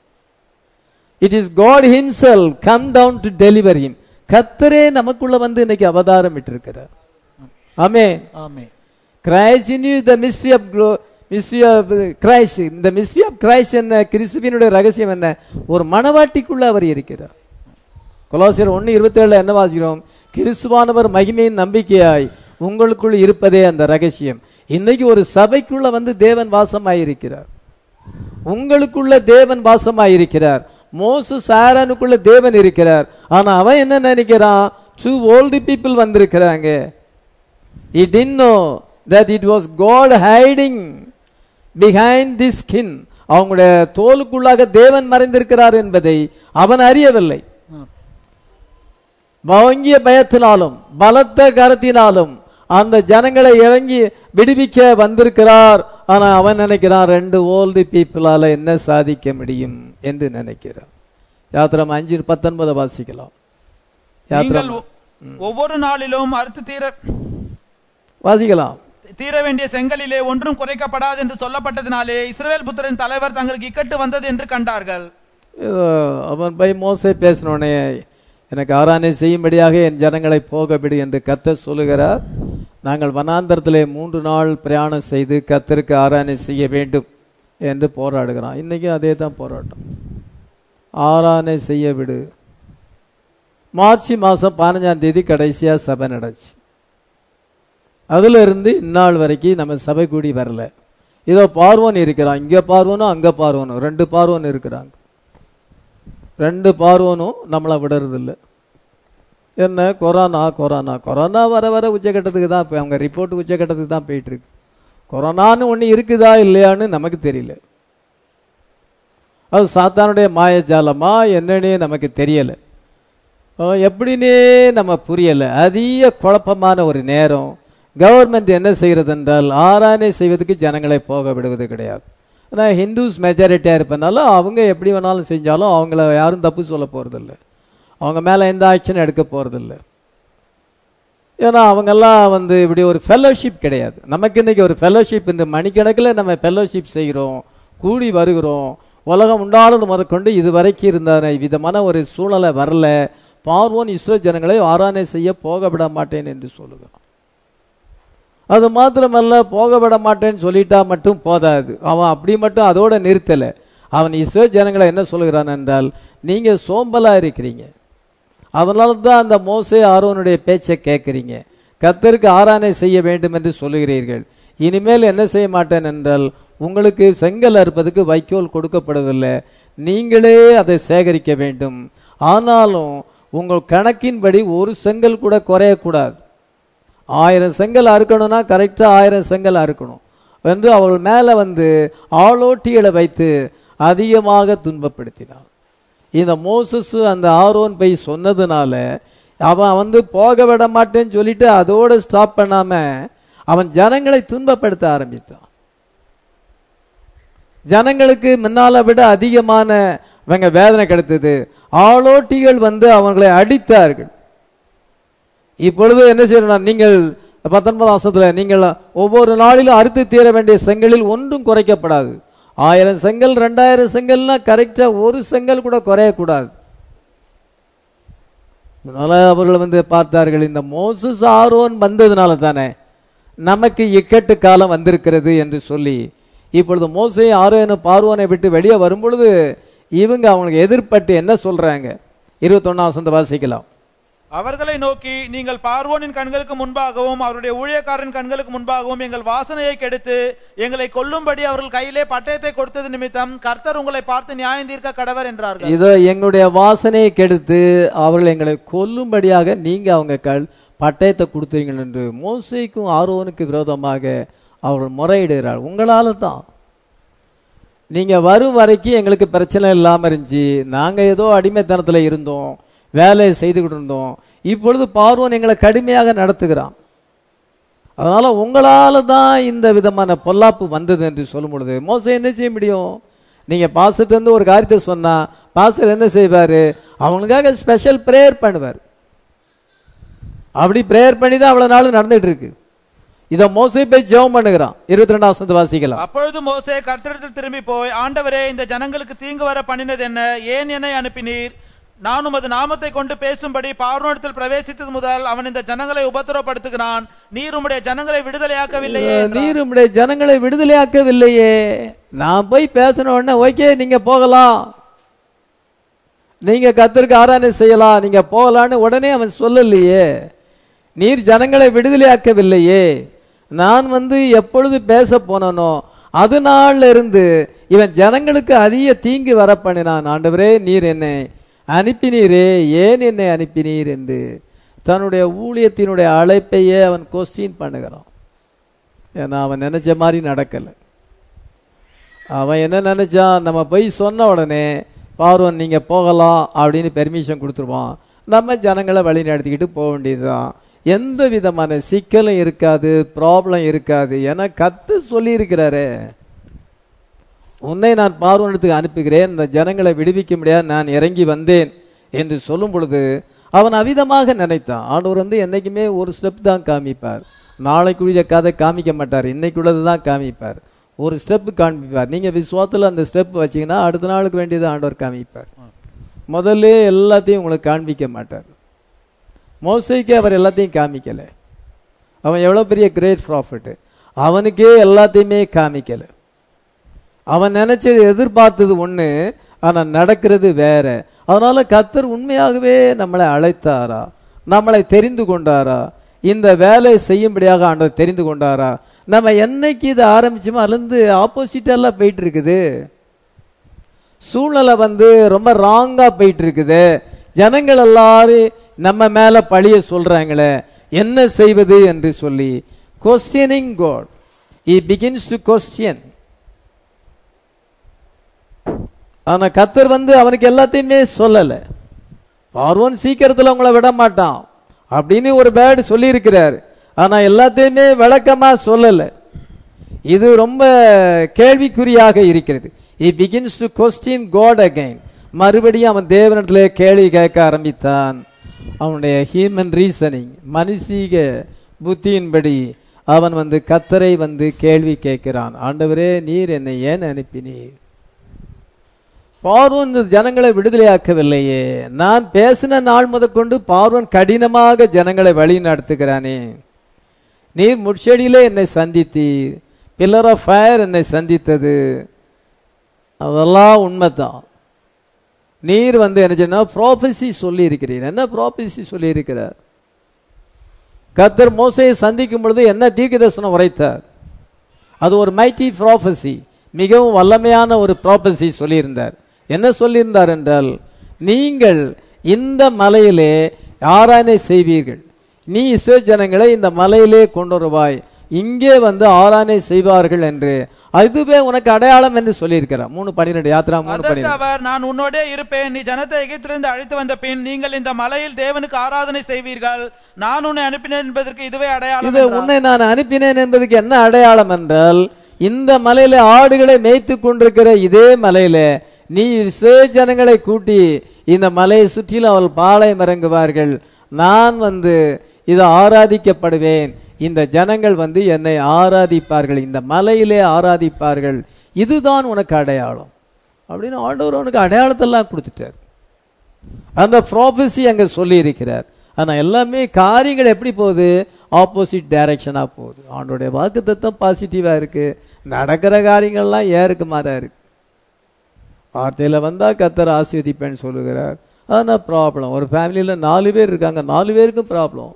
it is God himself come down to deliver him கத்தரே நமக்குள்ள வந்து இன்னைக்கு அவதாரம் விட்டிருக்கிறார் ஆமென் ஆமென் Christ in you the mystery of mystery of Christ இந்த மிஸ்ட்ரி ஆஃப் கிரைஸ்ட் என்ன கிறிஸ்துவினுடைய ரகசியம் என்ன ஒரு மனவாட்டிக்குள்ள அவர் இருக்கிறார் கொலோசியர் ஒன்று இருபத்தேழுல என்ன வாசிக்கிறோம் கிறிஸ்துவானவர் மகிமையின் நம்பிக்கையாய் உங்களுக்குள் இருப்பதே அந்த ரகசியம் இன்னைக்கு ஒரு சபைக்குள்ள வந்து தேவன் வாசமாயிருக்கிறார் உங்களுக்குள்ள தேவன் வாசமாயிருக்கிறார் மோசு சாரானுக்குள்ள தேவன் இருக்கிறார் ஆனா அவன் என்ன நினைக்கிறான் டூ ஓல்டு பீப்புள் வந்திருக்கிறாங்க He didn't know that it was God hiding behind this skin. அவங்களுடைய தோலுக்குள்ளாக தேவன் மறைந்திருக்கிறார் என்பதை அவன் அறியவில்லை ஆம். வங்கிய பயத்தினாலும் பலத்த கரத்தினாலும் அந்த ஜனங்களை இறங்கி விடுவிக்க வந்திருக்கிறார் ஆனா அவன் நினைக்கிறான் ரெண்டு ஓல்டு பீப்புளால என்ன சாதிக்க முடியும் என்று நினைக்கிறான் யாத்திரம் அஞ்சு பத்தொன்பதை வாசிக்கலாம் நீங்கள் யாத்திரம் ஒ- ஒவ்வொரு நாளிலும் அறுத்து தீர வாசிக்கலாம் தீர வேண்டிய செங்கலிலே ஒன்றும் குறைக்கப்படாது என்று சொல்லப்பட்டதினாலே இஸ்ரவேல் புத்திரன் தலைவர் தங்களுக்கு இக்கட்டு வந்தது என்று கண்டார்கள் இதோ அவன் போய் மோசே பேசினோடனே எனக்கு ஆராதனை செய்யும்படியாக என் ஜனங்களை போகவிடு என்று கத்தர் சொல்லுகிறார் நாங்கள் வனாந்தரத்திலே மூன்று நாள் பிரயாணம் செய்து கத்தருக்கு ஆராதனை செய்ய வேண்டும் என்று போராடுகிறான் இன்னைக்கு அதே தான் போராட்டம் ஆராதனை செய்ய விடு மார்ச் மாதம் பதினஞ்சாம் தேதி கடைசியா சபை நடந்துச்சு அதுல இருந்து இந்நாள் வரைக்கும் நம்ம சபை கூடி வரல இதோ பார்வன் இருக்கிறான் இங்க பார்வனும் அங்க பார்வனும் ரெண்டு பார்வன் இருக்கிறாங்க ரெண்டு பார்வனும் நம்மளை விடுறதில்ல என்ன கொரோனா கொரோனா கொரோனா வர வர உச்சக்கட்டத்துக்கு தான் இப்போ அவங்க ரிப்போர்ட் உச்சக்கட்டத்துக்கு தான் போயிட்டு இருக்கு கொரோனான்னு ஒன்று இருக்குதா இல்லையான்னு நமக்கு தெரியல அது சாத்தானுடைய மாயஜாலமா என்னன்னே நமக்கு தெரியல அஹ் எப்படின்னே நம்ம புரியல அதிக குழப்பமான ஒரு நேரம் கவர்மெண்ட் என்ன செய்கிறது என்றால் ஆராதனை செய்வதற்கு ஜனங்களை போக விடுவது கிடையாது ஆனால் ஹிந்துஸ் மெஜாரிட்டியாக இருப்பனால அவங்க எப்படி வேணாலும் செஞ்சாலும் அவங்கள யாரும் தப்பு சொல்ல போகிறதில்ல அவங்க மேலே எந்த ஆக்ஷன் எடுக்க போகிறதில்ல ஏன்னா அவங்கெல்லாம் வந்து இப்படி ஒரு ஃபெல்லோஷிப் கிடையாது நமக்கு இன்னைக்கு ஒரு ஃபெல்லோஷிப் இந்த மணிக்கணக்கில் நம்ம ஃபெல்லோஷிப் செய்கிறோம் கூடி வருகிறோம் உலகம் உண்டானது முதற்கொண்டு இது வரைக்கும் இருந்த விதமான ஒரு சூழ்நிலை வரல பார்வோன் இஸ்ரோ ஜனங்களை ஆராதனை செய்ய போக விட மாட்டேன் என்று சொல்லுகிறான் அது மாத்திரமல்ல போக விட மாட்டேன்னு சொல்லிட்டா மட்டும் போதாது அவன் அப்படி மட்டும் அதோட நிறுத்தல அவன் இஸ்ரோ ஜனங்களை என்ன சொல்லுகிறான் என்றால் நீங்க சோம்பலா இருக்கிறீங்க அதனால தான் அந்த மோசே ஆரோனுடைய பேச்சை கேட்குறீங்க கத்தருக்கு ஆராதனை செய்ய வேண்டும் என்று சொல்லுகிறீர்கள் இனிமேல் என்ன செய்ய மாட்டேன் என்றால் உங்களுக்கு செங்கல் அறுப்பதற்கு வைக்கோல் கொடுக்கப்படுவதில்லை நீங்களே அதை சேகரிக்க வேண்டும் ஆனாலும் உங்கள் கணக்கின்படி ஒரு செங்கல் கூட குறையக்கூடாது ஆயிரம் செங்கல் அறுக்கணும்னா கரெக்டாக ஆயிரம் செங்கல் அறுக்கணும் என்று அவள் மேலே வந்து ஆளோட்டிகளை வைத்து அதிகமாக துன்பப்படுத்தினான் இந்த மோசஸ் அந்த ஆரோன் போய் சொன்னதுனால அவன் வந்து போக விட மாட்டேன்னு சொல்லிட்டு அதோட ஸ்டாப் பண்ணாம அவன் ஜனங்களை துன்பப்படுத்த ஆரம்பித்தான் ஜனங்களுக்கு முன்னால விட அதிகமான இவங்க வேதனை கிடைத்தது ஆளோட்டிகள் வந்து அவங்களை அடித்தார்கள் இப்பொழுது என்ன செய்யணும் நீங்கள் பத்தொன்பதாம் வருஷத்துல நீங்கள் ஒவ்வொரு நாளிலும் அறுத்து தீர வேண்டிய செங்கலில் ஒன்றும் குறைக்கப்படாது ஆயிரம் செங்கல் ரெண்டாயிரம் செங்கல்னா கரெக்டா ஒரு செங்கல் கூட குறையக்கூடாது அதனால அவர்கள் வந்து பார்த்தார்கள் இந்த மோசஸ் ஆரோன் வந்ததுனால தானே நமக்கு இக்கட்டு காலம் வந்திருக்கிறது என்று சொல்லி இப்பொழுது மோசை ஆரோனும் பார்வோனை விட்டு வெளியே வரும்பொழுது இவங்க அவங்களுக்கு எதிர்பட்டு என்ன சொல்றாங்க இருபத்தொன்னாம் வசந்த வாசிக்கலாம் அவர்களை நோக்கி நீங்கள் பார்வோனின் கண்களுக்கு முன்பாகவும் அவருடைய ஊழியக்காரன் கண்களுக்கு முன்பாகவும் எங்கள் வாசனையை கெடுத்து எங்களை கொல்லும்படி அவர்கள் கையிலே பட்டயத்தை கொடுத்தது நிமித்தம் கர்த்தர் உங்களை பார்த்து நியாயம் தீர்க்க கடவர் என்றார்கள் இதோ எங்களுடைய வாசனையை கெடுத்து அவர்கள் எங்களை கொல்லும்படியாக நீங்க அவங்க கல் பட்டயத்தை கொடுத்தீர்கள் என்று மோசைக்கும் ஆரோனுக்கு விரோதமாக அவர்கள் முறையிடுகிறார் உங்களால தான் நீங்க வரும் வரைக்கும் எங்களுக்கு பிரச்சனை இல்லாம இருந்துச்சு நாங்க ஏதோ அடிமைத்தனத்துல இருந்தோம் வேலையை செய்துகிட்டு இருந்தோம் இப்பொழுது பார்வோன் எங்களை கடுமையாக நடத்துகிறான் அதனால உங்களால தான் இந்த விதமான பொல்லாப்பு வந்தது என்று சொல்லும் பொழுது மோசம் என்ன செய்ய முடியும் நீங்க பாஸ்டர் இருந்து ஒரு காரியத்தை சொன்னா பாஸ்டர் என்ன செய்வாரு அவங்களுக்காக ஸ்பெஷல் பிரேயர் பண்ணுவார் அப்படி பிரேயர் பண்ணி தான் அவ்வளவு நாள் நடந்துட்டு இருக்கு இத மோசை போய் ஜெபம் பண்ணுகிறான் இருபத்தி ரெண்டாம் வசனத்தை வாசிக்கலாம் அப்பொழுது மோசே கர்த்தரிடத்தில் திரும்பி போய் ஆண்டவரே இந்த ஜனங்களுக்கு தீங்கு வர பண்ணினது என்ன ஏன் என்னை அனுப்பினீர் நான் உமது நாமத்தை கொண்டு பேசும்படி பார்வனிடத்தில் பிரவேசித்தது முதல் அவன் இந்த ஜனங்களை உபத்திரவப்படுத்துகிறான் நீர் உம்முடைய ஜனங்களை விடுதலையாக்கவில்லையே என்றார். நீர் உம்முடைய ஜனங்களை விடுதலையாக்கவில்லையே நான் போய் பேசின உடனே ஓகே நீங்க போகலாம் நீங்க கத்தருக்கு ஆராதனை செய்யலாம் நீங்க போகலான்னு உடனே அவன் சொல்லலையே நீர் ஜனங்களை விடுதலையாக்கவில்லையே நான் வந்து எப்பொழுது பேச போனனோ அது நாள்ல இருந்து இவன் ஜனங்களுக்கு அதிக தீங்கு வர பண்ணினான் ஆண்டவரே நீர் என்னை அனுப்பினீரே ஏன் என்னை அனுப்பினீர் என்று தன்னுடைய ஊழியத்தினுடைய அழைப்பையே அவன் கொஸ்டின் பண்ணுகிறான் ஏன்னா அவன் நினைச்ச மாதிரி நடக்கல அவன் என்ன நினைச்சான் நம்ம போய் சொன்ன உடனே பார்வன் நீங்க போகலாம் அப்படின்னு பெர்மிஷன் கொடுத்துருவான் நம்ம ஜனங்களை வழி நடத்திக்கிட்டு போக வேண்டியதுதான் எந்த விதமான சிக்கலும் இருக்காது ப்ராப்ளம் இருக்காது ஏன்னா கத்து சொல்லி உன்னை நான் பார்வனத்துக்கு அனுப்புகிறேன் இந்த ஜனங்களை விடுவிக்க முடியாது நான் இறங்கி வந்தேன் என்று சொல்லும் பொழுது அவன் அவிதமாக நினைத்தான் ஆண்டவர் வந்து என்னைக்குமே ஒரு ஸ்டெப் தான் காமிப்பார் நாளைக்குரிய கதை காமிக்க மாட்டார் இன்னைக்குள்ளது தான் காமிப்பார் ஒரு ஸ்டெப் காமிப்பார் நீங்க விசுவாத்துல அந்த ஸ்டெப் வச்சீங்கன்னா அடுத்த நாளுக்கு வேண்டியது ஆண்டவர் காமிப்பார் முதல்ல எல்லாத்தையும் உங்களுக்கு காண்பிக்க மாட்டார் மோசைக்கு அவர் எல்லாத்தையும் காமிக்கல அவன் எவ்வளவு பெரிய கிரேட் ப்ராஃபிட் அவனுக்கே எல்லாத்தையுமே காமிக்கல அவன் நினைச்சது எதிர்பார்த்தது ஒண்ணு ஆனா நடக்கிறது வேற அதனால கத்தர் உண்மையாகவே நம்மளை அழைத்தாரா நம்மளை தெரிந்து கொண்டாரா இந்த வேலை செய்யும்படியாக ஆண்டவர் தெரிந்து கொண்டாரா நம்ம என்னைக்கு இதை ஆரம்பிச்சோமோ அதுலேருந்து ஆப்போசிட்டெல்லாம் போயிட்டு இருக்குது சூழ்நிலை வந்து ரொம்ப ராங்கா போயிட்டு இருக்குது ஜனங்கள் எல்லாரும் நம்ம மேல பழிய சொல்றாங்களே என்ன செய்வது என்று சொல்லி questioning God he begins to question ஆனா கத்தர் வந்து அவனுக்கு எல்லாத்தையுமே சொல்லல பார்வன் சீக்கிரத்துல உங்களை விட மாட்டான் அப்படின்னு ஒரு பேர்டு சொல்லி இருக்கிறார் ஆனா எல்லாத்தையுமே விளக்கமா சொல்லல இது ரொம்ப கேள்விக்குறியாக இருக்கிறது he begins to question God again மறுபடியும் அவன் தேவனிடத்துல கேள்வி கேட்க ஆரம்பித்தான் அவனுடைய ஹியூமன் ரீசனிங் மனுஷீக புத்தியின்படி அவன் வந்து கத்தரை வந்து கேள்வி கேட்கிறான் ஆண்டவரே நீர் என்னை ஏன் அனுப்பினீர் பார்வன் இந்த ஜனங்களை விடுதலையாக்கவில்லையே நான் பேசின நாள் முதற்கொண்டு பார்வன் கடினமாக ஜனங்களை வழி நடத்துகிறானே நீர் முட்செடியிலே என்னை சந்தித்தீர் பில்லர் ஆஃப் ஃபயர் என்னை சந்தித்தது அதெல்லாம் உண்மைதான் நீர் வந்து என்ன சொன்னா ப்ராஃபஸி சொல்லி இருக்கிறீர் என்ன ப்ராஃபஸி சொல்லி இருக்கிறார் கத்தர் மோசையை சந்திக்கும் பொழுது என்ன தீர்க்கதரிசனம் உரைத்தார் அது ஒரு மைட்டி ப்ராஃபஸி மிகவும் வல்லமையான ஒரு ப்ராஃபஸி சொல்லியிருந்தார் என்ன சொல்லியிருந்தார் என்றால் நீங்கள் இந்த மலையிலே ஆராய்னை செய்வீர்கள் நீ இஸ்ரோ ஜனங்களை இந்த மலையிலே கொண்டு வருவாய் இங்கே வந்து ஆராய்னை செய்வார்கள் என்று அதுவே உனக்கு அடையாளம் என்று சொல்லியிருக்கிறார் மூணு பன்னிரெண்டு யாத்ரா மூணு அதற்கு பன்னிரெண்டு அவர் நான் உன்னோடே இருப்பேன் நீ ஜனத்தை எகிப்திலிருந்து அழைத்து வந்த பின் நீங்கள் இந்த மலையில் தேவனுக்கு ஆராதனை செய்வீர்கள் நான் உன்னை அனுப்பினேன் என்பதற்கு இதுவே அடையாளம் இது என்றார். உன்னை நான் அனுப்பினேன் என்பதுக்கு என்ன அடையாளம் என்றால் இந்த மலையில ஆடுகளை மேய்த்து கொண்டிருக்கிற இதே மலையில நீ சே ஜனங்களை கூட்டி இந்த மலையை சுற்றிலும் அவள் பாளையம் இறங்குவார்கள் நான் வந்து இது ஆராதிக்கப்படுவேன் இந்த ஜனங்கள் வந்து என்னை ஆராதிப்பார்கள் இந்த மலையிலே ஆராதிப்பார்கள் இதுதான் உனக்கு அடையாளம் அப்படின்னு ஆண்டவர் உனக்கு அடையாளத்தெல்லாம் கொடுத்துட்டார் அந்த ப்ராஃபஸி அங்க சொல்லி இருக்கிறார் ஆனா எல்லாமே காரியங்கள் எப்படி போகுது ஆப்போசிட் டைரக்ஷனா போகுது ஆண்டோடைய வாக்கு தத்துவம் பாசிட்டிவா இருக்கு நடக்கிற காரியங்கள்லாம் ஏருக்கு மாறா இருக்கு வார்த்தையில வந்தா கத்தர் ஆசீர்வதிப்பேன்னு சொல்லுகிறார் ஆனா ப்ராப்ளம் ஒரு ஃபேமிலியில நாலு பேர் இருக்காங்க நாலு பேருக்கும் ப்ராப்ளம்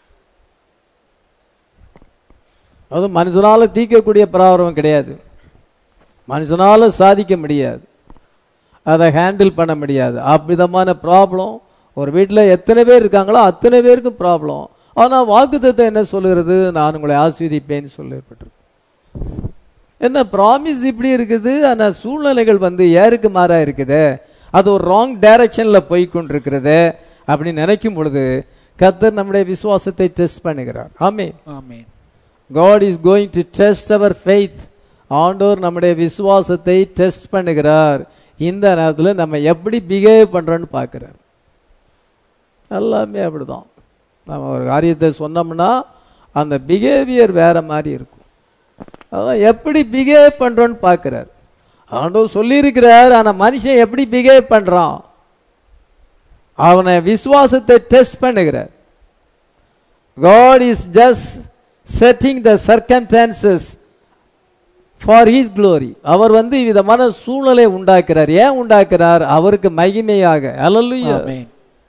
அது மனுஷனால தீர்க்கக்கூடிய ப்ராப்ளம் கிடையாது மனுஷனால சாதிக்க முடியாது அதை ஹேண்டில் பண்ண முடியாது அவ்விதமான ப்ராப்ளம் ஒரு வீட்டில் எத்தனை பேர் இருக்காங்களோ அத்தனை பேருக்கும் ப்ராப்ளம் ஆனால் வாக்குத்தத்தை என்ன சொல்லுகிறது நான் உங்களை ஆஸ்வதிப்பேன்னு சொல்லப்பட்டிருக்கு என்ன ப்ராமிஸ் இப்படி இருக்குது ஆனால் சூழ்நிலைகள் வந்து ஏருக்கு மாறா இருக்குது அது ஒரு ராங் டைரக்ஷன்ல போய் கொண்டிருக்கிறது அப்படின்னு நினைக்கும் பொழுது கத்தர் நம்முடைய விசுவாசத்தை டெஸ்ட் பண்ணுகிறார் ஆமே ஆமென் God is going to test our faith. ஆண்டவர் நம்முடைய விசுவாசத்தை டெஸ்ட் பண்ணுகிறார் இந்த நேரத்தில் நம்ம எப்படி பிஹேவ் பண்றோம்னு பார்க்கிறார் எல்லாமே அப்படிதான் நம்ம ஒரு காரியத்தை சொன்னோம்னா அந்த பிஹேவியர் வேற மாதிரி இருக்கும் அதான் எப்படி பிஹேவ் பண்றோம்னு பார்க்கிறார் ஆண்டவர் சொல்லியிருக்கிறார் ஆனா மனுஷன் எப்படி பிஹேவ் பண்றான் அவனை விசுவாசத்தை டெஸ்ட் பண்ணுகிறார் God is just setting the circumstances for his glory அவர் வந்து விதமான சூழ்நிலை உண்டாக்குறார் ஏன் உண்டாக்குறார் அவருக்கு மகிமையாக அல்லல்லுயா ஆமென்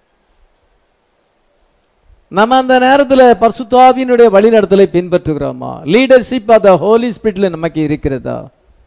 நம்ம அந்த நேரத்துல பரிசுத்தாவியினுடைய வழிநடத்தலை பின்பற்றுகிறோமா லீடர்ஷிப் ஆஃப் த ஹோலி ஸ்பிரிட்ல நமக்கு இருக்கிறதா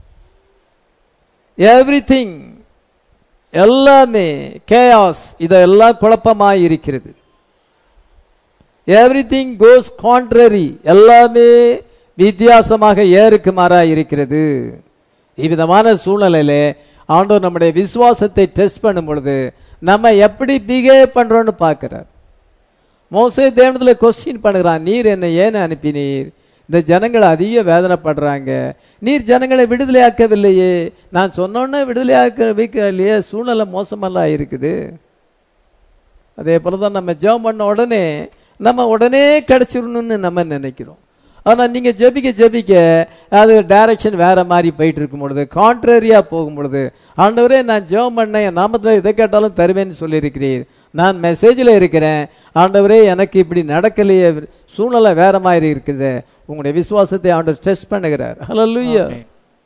எவ்ரிதிங் எல்லாமே கேயாஸ் இதெல்லாம் குழப்பமாய் இருக்கிறது எவ்ரிதிங் கோஸ் கான்ட்ரரி எல்லாமே வித்தியாசமாக ஏறுக்கு மாறா இருக்கிறது இவ்விதமான சூழ்நிலையில ஆண்டவர் நம்முடைய விசுவாசத்தை டெஸ்ட் பண்ணும் பொழுது நம்ம எப்படி பிஹேவ் பண்றோம்னு பார்க்கிறார் மோசே தேவனத்துல கொஸ்டின் பண்ணுகிறான் நீர் என்னை ஏன் அனுப்பினீர் இந்த ஜனங்கள் அதிக வேதனைப்படுறாங்க நீர் ஜனங்களை விடுதலையாக்கவில்லையே நான் சொன்னோன்னே விடுதலையாக்க வைக்கலையே சூழ்நிலை மோசமெல்லாம் இருக்குது அதே போல தான் நம்ம ஜெபம் பண்ண உடனே நம்ம உடனே கிடைச்சிடணும்னு நம்ம நினைக்கிறோம் ஆனா நீங்க ஜெபிக்க ஜெபிக்க அது டைரக்ஷன் வேற மாதிரி போயிட்டு இருக்கும் பொழுது கான்ட்ரரியா போகும் பொழுது ஆண்டவரே நான் ஜெபம் பண்ணேன் என் நாமத்துல எதை கேட்டாலும் தருவேன்னு சொல்லியிருக்கிறீர் நான் மெசேஜில் இருக்கிறேன் ஆண்டவரே எனக்கு இப்படி நடக்கலையே சூழ்நிலை வேற மாதிரி இருக்குது உங்களுடைய விசுவாசத்தை ஆண்டவர் டெஸ்ட் பண்ணுகிறார் ஹalleluya ஆமென்.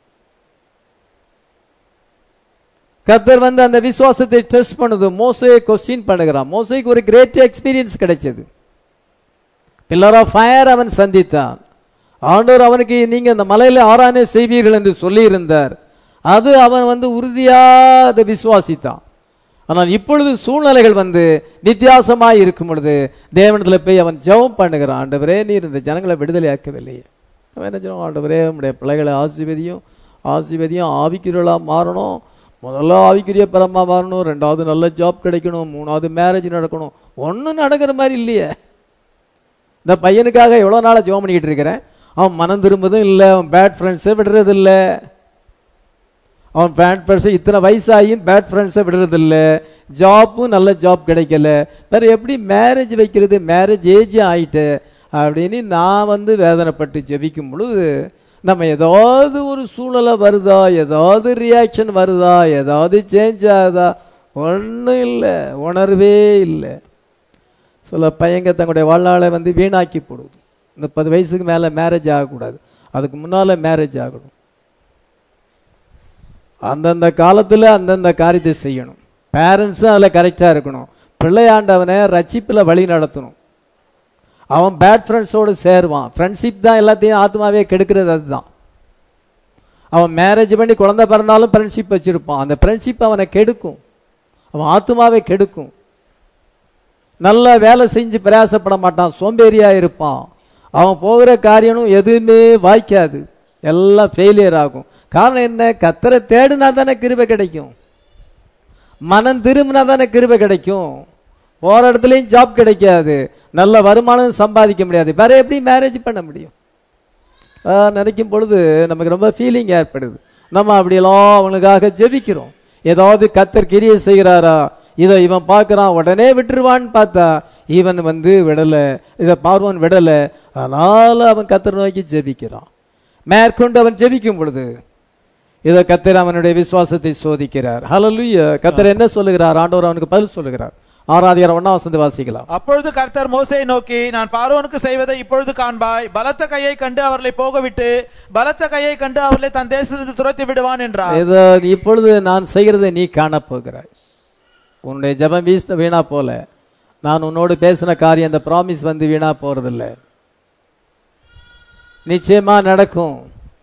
கர்த்தர் வந்து அந்த விசுவாசத்தை டெஸ்ட் பண்ணுது மோசே கொஸ்டின் பண்ணுகிறான் மோசைக்கு ஒரு கிரேட் எக்ஸ்பீரியன்ஸ் கிடைச்சது பில்லர் ஆஃப் ஃபயர் அவன் சந்தித்தான் ஆண்டவர் அவனுக்கு நீங்க அந்த மலையில ஆரானே செய்வீர்கள் என்று சொல்லியிருந்தார் அது அவன் வந்து உறுதியா அதை விசுவாசித்தான் ஆனால் இப்பொழுது சூழ்நிலைகள் வந்து வித்தியாசமாய் இருக்கும் பொழுது தேவனத்துல போய் அவன் ஜெபம் பண்ணுகிறான் ஆண்டவரே நீர் இந்த ஜனங்களை விடுதலையாக்கவில்லையே அவன் என்ன சொல்லுவான் ஆண்டவரே உம்முடைய பிள்ளைகளை ஆசீர்வதியும் ஆசீர்வதியும் ஆவிக்குரியலா மாறணும் முதல்ல ஆவிக்குரிய பரமா மாறணும் ரெண்டாவது நல்ல ஜாப் கிடைக்கணும் மூணாவது மேரேஜ் நடக்கணும் ஒன்றும் நடக்கிற மாதிரி இல்லையே இந்த பையனுக்காக எவ்வளோ நாளாக ஜோம் பண்ணிக்கிட்டு இருக்கிறேன் அவன் மனம் திரும்பதும் இல்லை அவன் பேட் ஃப்ரெண்ட்ஸை விடுறது இல்லை அவன் பேட் ஃப்ரெண்ட்ஸை இத்தனை வயசாகியும் பேட் ஃப்ரெண்ட்ஸை விடுறது இல்லை ஜாப்பும் நல்ல ஜாப் கிடைக்கல வேற எப்படி மேரேஜ் வைக்கிறது மேரேஜ் ஏஜ் ஆயிட்டு அப்படின்னு நான் வந்து வேதனைப்பட்டு ஜெபிக்கும் பொழுது நம்ம ஏதாவது ஒரு சூழ்நிலை வருதா ஏதாவது ரியாக்ஷன் வருதா ஏதாவது சேஞ்ச் ஆகுதா ஒன்றும் இல்லை உணர்வே இல்லை சில பையங்க தங்களுடைய வாழ்நாளை வந்து வீணாக்கி போடுது முப்பது வயசுக்கு மேலே மேரேஜ் ஆகக்கூடாது அதுக்கு முன்னால் மேரேஜ் ஆகணும் அந்தந்த காலத்தில் அந்தந்த காரியத்தை செய்யணும் பேரண்ட்ஸும் அதில் கரெக்டாக இருக்கணும் பிள்ளையாண்டவனை ரட்சிப்பில் வழி நடத்தணும் அவன் பேட் ஃப்ரெண்ட்ஸோடு சேருவான் ஃப்ரெண்ட்ஷிப் தான் எல்லாத்தையும் ஆத்மாவே கெடுக்கிறது அதுதான் அவன் மேரேஜ் பண்ணி குழந்தை பிறந்தாலும் ஃப்ரெண்ட்ஷிப் வச்சிருப்பான் அந்த ஃப்ரெண்ட்ஷிப் அவனை கெடுக்கும் அவன் ஆத்மாவே கெடுக்கும் நல்லா வேலை செஞ்சு பிரயாசப்பட மாட்டான் சோம்பேறியா இருப்பான் அவன் போகிற காரியமும் எதுவுமே வாய்க்காது எல்லாம் ஃபெயிலியர் ஆகும் காரணம் என்ன கத்தரை தேடினா தானே கிருபை கிடைக்கும் மனம் திரும்பினா தானே கிருபை கிடைக்கும் போற இடத்துலயும் ஜாப் கிடைக்காது நல்ல வருமானம் சம்பாதிக்க முடியாது வேற எப்படி மேரேஜ் பண்ண முடியும் ஆஹ் நினைக்கும் பொழுது நமக்கு ரொம்ப ஃபீலிங் ஏற்படுது நம்ம அப்படியெல்லாம் அவனுக்காக ஜெபிக்கிறோம் ஏதாவது கத்தர் கிரியை செய்கிறாரா இதை இவன் பார்க்கறான் உடனே விட்டுருவான்னு பார்த்தா இவன் வந்து விடல இதை பார்வன் விடல அதனால அவன் கத்தர் நோக்கி ஜெபிக்கிறான் மேற்கொண்டு அவன் ஜெபிக்கும் பொழுது இதை கத்தர் அவனுடைய விசுவாசத்தை சோதிக்கிறார் ஹalleluya கத்தர் என்ன சொல்லுகிறார் ஆண்டவர் அவனுக்கு பதில் சொல்லுகிறார் ஆறாதிகாரம் ஒண்ணா வசந்த வாசிக்கலாம் அப்பொழுது கர்த்தர் மோசையை நோக்கி நான் பார்வோனுக்கு செய்வதை இப்பொழுது காண்பாய் பலத்த கையை கண்டு அவர்களை போகவிட்டு பலத்த கையை கண்டு அவர்களை தன் தேசத்துக்கு துரத்தி விடுவான் என்றார் இதோ இப்பொழுது நான் செய்கிறதை நீ காணப்போகிறாய் உன்னுடைய ஜெபம் வீச வீணா போல நான் உன்னோடு பேசின காரியம் அந்த ப்ராமிஸ் வந்து வீணா போறதில்ல நிச்சயமா நடக்கும்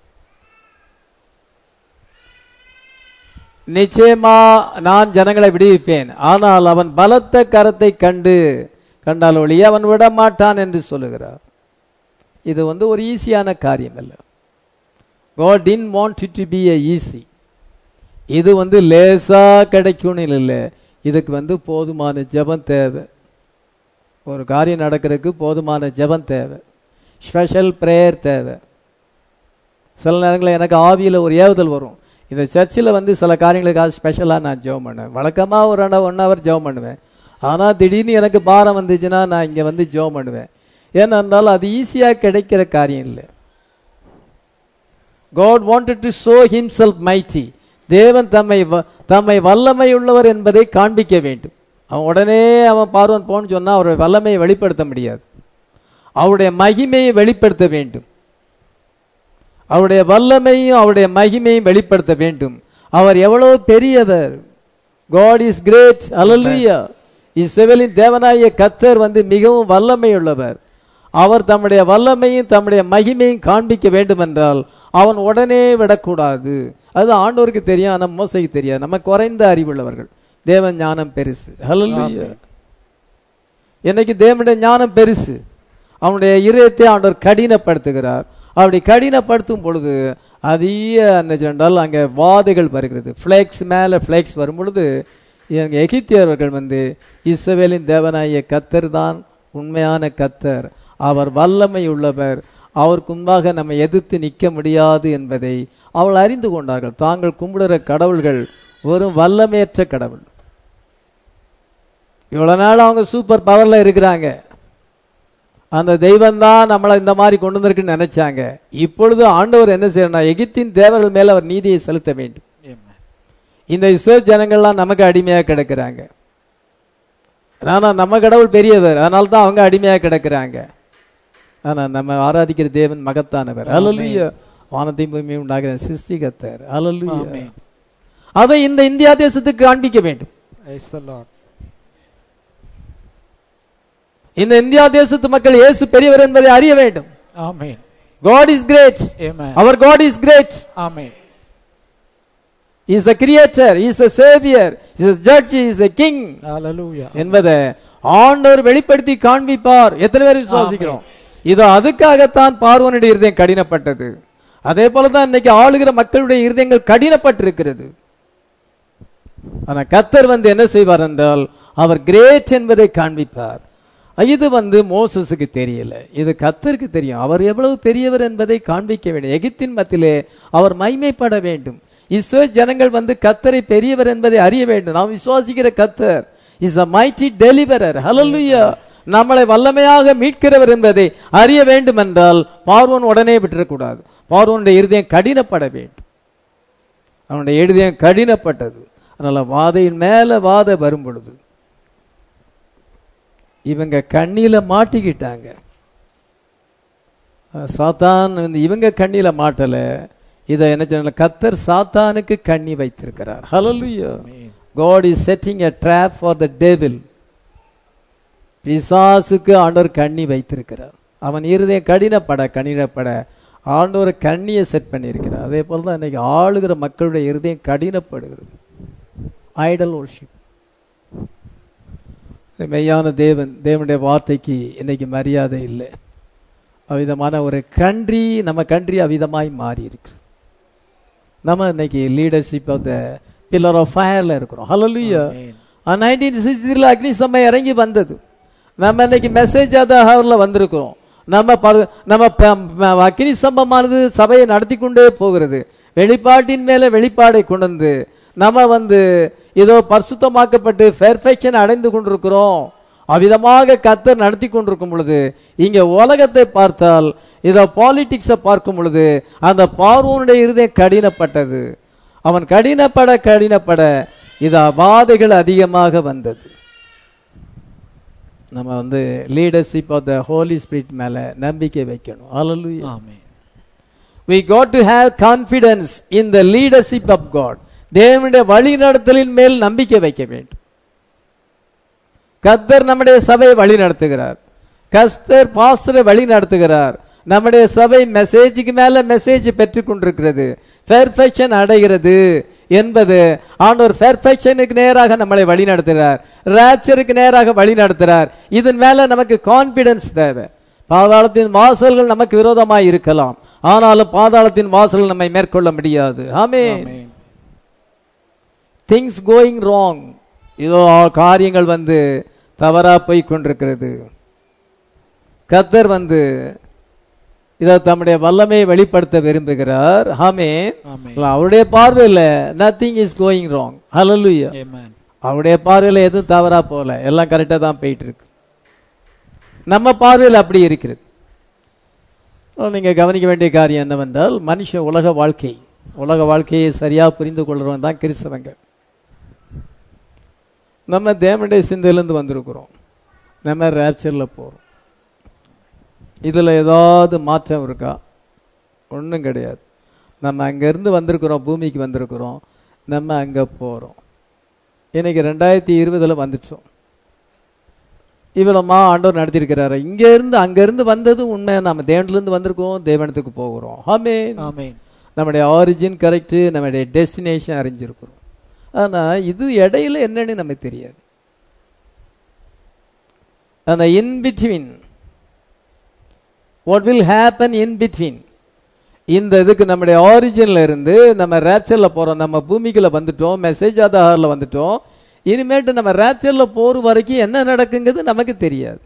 நிச்சயமா நான் ஜனங்களை விடுவிப்பேன் ஆனால் அவன் பலத்த கரத்தை கண்டு கண்டால் ஒழிய அவன் விட மாட்டான் என்று சொல்லுகிறார் இது வந்து ஒரு ஈஸியான காரியம் அல்ல God didn't want it to be a easy இது வந்து லேசா கிடைக்கும்னு இல்லை இதுக்கு வந்து போதுமான ஜெபம் தேவை ஒரு காரியம் நடக்கிறதுக்கு போதுமான ஜெபம் தேவை ஸ்பெஷல் ப்ரேயர் தேவை சில நேரங்களில் எனக்கு ஆவியில் ஒரு ஏவுதல் வரும் இந்த சர்ச்சில் வந்து சில காரியங்களுக்காக ஸ்பெஷலாக நான் ஜெபம் பண்ணுவேன் வழக்கமாக ஒரு ரெண்டு ஒன் ஹவர் ஜெபம் பண்ணுவேன் ஆனால் திடீர்னு எனக்கு பாரம் வந்துச்சுன்னா நான் இங்கே வந்து ஜெபம் பண்ணுவேன் ஏன்னா இருந்தாலும் அது ஈஸியாக கிடைக்கிற காரியம் இல்லை God wanted to show himself mighty தேவன் தம்மை வ- தம்மை வல்லமை உள்ளவர் என்பதை காண்பிக்க வேண்டும் அவன் உடனே அவன் பார்வன் போன்னு சொன்னா அவருடைய வல்லமையை வெளிப்படுத்த முடியாது அவருடைய மகிமையை வெளிப்படுத்த வேண்டும் அவருடைய வல்லமையும் அவருடைய மகிமையும் வெளிப்படுத்த வேண்டும் அவர் எவ்வளவு பெரியவர் காட் இஸ் கிரேட் அலலுயா இஸ்ரவேலின் தேவனாகிய கத்தர் வந்து மிகவும் வல்லமை உள்ளவர் அவர் தம்முடைய வல்லமையும் தம்முடைய மகிமையும் காண்பிக்க வேண்டும் என்றால் அவன் உடனே விடக்கூடாது அது ஆண்டவருக்கு தெரியும் ஆனா மோசைக்கு தெரியாது நம்ம குறைந்த அறிவுள்ளவர்கள் தேவன் ஞானம் பெருசு ஹalleluya என்னைக்கு தேவனுடைய ஞானம் பெருசு அவனுடைய இதயத்தை ஆண்டவர் கடினப்படுத்துகிறார் அப்படி கடினப்படுத்தும் பொழுது அதிக என்ன சொன்னால் அங்கே வாதைகள் வருகிறது ஃப்ளேக்ஸ் மேலே ஃப்ளேக்ஸ் வரும் பொழுது எங்க எகிப்தியர்கள் வந்து இஸ்ரவேலின் தேவனாகிய கத்தர் தான் உண்மையான கத்தர் அவர் வல்லமை உள்ளவர் அவருக்கு முன்பாக நம்ம எதிர்த்து நிற்க முடியாது என்பதை அவள் அறிந்து கொண்டார்கள் தாங்கள் கும்பிடுற கடவுள்கள் ஒரு வல்லமையற்ற கடவுள் இவ்வளவு நாள் அவங்க சூப்பர் பவர்ல இருக்கிறாங்க அந்த தெய்வம் தான் நம்மளை இந்த மாதிரி கொண்டு வந்திருக்குன்னு நினைச்சாங்க இப்பொழுது ஆண்டவர் என்ன செய்யணும் எகிப்தின் தேவர்கள் மேல அவர் நீதியை செலுத்த வேண்டும் Amen. இந்த இஸ்ரேல் ஜனங்கள்லாம் நமக்கு அடிமையாக கிடக்குறாங்க ஆனா நம்ம கடவுள் பெரியவர் அதனால தான் அவங்க அடிமையாக கிடக்குறாங்க ஆனா நம்ம ஆராதிக்கிற தேவன் மகத்தானவர் அலலுயா வானத்தையும் பூமியும் உண்டாகிற சிருஷ்டிகத்தர் அலலுயா Amen. அதை இந்த இந்தியா தேசத்துக்கு காண்பிக்க வேண்டும் Praise the Lord. இந்த இந்தியா தேசத்து மக்கள் இயேசு பெரியவர் என்பதை அறிய வேண்டும் Amen. God is great. Amen. Our God is great. Amen. He is a creator. He is a savior. He is a judge. He is a king. Hallelujah. என்பதை ஆண்டவர் வெளிப்படுத்தி காண்பிப்பார் எத்தனை பேர் விசுவாசிக்கிறோம் இது அதுக்காகத்தான் பார்வனுடைய இருதயம் கடினப்பட்டது அதே போலதான் இன்னைக்கு ஆளுகிற மக்களுடைய இருதயங்கள் கடினப்பட்டிருக்கிறது ஆனா கத்தர் வந்து என்ன செய்வார் என்றால் அவர் கிரேட் என்பதை காண்பிப்பார் இது வந்து மோசஸுக்கு தெரியல இது கத்தருக்கு தெரியும் அவர் எவ்வளவு பெரியவர் என்பதை காண்பிக்க வேண்டும் எகிப்தின் மத்தியிலே அவர் மைமைப்பட வேண்டும் இஸ்ரோ ஜனங்கள் வந்து கத்தரை பெரியவர் என்பதை அறிய வேண்டும் நாம் விசுவாசிக்கிற கத்தர் இஸ் அ மைட்டி டெலிவரர் ஹalleluya நம்மளை வல்லமையாக மீட்கிறவர் என்பதை அறிய வேண்டும் என்றால் பார்வோன் உடனே விட்டுறக்கூடாது பார்வோனுடைய இருதயம் கடினப்பட வேண்டும் அவனுடைய இருதயம் கடினப்பட்டது அதனால வாதையின் மேல வாதை வரும் பொழுது இவங்க கண்ணில மாட்டிக்கிட்டாங்க அஹ் சாத்தான் வந்து இவங்க கண்ணில மாட்டல இதை என்ன சொன்ன கத்தர் சாத்தானுக்கு கண்ணி வைத்திருக்கிறார் ஹalleluya God is setting a trap for the devil பிசாசுக்கு ஆண்டவர் கண்ணி வைத்திருக்கிறார் அவன் இருதயம் கடினப்பட கடினப்பட ஆண்டவர் கண்ணியை செட் பண்ணியிருக்கிறார் அதே போல தான் இன்னைக்கு ஆளுகிற மக்களுடைய இருதயம் கடினப்படுகிறது ஐடல் worship மெய்யான தேவன் தேவனுடைய வார்த்தைக்கு இன்னைக்கு மரியாதை இல்லை அவ்விதமான ஒரு கண்ட்ரி நம்ம கண்ட்ரி அவ்விதமாய் மாறி இருக்கு நம்ம இன்னைக்கு leadership of the pillar of ஃபயர்ல இருக்கிறோம் ஹalleluya Amen. நைன்டீன் சிக்ஸ்டியில் அக்னி சமயம் இறங்கி வந்தது நம்ம இன்னைக்கு மெசேஜ் ஆத ஹவரில் வந்திருக்கிறோம் நம்ம பரு- நம்ம ப- ம- அக்னி சம்பமானது சபையை நடத்தி கொண்டே போகிறது வெளிப்பாட்டின் மேல வெளிப்பாடை கொண்டு வந்து நம்ம வந்து ஏதோ பரிசுத்தமாக்கப்பட்டு பெர்ஃபெக்ஷன் அடைந்து கொண்டிருக்கிறோம் அவ்விதமாக கத்தர் நடத்தி கொண்டிருக்கும் பொழுது இங்க உலகத்தை பார்த்தால் இதோ பாலிடிக்ஸை பார்க்கும் பொழுது அந்த பார்வோனுடைய இருதயம் கடினப்பட்டது அவன் கடினப்பட கடினப்பட இது அபாதைகள் அதிகமாக வந்தது நம்ம வந்து leadership of the Holi spirit மேல நம்பிக்கை வைக்கணும் ஹalleluya Amen. we got to have confidence in the leadership of god தேவனுடைய வழிநடத்தலின் மேல் நம்பிக்கை வைக்க வேண்டும் கர்த்தர் நம்முடைய சபையை வழி நடத்துகிறார் கஸ்தர் பாஸ்டரை வழி நடத்துகிறார் நம்முடைய சபை மெசேஜுக்கு மேல மெசேஜ் பெற்றுக் கொண்டிருக்கிறது பெர்ஃபெக்ஷன் அடைகிறது என்பது ஆண்டவர் பெர்ஃபெக்ஷனுக்கு நேராக நம்மளை வழி நடத்துகிறார் ராப்சருக்கு நேராக வழி நடத்துகிறார் இதன் மேல நமக்கு கான்பிடன்ஸ் தேவை பாதாளத்தின் வாசல்கள் நமக்கு விரோதமாய் இருக்கலாம் ஆனாலும் பாதாளத்தின் வாசல்கள் நம்மை மேற்கொள்ள முடியாது ஆமே Amen. திங்ஸ் கோயிங் ராங் இதோ காரியங்கள் வந்து தவறா போய் கொண்டிருக்கிறது கத்தர் வந்து இதை தம்முடைய வல்லமையை வெளிப்படுத்த விரும்புகிறார் ஆமே Amen. அவருடைய பார்வையில் நத்திங் இஸ் கோயிங் ராங் ஹalleluya Amen. அவருடைய பார்வையில் எதுவும் தவறா போல எல்லாம் கரெக்டாக தான் போயிட்டு இருக்கு நம்ம பார்வையில் அப்படி இருக்கிறது நீங்க கவனிக்க வேண்டிய காரியம் என்னவென்றால் மனுஷ உலக வாழ்க்கை உலக வாழ்க்கையை சரியா புரிந்து கொள்றவன் தான் கிறிஸ்தவங்க நம்ம தேவனுடைய சிந்தையிலேருந்து வந்திருக்கிறோம் நம்ம ரேப்சரில் போகிறோம் இதில் ஏதாவது மாற்றம் இருக்கா ஒன்றும் கிடையாது நம்ம அங்கேருந்து வந்திருக்கிறோம் பூமிக்கு வந்திருக்கிறோம் நம்ம அங்கே போகிறோம் இன்னைக்கு ரெண்டாயிரத்தி இருபதில் வந்துட்டோம் இவ்வளோமா ஆண்டவர் நடத்தியிருக்கிறாரு இங்கேருந்து அங்கேருந்து வந்தது உண்மை நம்ம தேவன்லேருந்து வந்திருக்கோம் தேவனத்துக்கு போகிறோம் ஆமே Amen. நம்முடைய ஆரிஜின் கரெக்டு நம்முடைய டெஸ்டினேஷன் அறிஞ்சிருக்கிறோம் ஆனால் இது இடையில என்னன்னு நமக்கு தெரியாது அந்த in between what will happen in between இந்த இதுக்கு நம்முடைய ஆரிஜின்ல இருந்து நம்ம ரேப்சர்ல போறோம் நம்ம பூமிக்குள்ள வந்துட்டோம் மெசேஜ் ஆதாரில் வந்துட்டோம் இனிமேட்டு நம்ம ரேப்சர்ல போற வரைக்கும் என்ன நடக்குங்கிறது நமக்கு தெரியாது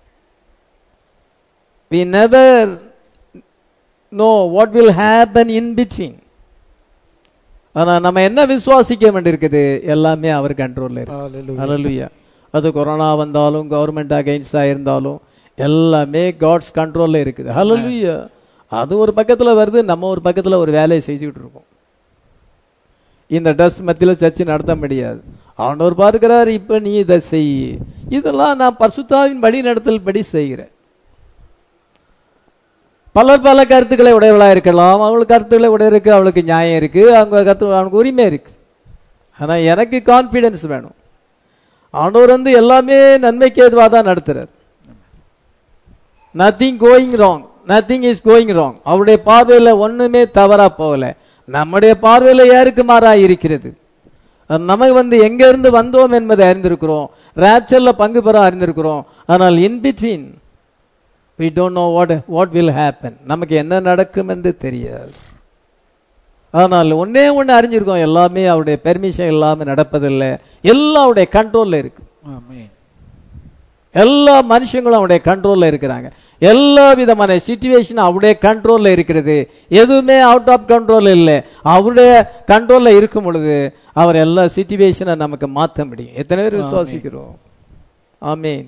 we never know what will happen in between ஆனா நம்ம என்ன விசுவாசிக்க வேண்டியிருக்குது எல்லாமே அவர் கண்ட்ரோல்ல இருக்கு Hallelujah. ஹalleluya அது கொரோனா வந்தாலும் கவர்மெண்ட் அகைன்ஸ்டா இருந்தாலும் எல்லாமே காட்ஸ் கண்ட்ரோல்ல இருக்குது ஹalleluya அது ஒரு பக்கத்துல வருது நம்ம ஒரு பக்கத்துல ஒரு வேலையை செஞ்சுக்கிட்டு இருக்கோம் இந்த டஸ்ட் மத்தியில சர்ச்சை நடத்த முடியாது ஆண்டவர் பார்க்கிறார் இப்ப நீ இதை செய் இதெல்லாம் நான் பரிசுத்தாவின் வழி நடத்தல் படி செய்கிறேன் பலர் பல கருத்துக்களை உடையவளா இருக்கலாம் அவளுக்கு கருத்துக்களை உடைய இருக்கு அவளுக்கு நியாயம் இருக்கு அவங்க கருத்து அவனுக்கு உரிமை இருக்கு ஆனா எனக்கு கான்பிடன்ஸ் வேணும் ஆண்டவர் வந்து எல்லாமே நன்மைக்கு ஏதுவாக தான் நடத்துறார் nothing going wrong nothing is going wrong அவருடைய பார்வையில ஒண்ணுமே தவறா போகல நம்முடைய பார்வையில யாருக்கு மாறா இருக்கிறது அது நமக்கு வந்து எங்க இருந்து வந்தோம் என்பதை அறிந்திருக்கிறோம் ரேப்சர்ல பங்கு பெற அறிந்திருக்கிறோம் ஆனால் in between we don't know what what will happen நமக்கு என்ன நடக்கும் என்று தெரியாது ஆனால் ஒன்னே ஒன்று அறிஞ்சிருக்கோம் எல்லாமே அவருடைய பெர்மிஷன் இல்லாம நடப்பதில்லை எல்லாம் அவருடைய கண்ட்ரோல்ல இருக்கு Amen. எல்லா மனுஷங்களும் அவருடைய கண்ட்ரோல்ல இருக்கிறாங்க எல்லா விதமான சுச்சுவேஷன் அவருடைய கண்ட்ரோல்ல இருக்கிறது எதுவுமே அவுட் ஆஃப் கண்ட்ரோல் இல்லை அவருடைய கண்ட்ரோல்ல இருக்கும் பொழுது அவர் எல்லா சுச்சுவேஷனை நமக்கு மாற்ற முடியும் எத்தனை பேர் விசுவாசிக்கிறோம் ஆமீன்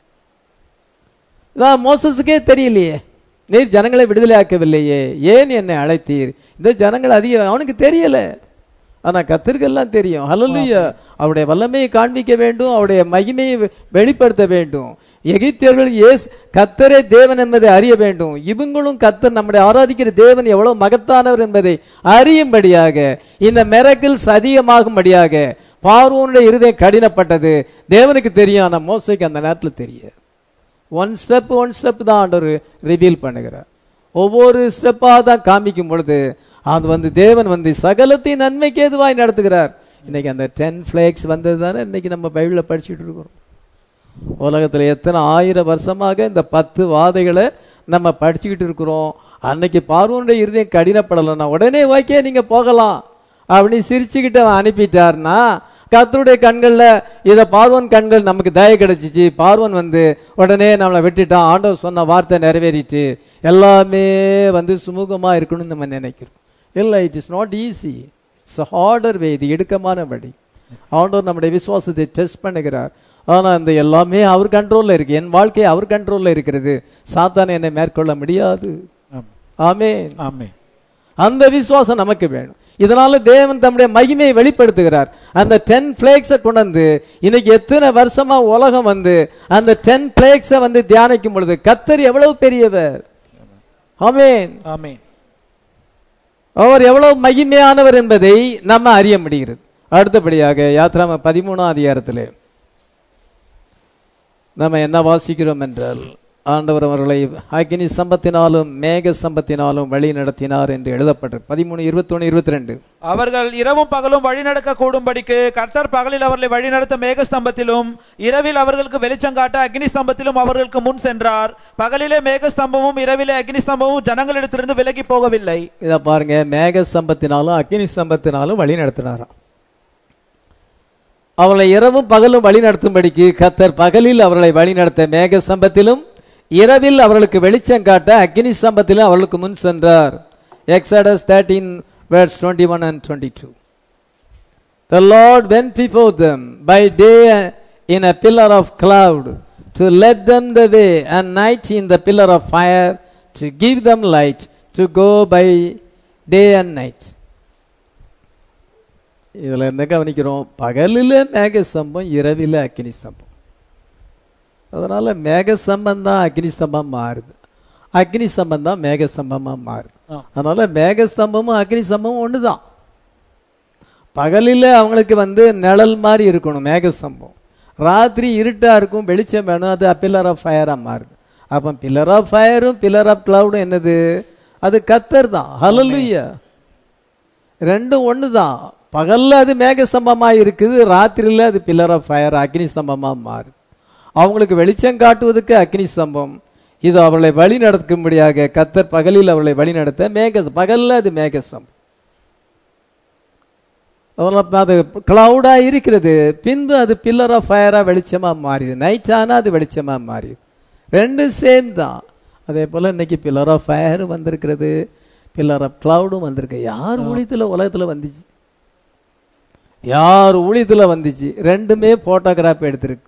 இதான் மோசஸுக்கே தெரியலையே நீர் ஜனங்களை விடுதலை ஆக்கவில்லையே ஏன் என்னை அழைத்தீர் இந்த ஜனங்கள் அதிக அவனுக்கு தெரியல ஆனா கத்திற்கெல்லாம் தெரியும் ஹalleluya அவருடைய வல்லமையை காண்பிக்க வேண்டும் அவருடைய மகிமையை வெ- வெளிப்படுத்த வேண்டும் எகிப்தியர்கள் ஏஸ் கத்தரே தேவன் என்பதை அறிய வேண்டும் இவங்களும் கத்தர் நம்முடைய ஆராதிக்கிற தேவன் எவ்வளவு மகத்தானவர் என்பதை அறியும்படியாக இந்த மிரக்கிள்ஸ் அதிகமாகும்படியாக பார்வோனுடைய இருதயம் கடினப்பட்டது தேவனுக்கு தெரியும் ஆனா மோசைக்கு அந்த நேரத்தில் தெரியாது ஒன் ஸ்டெப் ஒன் ஸ்டெப் தான் ஆண்டவர் ரிவீல் பண்ணுகிறார் ஒவ்வொரு ஸ்டெப்பாக தான் காமிக்கும் பொழுது அது வந்து தேவன் வந்து சகலத்தையும் நன்மைக்கு ஏதுவாய் நடத்துகிறார் இன்னைக்கு அந்த டென் ஃபிளேக்ஸ் வந்தது தானே இன்னைக்கு நம்ம பைபிளில் படிச்சுட்டு இருக்கிறோம் உலகத்தில் எத்தனை ஆயிரம் வருஷமாக இந்த பத்து வாதைகளை நம்ம படிச்சுக்கிட்டு இருக்கிறோம் அன்னைக்கு பார்வனுடைய இருதயம் கடினப்படலைன்னா உடனே ஓகே நீங்க போகலாம் அப்படின்னு சிரிச்சுக்கிட்டு அவன் அனுப்பிட்டார்னா கர்த்தருடைய கண்கள்ல இத பார்வன் கண்கள் நமக்கு தய கிடைச்சிச்சு பார்வன் வந்து உடனே நம்மளை விட்டுட்டான் ஆண்டவர் சொன்ன வார்த்தை நிறைவேறிட்டு எல்லாமே வந்து சுமூகமா இருக்கணும்னு நம்ம நினைக்கிறோம் இல்லை it is not easy it's harder way இது இடுக்கமான வழி ஆண்டவர் நம்முடைய விசுவாசத்தை டெஸ்ட் பண்ணுகிறார் ஆனா இந்த எல்லாமே அவர் கண்ட்ரோல்ல இருக்கு என் வாழ்க்கை அவர் கண்ட்ரோல்ல இருக்கிறது சாத்தானை என்னை மேற்கொள்ள முடியாது Amen. ஆமென் Amen. அந்த விசுவாசம் நமக்கு வேணும் இதனால தேவன் தம்முடைய மகிமையை வெளிப்படுத்துகிறார் அந்த டென் பிளேக்ஸை கொண்டு வந்து இன்னைக்கு எத்தனை வருஷமா உலகம் வந்து அந்த டென் பிளேக்ஸை வந்து தியானிக்கும் பொழுது கத்தர் எவ்வளவு பெரியவர் ஆமென் Amen. அவர் எவ்வளவு மகிமையானவர் என்பதை நம்ம அறிய முடிகிறது அடுத்தபடியாக யாத்ராம பதிமூணாம் அதிகாரத்திலே நம்ம என்ன வாசிக்கிறோம் என்றால் ஆண்டவர் அவர்களை அக்னி சம்பத்தினாலும் மேக சம்பத்தினாலும் வழி நடத்தினார் என்று எழுதப்பட்டிருக்கு பதிமூணு இருபத்தொன்னு இருபத்தி ரெண்டு அவர்கள் இரவும் பகலும் வழிநடக்க கூடும்படிக்கு கர்த்தர் பகலில் அவர்களை வழிநடத்த மேக ஸ்தம்பத்திலும் இரவில் அவர்களுக்கு வெளிச்சம் காட்ட அக்னி ஸ்தம்பத்திலும் அவர்களுக்கு முன் சென்றார் பகலிலே மேக ஸ்தம்பமும் இரவிலே அக்னி ஸ்தம்பமும் ஜனங்களிடத்திலிருந்து விலகி போகவில்லை இத பாருங்க மேக சம்பத்தினாலும் அக்னி சம்பத்தினாலும் வழி நடத்தினாராம் அவளை இரவும் பகலும் வழி நடத்தும்படிக்கு கத்தர் பகலில் அவர்களை வழி நடத்த மேக சம்பத்திலும் இரவில் அவர்களுக்கு வெளிச்சம் காட்ட அக்னி ஸ்தம்பத்தில் அவர்களுக்கு முன் சென்றார் Exodus thirteen words twenty one and twenty two The Lord went before them by day in a pillar of cloud to let them the way, and night in the pillar of fire to give them light to go by day and night. இதுல என்ன கவனிக்கிறோம் பகலில் மேக ஸ்தம்பம் இரவில் அக்னி ஸ்தம்பம் அதனால மேக ஸ்தம்பம் தான் அக்னி ஸ்தம்பம் மாறுது அக்னி ஸ்தம்பம் தான் மேக ஸ்தம்பமா மாறுது ஆ. அதனால மேக ஸ்தம்பமும் அக்னி ஸ்தம்பமும் ஒண்ணுதான் பகலில் அவங்களுக்கு வந்து நிழல் மாதிரி இருக்கணும் மேகஸ்தம்பம் ராத்திரி இருட்டா இருக்கும் வெளிச்சம் வேணும் அது பில்லர் ஆஃப் ஃபயரா மாறுது அப்ப பில்லர் ஆஃப் ஃபயரும் பில்லர் ஆஃப் கிளவுடும் என்னது அது கத்தர் தான் ஹலலுயா ரெண்டும் ஒன்று தான் பகல்ல அது மேகஸ்தம்பமா இருக்குது ராத்திரியில் அது பில்லர் ஆஃப் ஃபயர் அக்னி ஸ்தம்பமா மாறுது அவங்களுக்கு வெளிச்சம் காட்டுவதற்கு அக்னி ஸ்தம்பம் இது அவளை வழி நடக்கும்படியாக கத்தர் பகலில் அவளை வழி நடத்த மேக பகல்ல அது மேகஸ்தம்பம் அதனால அது கிளவுடா இருக்கிறது பின்பு அது பில்லர் ஆஃப் ஃபயரா வெளிச்சமா மாறிது நைட் ஆனா அது வெளிச்சமா மாறிது ரெண்டும் சேம் தான் அதே போல இன்னைக்கு பில்லர் ஆஃப் ஃபயர் வந்திருக்கிறது பில்லர் ஆஃப் கிளவுடும் வந்திருக்கு யார் ஊழியத்துல உலகத்துல வந்துச்சு யார் ஊழியத்துல வந்துச்சு ரெண்டுமே போட்டோகிராஃப் எடுத்திருக்கு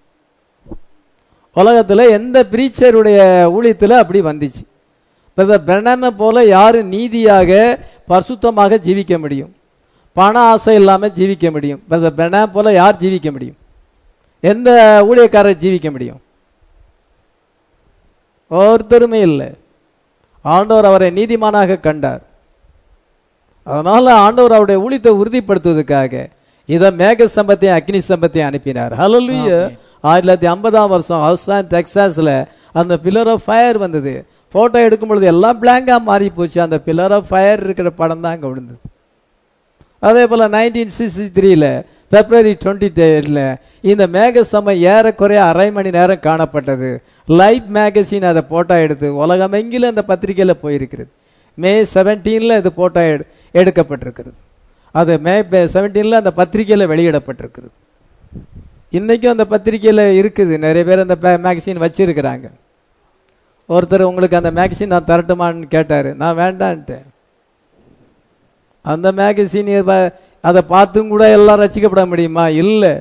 உலகத்துல எந்த பிரீச்சருடைய ஊழியத்துல அப்படி வந்துச்சு பிரணாம போல யாரு நீதியாக பரிசுத்தமாக ஜீவிக்க முடியும் பண ஆசை இல்லாம ஜீவிக்க முடியும் பெனாம் போல யார் ஜீவிக்க முடியும் எந்த ஊழியக்காரர் ஜீவிக்க முடியும் ஒருத்தருமே இல்லை ஆண்டவர் அவரை நீதிமானாக கண்டார் அதனால ஆண்டவர் அவருடைய ஊழியத்தை உறுதிப்படுத்துவதற்காக இதை மேக சம்பத்தையும் அக்னி சம்பத்தையும் அனுப்பினார் ஹலலுய ஆயிரத்தி தொள்ளாயிரத்தி ஐம்பதாம் வருஷம் ஹவுஸ்டான் டெக்சாஸ்ல அந்த பில்லர் ஆஃப் ஃபயர் வந்தது போட்டோ எடுக்கும் பொழுது எல்லாம் பிளாங்கா மாறி போச்சு அந்த பில்லர் ஆஃப் ஃபயர் இருக்கிற படம் தான் அங்க விழுந்தது அதே போல நைன்டீன் சிக்ஸ்டி த்ரீல பிப்ரவரி டுவெண்ட்டி டேட்ல இந்த மேகசமம் ஏறக்குறைய அரை மணி நேரம் காணப்பட்டது லைவ் மேகசின் அதை போட்டோ எடுத்து உலகமெங்கிலும் அந்த பத்திரிகையில போயிருக்கிறது மே செவன்டீன்ல இது போட்டோ எடு எடுக்கப்பட்டிருக்கிறது அது மே செவன்டீன்ல அந்த பத்திரிகையில வெளியிடப்பட்டிருக்கிறது இன்னைக்கும் அந்த பத்திரிகையில இருக்குது நிறைய பேர் அந்த மேகசின் வச்சிருக்கிறாங்க ஒருத்தர் உங்களுக்கு அந்த மேகசின் நான் தரட்டுமான்னு கேட்டாரு நான் வேண்டான்ட்டேன் அந்த மேகசின் அதை பார்த்தும் கூட எல்லாம் ரசிக்கப்பட முடியுமா இல்லை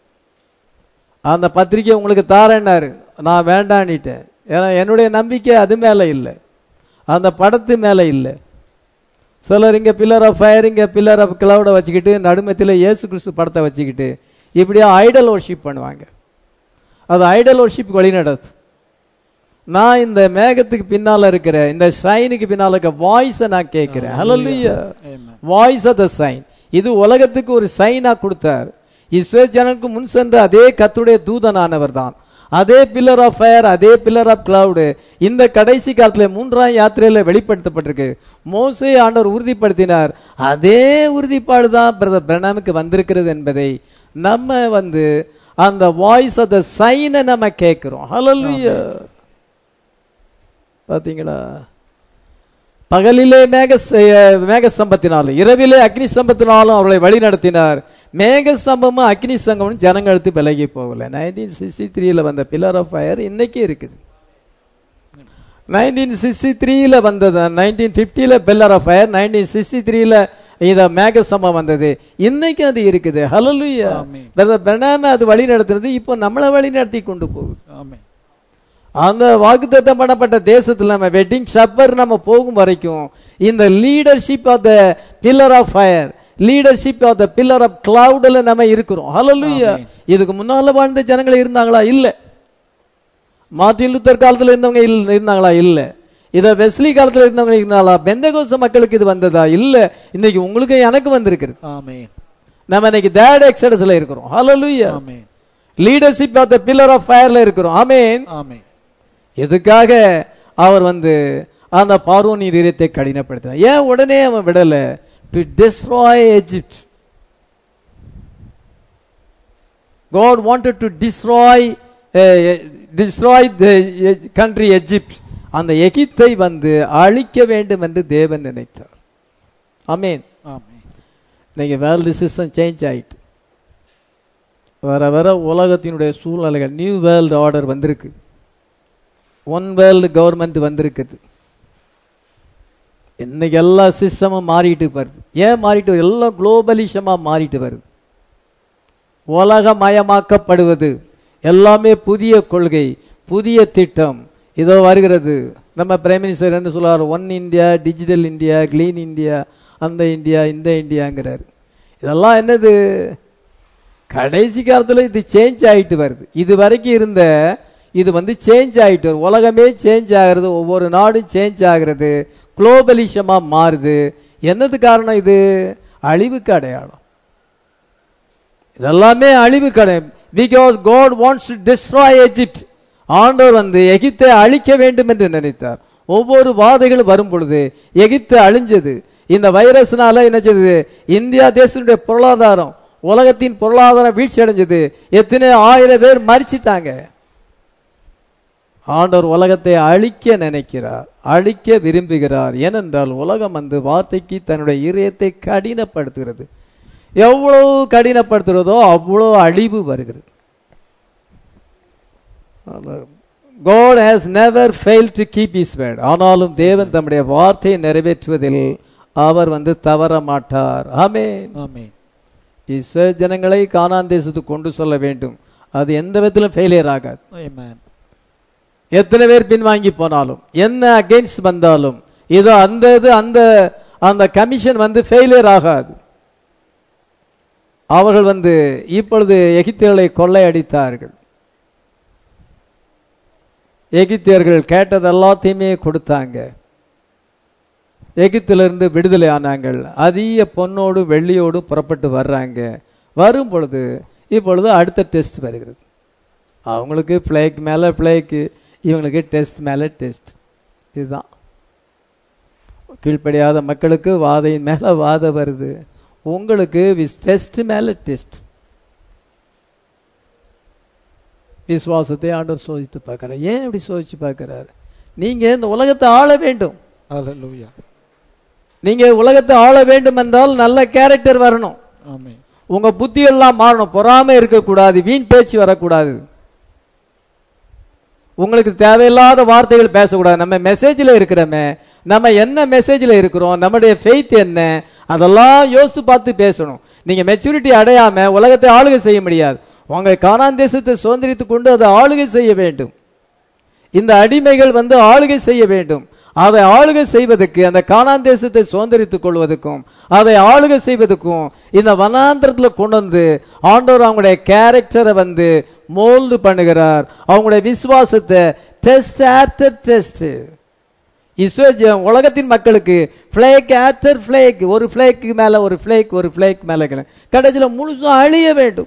அந்த பத்திரிக்கை உங்களுக்கு தாரேன்னாரு நான் வேண்டான்னுட்டேன் ஏன்னா என்னுடைய நம்பிக்கை அது மேலே இல்லை அந்த படத்து மேலே இல்லை சிலர் இங்கே பில்லர் ஆஃப் ஃபயர் இங்கே பில்லர் ஆஃப் கிளவுடை வச்சுக்கிட்டு நடுமத்தில் இயேசு கிறிஸ்து படத்தை வச்சுக்கிட்டு இப்படியா ஐடல் ஒர்ஷிப் பண்ணுவாங்க அது ஐடல் ஒர்ஷிப் வழி நடத்தும் நான் இந்த மேகத்துக்கு பின்னால இருக்கிற இந்த சைனுக்கு பின்னால இருக்க வாய்ஸை நான் கேட்கிறேன் ஹalleluya வாய்ஸ் ஆஃப் த சைன் இது உலகத்துக்கு ஒரு சைனா கொடுத்தார் இஸ்ரேல் ஜனனுக்கு முன் சென்ற அதே கத்துடைய தூதனானவர் தான் அதே பில்லர் ஆஃப் ஃபயர் அதே பில்லர் ஆஃப் கிளவுடு இந்த கடைசி காலத்துல மூன்றாம் யாத்திரையில வெளிப்படுத்தப்பட்டிருக்கு மோசே ஆண்டவர் உறுதிப்படுத்தினார் அதே உறுதிப்பாடு தான் பிரதர் பிரணாமுக்கு வந்திருக்கிறது என்பதை நம்ம வந்து அந்த வாய்ஸ் ஆஃப் த சைனை நம்ம கேட்கிறோம் ஹalleluya பாத்தீங்களா பகலிலே மேக மேக சம்பத்தினாலும் இரவிலே அக்னி சம்பத்தினாலும் அவர்களை வழி நடத்தினார் மேக சம்பமும் அக்னி சங்கமும் ஜனங்களுக்கு விலகி போகல நைன்டீன் சிக்ஸ்டி த்ரீல வந்த பில்லர் ஆஃப் ஃபயர் இன்னைக்கு இருக்குது நைன்டீன் சிக்ஸ்டி த்ரீல வந்தது நைன்டீன் பிப்டில pillar of fire nineteen sixty த்ரீல இத மேக சம்பம் வந்தது இன்னைக்கு அது இருக்குது ஹலலுயா பெண்ணாம அது வழி நடத்துறது இப்போ நம்மளை வழி நடத்தி கொண்டு போகுது ஆமென் அந்த வாக்குத்தத்தம் பண்ணப்பட்ட தேசத்துல நம்ம வெட்டிங் சப்பர் நம்ம போகும் வரைக்கும் இந்த leadership of the pillar of fire leadership of the pillar of கிளவுட்ல நம்ம இருக்கிறோம் ஹalleluya இதுக்கு முன்னால வாழ்ந்த ஜனங்கள் இருந்தாங்களா இல்ல மார்ட்டின் லூத்தர் காலத்துல இருந்தவங்க இல்ல- இருந்தாங்களா இல்ல இத வெஸ்லி காலத்துல இருந்தவங்க இருந்தாங்களா பெந்தகோச மக்களுக்கு இது வந்ததா இல்ல இன்னைக்கு உங்களுக்கு எனக்கு வந்திருக்கிறது ஆமென் நம்ம இன்னைக்கு தேட் எக்ஸடஸ்ல இருக்கிறோம் ஹalleluya ஆமென் leadership of the pillar of ஃபயர்ல இருக்கிறோம் ஆமென் ஆமென் எதுக்காக அவர் வந்து அந்த பார்வோனின் இதயத்தை கடினப்படுத்தினார் ஏன் உடனே அவன் விடல to destroy Egypt God wanted to destroy uh, destroy the country Egypt அந்த எகிப்தை வந்து அழிக்க வேண்டும் என்று தேவன் நினைத்தார் ஆமென் ஆமென் இன்னைக்கு வேர்ல்டு சிஸ்டம் சேஞ்ச் ஆயிட்டு வர வர உலகத்தினுடைய சூழ்நிலைகள் நியூ வேர்ல்டு ஆர்டர் வந்திருக்கு ஒன் வேர்ல்டு கவர்மெண்ட் வந்திருக்குது இன்னைக்கு எல்லா சிஸ்டமும் மாறிட்டு வருது ஏன் மாறிட்டு வருது? எல்லாம் குளோபலிசமா மாறிட்டு வருது உலகமயமாக்கப்படுவது எல்லாமே புதிய கொள்கை புதிய திட்டம் இதோ வருகிறது நம்ம பிரைம் மினிஸ்டர் என்ன சொல்றாரு one India digital India clean India அந்த இந்தியா இந்த இந்தியாங்கிறாரு இதெல்லாம் என்னது கடைசி காலத்துல இது சேஞ்ச் ஆயிட்டு வருது இது வரைக்கும் இருந்த இது வந்து சேஞ்ச் ஆயிட்டு வருது உலகமே சேஞ்ச் ஆகிறது ஒவ்வொரு நாடும் சேஞ்ச் ஆகிறது குளோபலிசமா மாறுது என்னது காரணம் இது அழிவுக்கு அடையாளம் இதெல்லாமே அழிவு கடை because God wants to destroy Egypt ஆண்டவர் வந்து எகிப்தை அழிக்க வேண்டும் என்று நினைத்தார் ஒவ்வொரு வாதைகளும் வரும் பொழுது எகிப்து அழிஞ்சது இந்த வைரஸ்னால என்ன செய்தது இந்தியா தேசத்தினுடைய பொருளாதாரம் உலகத்தின் பொருளாதாரம் வீழ்ச்சி அடைஞ்சது எத்தனை ஆயிரம் பேர் மறிச்சிட்டாங்க ஆண்டவர் உலகத்தை அழிக்க நினைக்கிறார் அழிக்க விரும்புகிறார் ஏனென்றால் உலகம் வந்து வார்த்தைக்கு தன்னுடைய இதயத்தை கடினப்படுத்துகிறது எவ்வளவு கடினப்படுத்துகிறதோ அவ்வளோ அழிவு வருகிறது God has never failed to keep his word ஆனாலும் தேவன் தம்முடைய வார்த்தையை நிறைவேற்றுவதில் அவர் வந்து தவற மாட்டார் ஆமென் ஆமென் இஸ்ரேல் ஜனங்களை கானான் தேசத்துக்கு கொண்டு சொல்ல வேண்டும் அது எந்த விதத்திலும் ஃபெயிலியர் ஆகாது ஆமென் எத்தனை பேர் பின்வாங்கி போனாலும் என்ன அகைன்ஸ்ட் வந்தாலும் இதோ அந்த இது அந்த அந்த கமிஷன் வந்து ஃபெயிலியர் ஆகாது அவர்கள் வந்து இப்பொழுது எகிப்தியர்களை கொள்ளையடித்தார்கள் எகிப்தியர்கள் கேட்டது எல்லாத்தையுமே கொடுத்தாங்க எகிப்திலிருந்து விடுதலை ஆனாங்கள் அதிக பொன்னோடும் வெள்ளியோடும் புறப்பட்டு வர்றாங்க வரும் பொழுது இப்பொழுது அடுத்த டெஸ்ட் வருகிறது அவங்களுக்கு ஃப்ளைக் மேலே ஃப்ளைக்கு இவங்களுக்கு டெஸ்ட் மேலே டெஸ்ட் இதுதான் கீழ்ப்படியாத மக்களுக்கு வாதையின் மேலே வாதை வருது உங்களுக்கு டெஸ்ட் மேலே டெஸ்ட் விசுவாசத்தை ஆண்டவர் சோதித்து பார்க்கறார் ஏன் இப்படி சோதிச்சு பார்க்கறாரு நீங்க இந்த உலகத்தை ஆள வேண்டும் ஹalleluya நீங்க உலகத்தை ஆள வேண்டும் என்றால் நல்ல கேரக்டர் வரணும் ஆமென் உங்க புத்தி எல்லாம் மாறணும் பொறாமை இருக்கக்கூடாது வீண் பேச்சு வரக்கூடாது உங்களுக்கு தேவையில்லாத வார்த்தைகள் பேசக்கூடாது நம்ம மெசேஜில் இருக்கிறோமே நம்ம என்ன மெசேஜில் இருக்கிறோம் நம்முடைய ஃபெய்த் என்ன அதெல்லாம் யோசித்து பார்த்து பேசணும் நீங்க மெச்சூரிட்டி அடையாம உலகத்தை ஆளுகை செய்ய முடியாது உங்க கானான் தேசத்தை சுதந்திரித்துக் கொண்டு அதை ஆளுகை செய்ய வேண்டும் இந்த அடிமைகள் வந்து ஆளுகை செய்ய வேண்டும் அதை ஆளுகை செய்வதற்கு அந்த கானான் தேசத்தை சுதந்திரித்துக் கொள்வதற்கும் அதை ஆளுகை செய்வதற்கும் இந்த வனாந்திரத்துல கொண்டு வந்து ஆண்டவர் அவங்களுடைய கேரக்டரை வந்து மோல்டு பண்ணுகிறார் அவங்களுடைய விசுவாசத்தை டெஸ்ட் ஆஃப்டர் டெஸ்ட் இஸ்ரோ உலகத்தின் மக்களுக்கு ஃபிளேக் ஆஃப்டர் ஃபிளேக் ஒரு ஃபிளேக்கு மேல ஒரு ஃபிளேக் ஒரு ஃபிளேக் மேல கடைசியில் முழுசும் அழிய வேண்டும்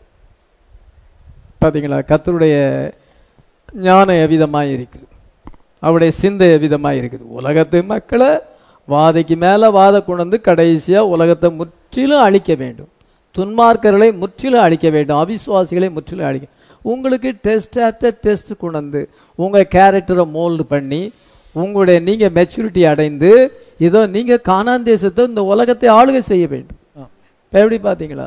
பாத்தீங்களா கத்தருடைய ஞானம் எவ்விதமாய் இருக்குது அவருடைய சிந்தை எவ்விதமாய் இருக்குது உலகத்து மக்களை வாதைக்கு மேல வாத கொண்டு வந்து கடைசியா உலகத்தை முற்றிலும் அழிக்க வேண்டும் துன்மார்க்கர்களை முற்றிலும் அழிக்க வேண்டும் அவிசுவாசிகளை முற்றிலும் அழிக்க உங்களுக்கு டெஸ்ட் ஆஃப்டர் டெஸ்ட் கொண்டு வந்து உங்க கேரக்டரை மோல்டு பண்ணி உங்களுடைய நீங்க மெச்சூரிட்டி அடைந்து இதோ நீங்க கானான் தேசத்தை இந்த உலகத்தை ஆளுகை செய்ய வேண்டும் இப்ப எப்படி பாத்தீங்களா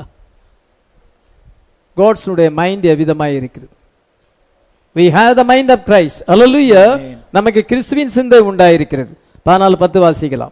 காட்ஸுடைய மைண்ட் எவ்விதமாய் இருக்கிறது we have the mind of christ hallelujah Amen. நமக்கு கிறிஸ்துவின் சிந்தை உண்டாயிருக்கிறது பதினாலு பத்து வாசிக்கலாம்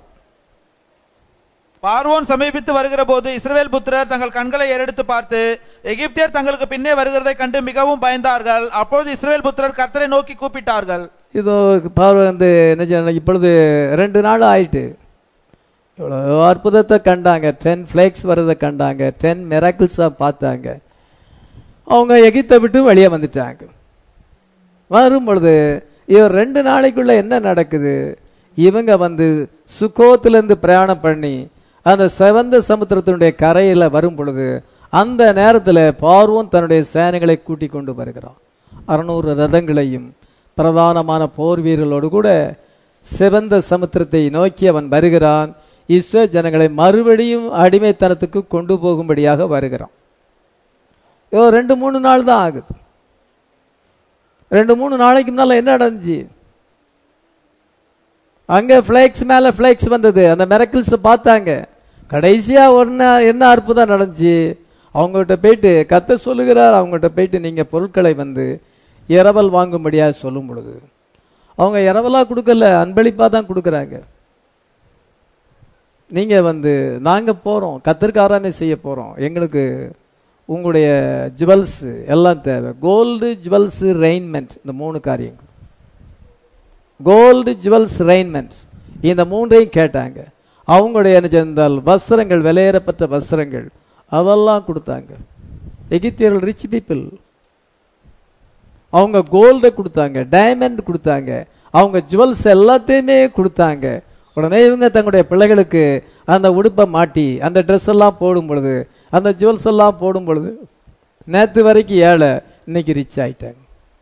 பார்வோன் சமீபித்து வருகிற போது இஸ்ரவேல் புத்திரர் தங்கள் கண்களை ஏறெடுத்து பார்த்து எகிப்தியர் தங்களுக்கு பின்னே வருகிறதை கண்டு மிகவும் பயந்தார்கள் அப்பொழுது இஸ்ரவேல் புத்திரர் கர்த்தரை நோக்கி கூப்பிட்டார்கள் இதோ பார்வை வந்து என்ன செய்யணும், இப்பொழுது ரெண்டு நாள் ஆயிட்டு இவ்வளோ அற்புதத்தை கண்டாங்க டென் ஃபிளேக்ஸ் வர்றதை கண்டாங்க டென் மிராக்கிள்ஸாக பார்த்தாங்க அவங்க எகிப்தை விட்டு வெளியே வந்துட்டாங்க வரும் பொழுது இவர் ரெண்டு நாளைக்குள்ள என்ன நடக்குது இவங்க வந்து சுக்கோத்திலிருந்து பிரயாணம் பண்ணி அந்த செவந்த சமுத்திரத்தினுடைய கரையில் வரும் பொழுது அந்த நேரத்தில் பார்வோன் தன்னுடைய சேனைகளை கூட்டி கொண்டு வருகிறான் அறுநூறு ரதங்களையும் பிரதானமான போர் வீரர்களோடு கூட சிவந்த சமுத்திரத்தை நோக்கி அவன் வருகிறான் இஸ்ரோ ஜனங்களை மறுபடியும் அடிமைத்தனத்துக்கு கொண்டு போகும்படியாக வருகிறான் இதோ ரெண்டு மூணு நாள் தான் ஆகுது ரெண்டு மூணு நாளைக்கு முன்னால என்ன நடந்துச்சு அங்க பிளேக்ஸ் மேல பிளேக்ஸ் வந்தது அந்த மிரக்கிள்ஸ் பார்த்தாங்க கடைசியா ஒன்னு என்ன அற்புதம் நடந்துச்சு அவங்ககிட்ட போயிட்டு கத்த சொல்லுகிறார் அவங்ககிட்ட போயிட்டு நீங்க பொருட்களை வந்து இரவல் வாங்கும்படியா சொல்லும் பொழுது அவங்க இரவலா கொடுக்கல அன்பளிப்பா தான் கொடுக்கறாங்க நீங்க வந்து நாங்க போறோம் கத்திற்கு ஆராதனை செய்ய போறோம் எங்களுக்கு உங்களுடைய ஜுவல்ஸ் எல்லாம் தேவை கோல்டு ஜுவல்ஸ் ரெயின்மெண்ட் இந்த மூணு காரியங்கள் கோல்டு ஜுவல்ஸ் ரெயின்மெண்ட் இந்த மூன்றையும் கேட்டாங்க அவங்களுடைய என்ன செஞ்சால் வஸ்திரங்கள் விலையேறப்பட்ட வஸ்திரங்கள் அதெல்லாம் கொடுத்தாங்க எகிப்தியர்கள் ரிச் பீப்புள் அவங்க கோல்டை கொடுத்தாங்க டைமண்ட் கொடுத்தாங்க அவங்க ஜுவல்ஸ் எல்லாத்தையுமே கொடுத்தாங்க உடனே இவங்க தங்களுடைய பிள்ளைகளுக்கு அந்த உடுப்பை மாட்டி அந்த ட்ரெஸ் எல்லாம் போடும் பொழுது அந்த ஜுவல்ஸ் எல்லாம் போடும் பொழுது நேற்று வரைக்கும் ஏழை இன்னைக்கு ரிச் ஆயிட்டாங்க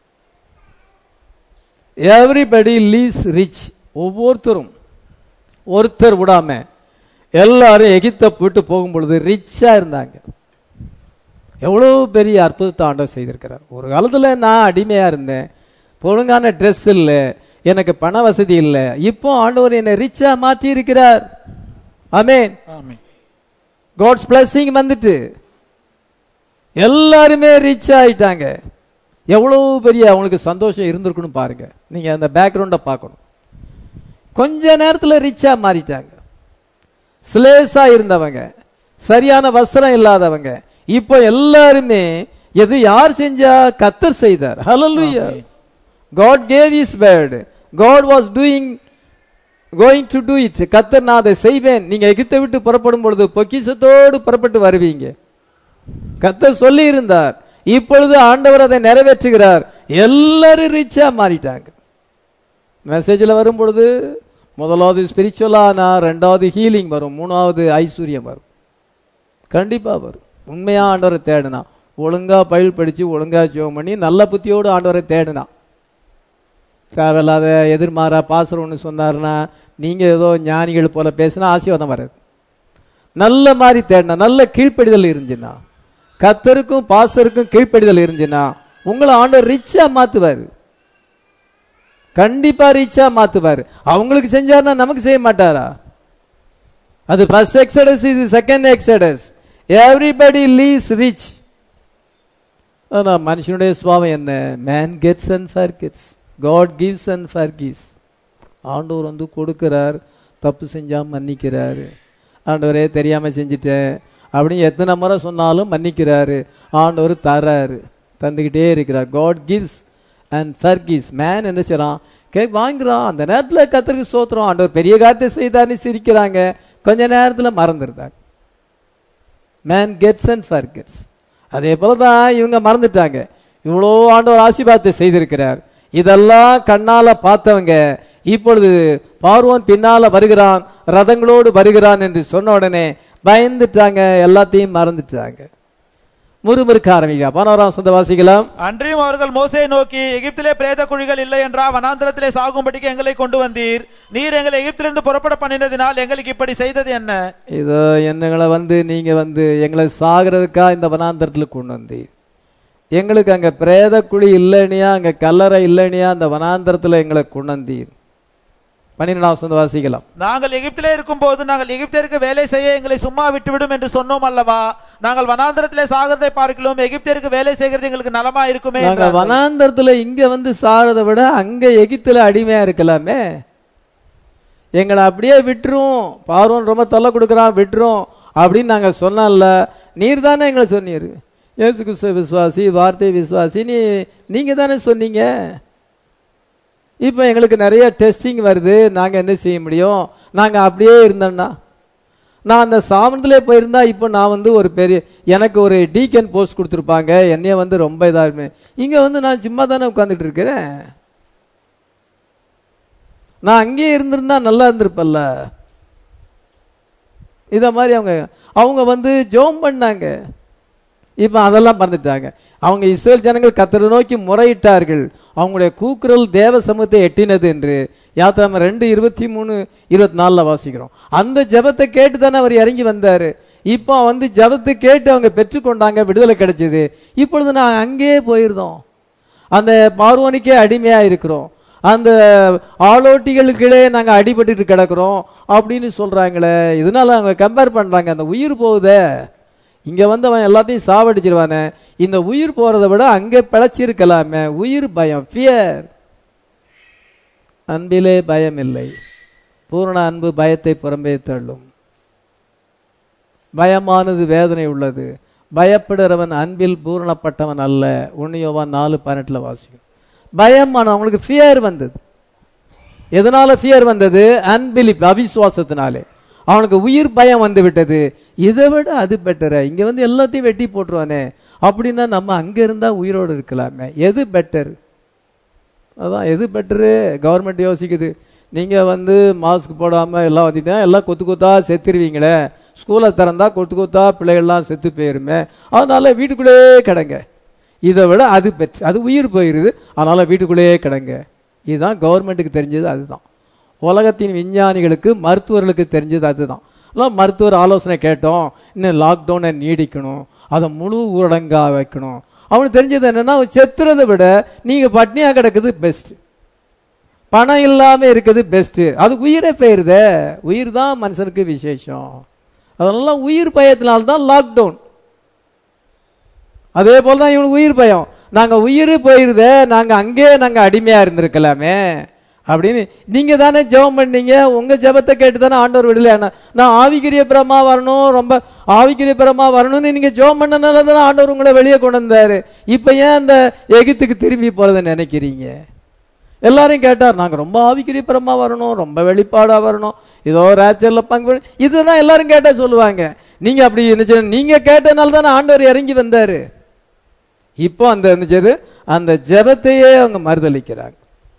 எவ்ரிபடி லீஸ் ரிச் ஒவ்வொருத்தரும் ஒருத்தர் விடாம எல்லாரும் எகிப்த போயிட்டு போகும் பொழுது ரிச்சா இருந்தாங்க எவ்வளவு பெரிய அற்புதத்தை ஆண்டவர் செய்திருக்கிறார் ஒரு காலத்துல நான் அடிமையா இருந்தேன் ஒழுங்கான ட்ரெஸ் இல்லை எனக்கு பண வசதி இல்லை இப்போ ஆண்டவர் என்னை ரிச்சா மாற்றி இருக்கிறார் ஆமென் ஆமென் காட்ஸ் பிளஸிங் வந்துட்டு எல்லாருமே ரிச் ஆயிட்டாங்க எவ்வளவு பெரிய அவங்களுக்கு சந்தோஷம் இருந்திருக்குன்னு பாருங்க நீங்க அந்த பேக்ரவுண்டை பார்க்கணும் கொஞ்ச நேரத்துல ரிச்சா மாறிட்டாங்க ஸ்லேஸா இருந்தவங்க சரியான வஸ்திரம் இல்லாதவங்க இப்போ எல்லாருமே எது யார் செஞ்சா கத்தர் செய்தார் ஹalleluya God gave his word God was doing going to do it கத்தர் நான் அதை செய்வேன் நீங்க எகிப்தை விட்டு புறப்படும் பொழுது பொக்கிஷத்தோடு புறப்பட்டு வருவீங்க கத்தர் சொல்லி இருந்தார் இப்பொழுது ஆண்டவர் அதை நிறைவேற்றுகிறார் எல்லாரும் ரிச்சா மாறிட்டாங்க மெசேஜில் வரும் பொழுது முதலாவது ஸ்பிரிச்சுவலானா ரெண்டாவது ஹீலிங் வரும் மூணாவது ஐஸ்வர்யம் வரும் கண்டிப்பா வரும் உண்மையா ஆண்டவரை தேடினா ஒழுங்கா பயில் படிச்சு ஒழுங்கா ஜோம் பண்ணி நல்ல புத்தியோடு ஆண்டவரை தேடினா தேவையில்லாத எதிர்மாறா பாசர் ஒன்று சொன்னாருன்னா நீங்க ஏதோ ஞானிகள் போல பேசினா ஆசீர்வாதம் வராது நல்ல மாதிரி தேடினா நல்ல கீழ்ப்படிதல் இருந்துச்சுன்னா கத்தருக்கும் பாசருக்கும் கீழ்ப்படிதல் இருந்துச்சுன்னா உங்களை ஆண்டவர் ரிச்சா மாத்துவாரு கண்டிப்பா ரிச்சா மாத்துவாரு அவங்களுக்கு செஞ்சாருன்னா நமக்கு செய்ய மாட்டாரா அது ஃபர்ஸ்ட் எக்ஸடஸ் இது second Exodus everybody lease rich ஆனா மனுஷனுடைய சுவாவம் என்ன man gets and forgets God gives and forgives ஆண்டவர் வந்து கொடுக்கிறார் தப்பு செஞ்சா மன்னிக்கிறாரு ஆண்டவரே தெரியாம செஞ்சுட்டேன் அப்படின்னு எத்தனை முறை சொன்னாலும் மன்னிக்கிறாரு ஆண்டவர் தராரு தந்துக்கிட்டே இருக்கிறார் God gives and forgives man என்ன செய்றான் கே வாங்குறான் அந்த நேரத்தில் கத்தருக்கு சோத்துறோம் ஆண்டவர் பெரிய காரியத்தை செய்தார்னு சிரிக்கிறாங்க கொஞ்ச நேரத்தில் மறந்துருந்தாங்க man gets and forgets அதே போல தான் இவங்க மறந்துட்டாங்க இவ்வளோ ஆண்டவர் ஆசீர்வாதத்தை செய்திருக்கிறார் இதெல்லாம் கண்ணால பார்த்தவங்க இப்பொழுது பார்வோன் பின்னால வருகிறான் ரதங்களோடு வருகிறான் என்று சொன்ன உடனே பயந்துட்டாங்க எல்லாத்தையும் மறந்துட்டாங்க முறுமுறுக்க ஆரம்பிக்க பதினோராம் சொந்த வாசிக்கலாம் அன்றியும் அவர்கள் மோசையை நோக்கி எகிப்திலே பிரேத குழிகள் இல்லை என்றா வனாந்திரத்திலே சாகும்படிக்கு எங்களை கொண்டு வந்தீர் நீர் எங்களை எகிப்திலிருந்து புறப்பட பண்ணினதினால் எங்களுக்கு இப்படி செய்தது என்ன இதோ என்னங்களை வந்து நீங்க வந்து எங்களை சாகிறதுக்கா இந்த வனாந்தரத்தில் கொண்டு வந்தீர் எங்களுக்கு அங்க பிரேத குழி இல்லைனியா அங்க கல்லறை இல்லைனியா அந்த வனாந்தரத்துல எங்களை கொண்டு வந்தீர் பன்னிரெண்டாம் சொந்த வாசிக்கலாம் நாங்கள் எகிப்திலே இருக்கும்போது நாங்கள் எகிப்தியருக்கு வேலை செய்ய எங்களை சும்மா விட்டுவிடும் என்று சொன்னோம் அல்லவா நாங்கள் வனாந்திரத்திலே சாகிறதை பார்க்கலாம் எகிப்தியருக்கு வேலை செய்கிறது எங்களுக்கு நலமா இருக்குமே நாங்க என்றார்கள். வனாந்தரத்துல இங்க வந்து சாறதை விட அங்க எகிப்துல அடிமையா இருக்கலாமே எங்களை அப்படியே விட்டுரும் பார்வன் ரொம்ப தொல்லை கொடுக்குறான் விட்டுரும் அப்படின்னு நாங்க சொன்னோம்ல நீர் தானே எங்களை சொன்னீர் இயேசு கிறிஸ்துவ விசுவாசி வார்த்தை விசுவாசி நீ நீங்க தானே சொன்னீங்க இப்போ எங்களுக்கு நிறைய டெஸ்டிங் வருது நாங்க என்ன செய்ய முடியும் நாங்க அப்படியே இருந்தோம்னா நான் அந்த சாமனத்திலே போயிருந்தா இப்போ நான் வந்து ஒரு பெரிய எனக்கு ஒரு டீக்கன் போஸ்ட் கொடுத்துருப்பாங்க என்னைய வந்து ரொம்ப இதா இருப்பேன் இங்க வந்து நான் சும்மா தானே உட்காந்துட்டு இருக்கிறேன் நான் அங்கேயே இருந்திருந்தா நல்லா இருந்திருப்பல்ல இத மாதிரி அவங்க அவங்க வந்து ஜோம் பண்ணாங்க இப்ப அதெல்லாம் மறந்துட்டாங்க அவங்க இஸ்ரேல் ஜனங்கள் கத்தரை நோக்கி முறையிட்டார்கள் அவங்களுடைய கூக்குரல் தேவ சமூகத்தை எட்டினது என்று யாத்திராம ரெண்டு இருபத்தி மூணு இருபத்தி நாலுல வாசிக்கிறோம் அந்த ஜெபத்தை கேட்டு தானே அவர் இறங்கி வந்தாரு இப்போ வந்து ஜெபத்தை கேட்டு அவங்க பெற்றுக்கொண்டாங்க விடுதலை கிடைச்சது இப்பொழுது நான் அங்கேயே போயிருந்தோம் அந்த பார்வனுக்கே அடிமையா இருக்கிறோம் அந்த ஆளோட்டிகளுக்கிடையே நாங்க அடிபட்டுட்டு கிடக்குறோம் அப்படின்னு சொல்றாங்களே இதனால அவங்க கம்பேர் பண்றாங்க அந்த உயிர் போகுதே இங்க வந்து அவன் எல்லாத்தையும் சாவடிச்சிருவானே இந்த உயிர் போறதை விட அங்க பிழைச்சிருக்கலாமே உயிர் பயம் ஃபியர் அன்பிலே பயம் இல்லை பூரண அன்பு பயத்தை புறம்பே தள்ளும் பயமானது வேதனை உள்ளது பயப்படுறவன் அன்பில் பூரணப்பட்டவன் அல்ல உன்னியோவான் நாலு பதினெட்டுல வாசிக்கும் பயமான அவங்களுக்கு ஃபியர் வந்தது எதனால ஃபியர் வந்தது அன்பிலிப் அவிசுவாசத்தினாலே அவனுக்கு உயிர் பயம் வந்து விட்டது இதை விட அது பெட்டர இங்க வந்து எல்லாத்தையும் வெட்டி போட்டுருவானே அப்படின்னா நம்ம அங்க இருந்தா உயிரோடு இருக்கலாமே எது பெட்டர் அதான் எது பெட்டரு கவர்மெண்ட் யோசிக்குது நீங்க வந்து மாஸ்க் போடாம எல்லாம் வந்துட்டா எல்லாம் கொத்து கொத்தா செத்துருவீங்களே ஸ்கூலை திறந்தா கொத்து கொத்தா பிள்ளைகள்லாம் செத்து போயிருமே அதனால வீட்டுக்குள்ளேயே கிடங்க இதை விட அது பெற்று அது உயிர் போயிருது அதனால வீட்டுக்குள்ளேயே கிடங்க இதுதான் கவர்மெண்ட்டுக்கு தெரிஞ்சது அதுதான் உலகத்தின் விஞ்ஞானிகளுக்கு மருத்துவர்களுக்கு தெரிஞ்சது அதுதான் எல்லாம் மருத்துவர் ஆலோசனை கேட்டோம் இன்னும் லாக்டவுனை நீடிக்கணும் அதை முழு ஊரடங்கா வைக்கணும் அவனுக்கு தெரிஞ்சது என்னன்னா செத்துறதை விட நீங்க பட்னியா கிடக்குது பெஸ்ட் பணம் இல்லாம இருக்குது பெஸ்ட் அது உயிரே போயிருதே உயிர் தான் மனுஷனுக்கு விசேஷம் அதனால உயிர் பயத்தினால்தான் லாக்டவுன் அதே போல தான் இவனுக்கு உயிர் பயம் நாங்க உயிர் போயிருதே நாங்க அங்கே நாங்க அடிமையா இருந்திருக்கலாமே அப்படின்னு நீங்க தானே ஜெபம் பண்ணீங்க உங்க ஜெபத்தை கேட்டு தானே ஆண்டவர் விடல நான் ஆவிக்கிரிய பிரமா வரணும் ரொம்ப ஆவிக்கிரிய பிரமா வரணும்னு நீங்க ஜெபம் பண்ணனால தானே ஆண்டவர் உங்களை வெளியே கொண்டு வந்தாரு இப்ப ஏன் அந்த எகித்துக்கு திரும்பி போறதை நினைக்கிறீங்க எல்லாரையும் கேட்டார் நாங்க ரொம்ப ஆவிக்கிரிய பிரமா வரணும் ரொம்ப வெளிப்பாடா வரணும் ஏதோ ரேச்சர்ல பங்கு பெற- இதுதான் எல்லாரும் கேட்டா சொல்லுவாங்க நீங்க அப்படி இருந்துச்சு நீங்க கேட்டனால தானே ஆண்டவர் இறங்கி வந்தாரு இப்போ அந்த இருந்துச்சது அந்த ஜெபத்தையே அவங்க மறுதளிக்கிறாங்க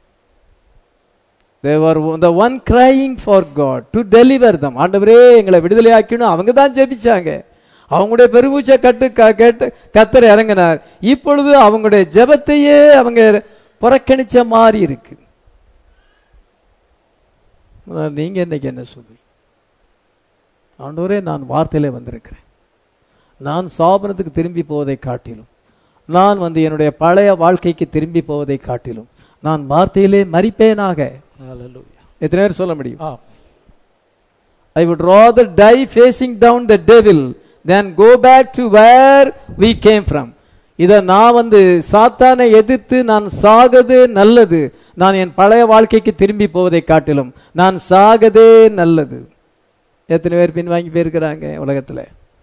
they were the one crying for god to deliver them ஆண்டவரே எங்களை விடுதலை ஆக்கணும் அவங்க தான் ஜெபிச்சாங்க அவங்களுடைய பெருமூச்சை கட்டு க- கேட்டு கத்தர் இறங்கினார் இப்பொழுது அவங்களுடைய ஜெபத்தையே அவங்க புறக்கணிச்ச மாதிரி இருக்கு ஆனா நீங்க இன்னைக்கு என்ன சொல்றீங்க ஆண்டவரே நான் வார்த்தையிலே வந்திருக்கிறேன் நான் சாபனத்துக்கு திரும்பி போவதை காட்டிலும் நான் வந்து என்னுடைய பழைய வாழ்க்கைக்கு திரும்பி போவதை காட்டிலும் நான் வார்த்தையிலே மறிப்பேனாக எத்தனை பேர் சொல்ல முடியும் ஐ would rather die facing down the devil than go back to where we came from இத நான் வந்து சாத்தானை எதிர்த்து நான் சாகது நல்லது நான் என் பழைய வாழ்க்கைக்கு திரும்பி போவதை காட்டிலும் நான் சாகதே நல்லது எத்தனை பேர் பின்வாங்கி போயிருக்கிறாங்க உலகத்துல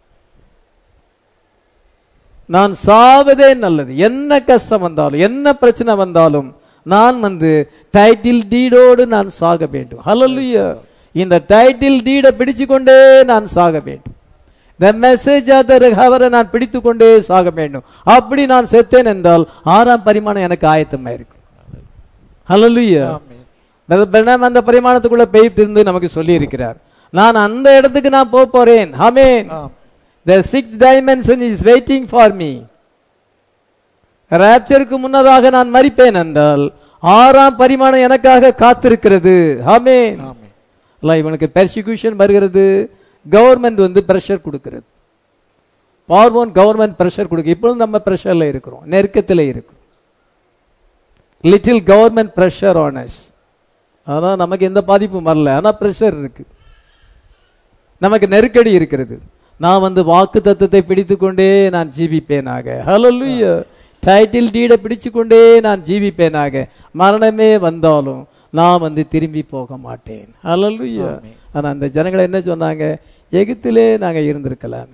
நான் சாவதே நல்லது என்ன கஷ்டம் வந்தாலும் என்ன பிரச்சனை வந்தாலும் நான் வந்து டைட்டில் டீடோடு நான் சாக வேண்டும் ஹalleluya இந்த டைட்டில் டீடை பிடிச்சு கொண்டே நான் சாக வேண்டும் த மெசேஜ் அவரை நான் பிடித்து கொண்டே சாக வேண்டும் அப்படி நான் செத்தேன் என்றால் ஆறாம் பரிமாணம் எனக்கு ஆயத்தமா இருக்கு ஹalleluya பெர்னாம் அந்த பரிமாணத்துக்குள்ள போயிட்டு இருந்து நமக்கு சொல்லி இருக்கிறார் நான் அந்த இடத்துக்கு நான் போக போறேன் ஆமென் The sixth dimension is waiting for me. ராப்சருக்கு முன்னதாக நான் மறிப்பேன் என்றால் ஆறாம் பரிமாணம் எனக்காக காத்திருக்கிறது ஆமென் அல்ல, இவனுக்கு பெர்சிக்யூஷன் வருகிறது கவர்மெண்ட் வந்து பிரஷர் கொடுக்கிறது பார்வோன் கவர்மெண்ட் பிரஷர் கொடுக்கு இப்பொழுது நம்ம பிரஷர்ல இருக்கிறோம் நெருக்கத்தில் இருக்கு லிட்டில் கவர்மெண்ட் பிரஷர் ஆனஸ் ஆனா நமக்கு எந்த பாதிப்பும் வரல ஆனா பிரஷர் இருக்கு நமக்கு நெருக்கடி இருக்கிறது நான் வந்து வாக்கு தத்துவத்தை பிடித்து கொண்டே நான் ஜீவிப்பேனாக ஹalleluya டைட்டில் டீடை பிடிச்சு கொண்டே நான் ஜீவிப்பேனாக மரணமே வந்தாலும் நான் வந்து திரும்பி போக மாட்டேன் ஹalleluya ஆனா அந்த ஜனங்களை என்ன சொன்னாங்க எகிப்திலே நாங்க இருந்திருக்கலாம்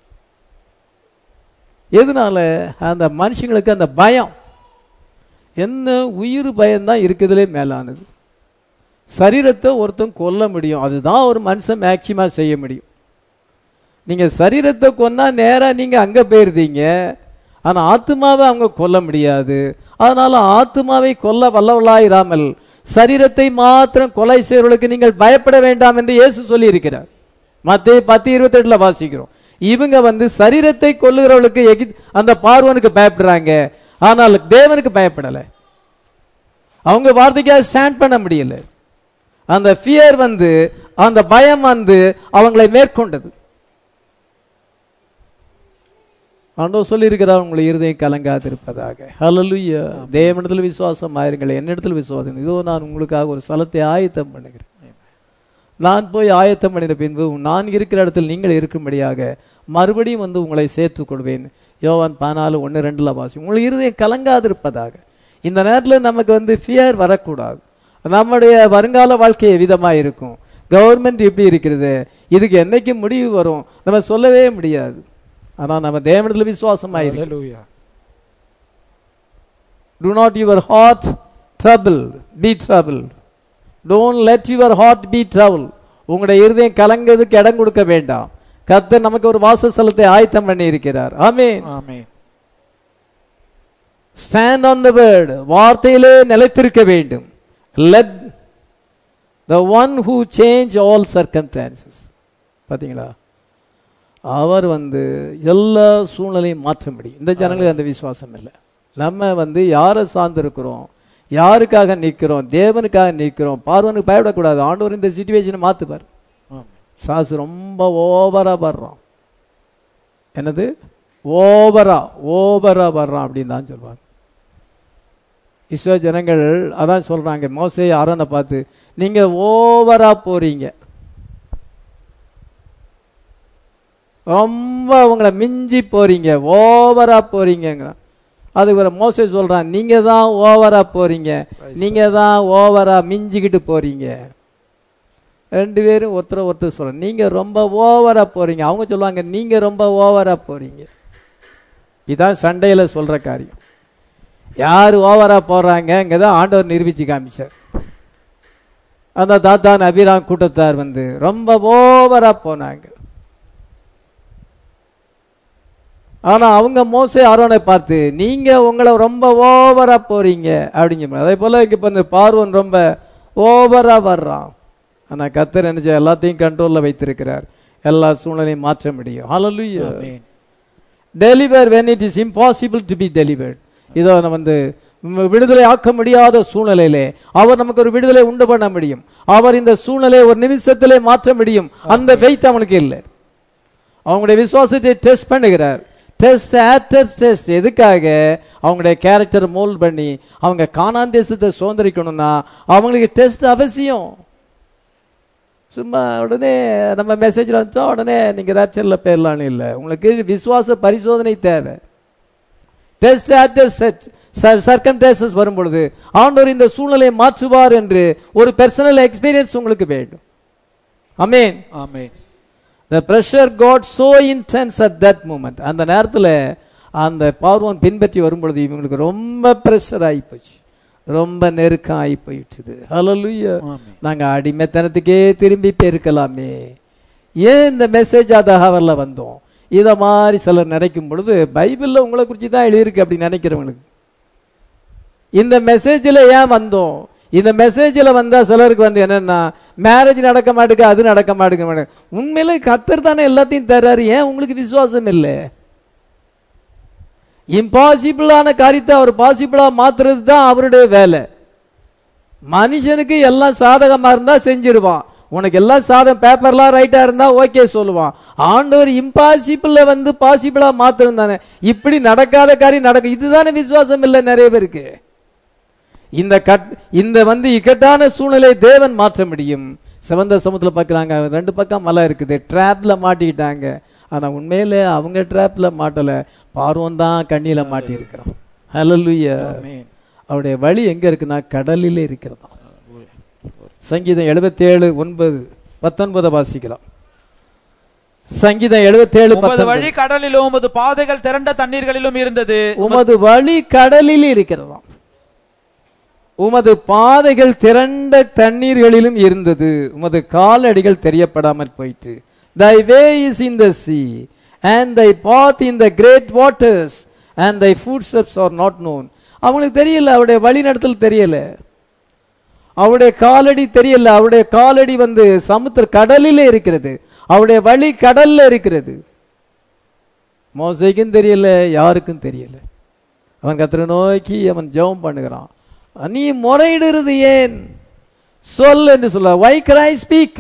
எதனால அந்த மனுஷங்களுக்கு அந்த பயம் என்ன உயிர் பயம்தான் இருக்குதுலே மேலானது சரீரத்தை ஒருத்தன் கொல்ல முடியும் அதுதான் ஒரு மனுஷன் மேக்சிமா செய்ய முடியும் நீங்க சரீரத்தை கொன்னா நேரா நீங்க அங்க போயிருந்தீங்க ஆனா ஆத்மாவை அவங்க கொல்ல முடியாது அதனால ஆத்மாவை கொல்ல வல்லவளாயிராமல் சரீரத்தை மாத்திரம் கொலை செய்வர்களுக்கு நீங்கள் பயப்பட வேண்டாம் என்று இயேசு சொல்லி இருக்கிறார் மத்திய பத்து இருபத்தி எட்டுல வாசிக்கிறோம் இவங்க வந்து சரீரத்தை கொல்லுகிறவர்களுக்கு எகி- அந்த பார்வனுக்கு பயப்படுறாங்க ஆனால் தேவனுக்கு பயப்படல அவங்க வார்த்தைக்காக ஸ்டாண்ட் பண்ண முடியல அந்த ஃபியர் வந்து அந்த பயம் வந்து அவங்களை மேற்கொண்டது ஆண்டவர் சொல்லியிருக்கிறார் உங்களை இருதயம் கலங்காதிருப்பதாக ஹalleluya தேவனிடத்தில் விசுவாசம் ஆயிருங்கள் என்னிடத்தில் விசுவாசம் இதோ நான் உங்களுக்காக ஒரு ஸ்தலத்தை ஆயத்தம் பண்ணுகிறேன் நான் போய் ஆயத்தம் பண்ணின பின்பு நான் இருக்கிற இடத்தில் நீங்கள் இருக்கும்படியாக மறுபடியும் வந்து உங்களை சேர்த்துக் கொள்வேன் யோவான் பதினாலு ஒன்று ரெண்டுல வாசி உங்களை இருதயம் கலங்காதிருப்பதாக இந்த நேரத்தில் நமக்கு வந்து ஃபியர் வரக்கூடாது நம்முடைய வருங்கால வாழ்க்கை எவ்விதமா இருக்கும் கவர்மெண்ட் எப்படி இருக்கிறது இதுக்கு என்னைக்கு முடிவு வரும் நம்ம சொல்லவே முடியாது ஆனா நம்ம தேவனிடத்துல விசுவாசமா இருக்கு Hallelujah. Do not your heart trouble, be troubled. Don't let your heart be troubled. உங்களுடைய இருதயம் கலங்குறதுக்கு இடம் கொடுக்க வேண்டாம் கர்த்தர் நமக்கு ஒரு வாசஸ்தலத்தை ஆயத்தம் பண்ணி இருக்கிறார் ஆமென் Amen. Stand on the word வார்த்தையிலே நிலைத்திருக்க வேண்டும் let the one who change all circumstances பாத்தீங்களா அவர் வந்து எல்லா சூழ்நிலையும் மாற்ற முடியும் இந்த ஜனங்களுக்கு அந்த விசுவாசம் இல்லை நம்ம வந்து யாரை சார்ந்திருக்கிறோம் யாருக்காக நிற்கிறோம் தேவனுக்காக நிற்கிறோம் பார்வனுக்கு பயப்படக்கூடாது ஆண்டவர் இந்த சுச்சுவேஷனை மாத்துப்பார் Amen. சாசு ரொம்ப ஓவரா வர்றான் என்னது ஓவரா ஓவரா வர்றான் அப்படின்னு தான் சொல்லுவாங்க இஸ்ரோ ஜனங்கள் அதான் சொல்றாங்க மோசே அரணை பார்த்து நீங்க ஓவரா போறீங்க ரொம்ப உங்களை மிஞ்சி போறீங்க ஓவரா போறீங்க அதுக்கு ஒரு மோசே சொல்றான் நீங்க தான் ஓவரா போறீங்க நீங்க தான் ஓவரா மிஞ்சிக்கிட்டு போறீங்க ரெண்டு பேரும் ஒருத்தர் ஒருத்தர் சொல்ற நீங்க ரொம்ப ஓவரா போறீங்க அவங்க சொல்லுவாங்க நீங்க ரொம்ப ஓவரா போறீங்க இதான் சண்டையில சொல்ற காரியம் யார் ஓவரா போறாங்க தான் ஆண்டவர் நிரூபிச்சு காமிச்சார் அந்த தாத்தான் அபிராம் கூட்டத்தார் வந்து ரொம்ப ஓவரா போனாங்க ஆனா அவங்க மோசே ஆரோனை பார்த்து நீங்க உங்களை ரொம்ப ஓவரா போறீங்க அப்படிங்க அதே போல இப்ப இந்த பார்வன் ரொம்ப ஓவரா வர்றான் ஆனா கத்தர் என்ன செய்ய எல்லாத்தையும் கண்ட்ரோல்ல வைத்திருக்கிறார் எல்லா சூழ்நிலையும் மாற்ற முடியும் ஹalleluya Amen. Deliver when it is impossible to be delivered இதோ நம்ம வந்து ம், விடுதலை ஆக்க முடியாத சூழ்நிலையிலே அவர் நமக்கு ஒரு விடுதலை உண்டு பண்ண முடியும் அவர் இந்த சூழ்நிலையை ஒரு நிமிஷத்திலே மாற்ற முடியும் அந்த ஃபெய்த் அவனுக்கு இல்லை அவங்களுடைய விசுவாசத்தை டெஸ்ட் பண்ணுகிறார் டெஸ்ட் ஆஃப்டர் டெஸ்ட் எதுக்காக அவங்களுடைய கேரக்டர் மோல்ட் பண்ணி அவங்க காணான் தேசத்தை சுதந்திரிக்கணும்னா அவங்களுக்கு டெஸ்ட் அவசியம் சும்மா உடனே நம்ம மெசேஜில் வந்துட்டோம் உடனே நீங்கள் ரேப்சரில் போயிடலான்னு இல்லை உங்களுக்கு விசுவாச பரிசோதனை தேவை டெஸ்ட் ஆஃப்டர் செட் சர்க்கம்டேசஸ் வரும் பொழுது ஆண்டவர் இந்த சூழ்நிலையை மாற்றுவார் என்று ஒரு பர்சனல் எக்ஸ்பீரியன்ஸ் உங்களுக்கு வேண்டும் அமேன் Amen. The pressure got so intense at that moment அந்த நேரத்தில் அந்த பார்வன் பின்பற்றி வரும்பொழுது இவங்களுக்கு ரொம்ப ப்ரெஷர் ஆகி போச்சு ரொம்ப நெருக்கம் ஆகி போயிட்டுது ஹalleluya Amen. நாங்க அடிமைத்தனத்துக்கே திரும்பி போயிருக்கலாமே ஏன் இந்த மெசேஜ் அத ஹவர்ல வந்தோம் இத மாதிரி சிலர் நினைக்கும் பொழுது பைபிள்ல உங்களை குறித்து தான் எழுதியிருக்கு அப்படி நினைக்கிறவங்களுக்கு இந்த மெசேஜில் ஏன் வந்தோம் இந்த மெசேஜில் வந்தா சிலருக்கு வந்து என்னன்னா மேரேஜ் நடக்க மாட்டேங்க அது நடக்க மாட்டேங்க உண்மையில கத்தர் தானே எல்லாத்தையும் தர்றாரு ஏன் உங்களுக்கு விசுவாசம் இல்லை இம்பாசிபிளான காரியத்தை அவர் பாசிபிளா மாத்துறது தான் அவருடைய வேலை மனுஷனுக்கு எல்லாம் சாதகமா இருந்தா செஞ்சிருவான் உனக்கு எல்லாம் சாதம் பேப்பர்லாம் ரைட்டா இருந்தா ஓகே சொல்லுவான் ஆண்டவர் இம்பாசிபிள வந்து பாசிபிளா மாத்திரம் தானே இப்படி நடக்காத காரியம் நடக்கும் இதுதானே விசுவாசம் இல்லை நிறைய பேருக்கு இந்த கட் இந்த வந்து இக்கட்டான சூழ்நிலை தேவன் மாற்ற முடியும் சிவந்த சமுத்திரத்தில் பார்க்குறாங்க ரெண்டு பக்கம் மலை இருக்குது ட்ராப்ல மாட்டிக்கிட்டாங்க ஆனா உண்மையில அவங்க ட்ராப்ல மாட்டல பார்வன் தான் கண்ணியில மாட்டி இருக்கிறான் ஹalleluya Amen. அவருடைய வழி எங்க இருக்குன்னா கடலிலே இருக்கிறதா சங்கீதம் எழுபத்தேழு ஒன்பது பத்தொன்பதை வாசிக்கலாம் சங்கீதம் எழுபத்தேழு உமது வழி கடலிலும் உமது பாதைகள் திரண்ட தண்ணீர்களிலும் இருந்தது உமது வழி கடலில் இருக்கிறதாம் உமது பாதைகள் திரண்ட தண்ணீர்களிலும் இருந்தது உமது காலடிகள் தெரியப்படாமல் போயிற்று thy way is in the sea and thy path in the great waters and thy footsteps are not known அவங்களுக்கு தெரியல அவருடைய வழி நடத்தல் தெரியல அவருடைய காலடி தெரியல அவருடைய காலடி வந்து சமுத்திர கடலிலே இருக்கிறது அவருடைய வழி கடல்ல இருக்கிறது மோசைக்கும் தெரியல யாருக்கும் தெரியல அவன் கத்திர நோக்கி அவன் ஜெபம் பண்ணுகிறான் நீ முறையிடுறது ஏன் சொல் என்று சொல்ல வை கிரை ஸ்பீக்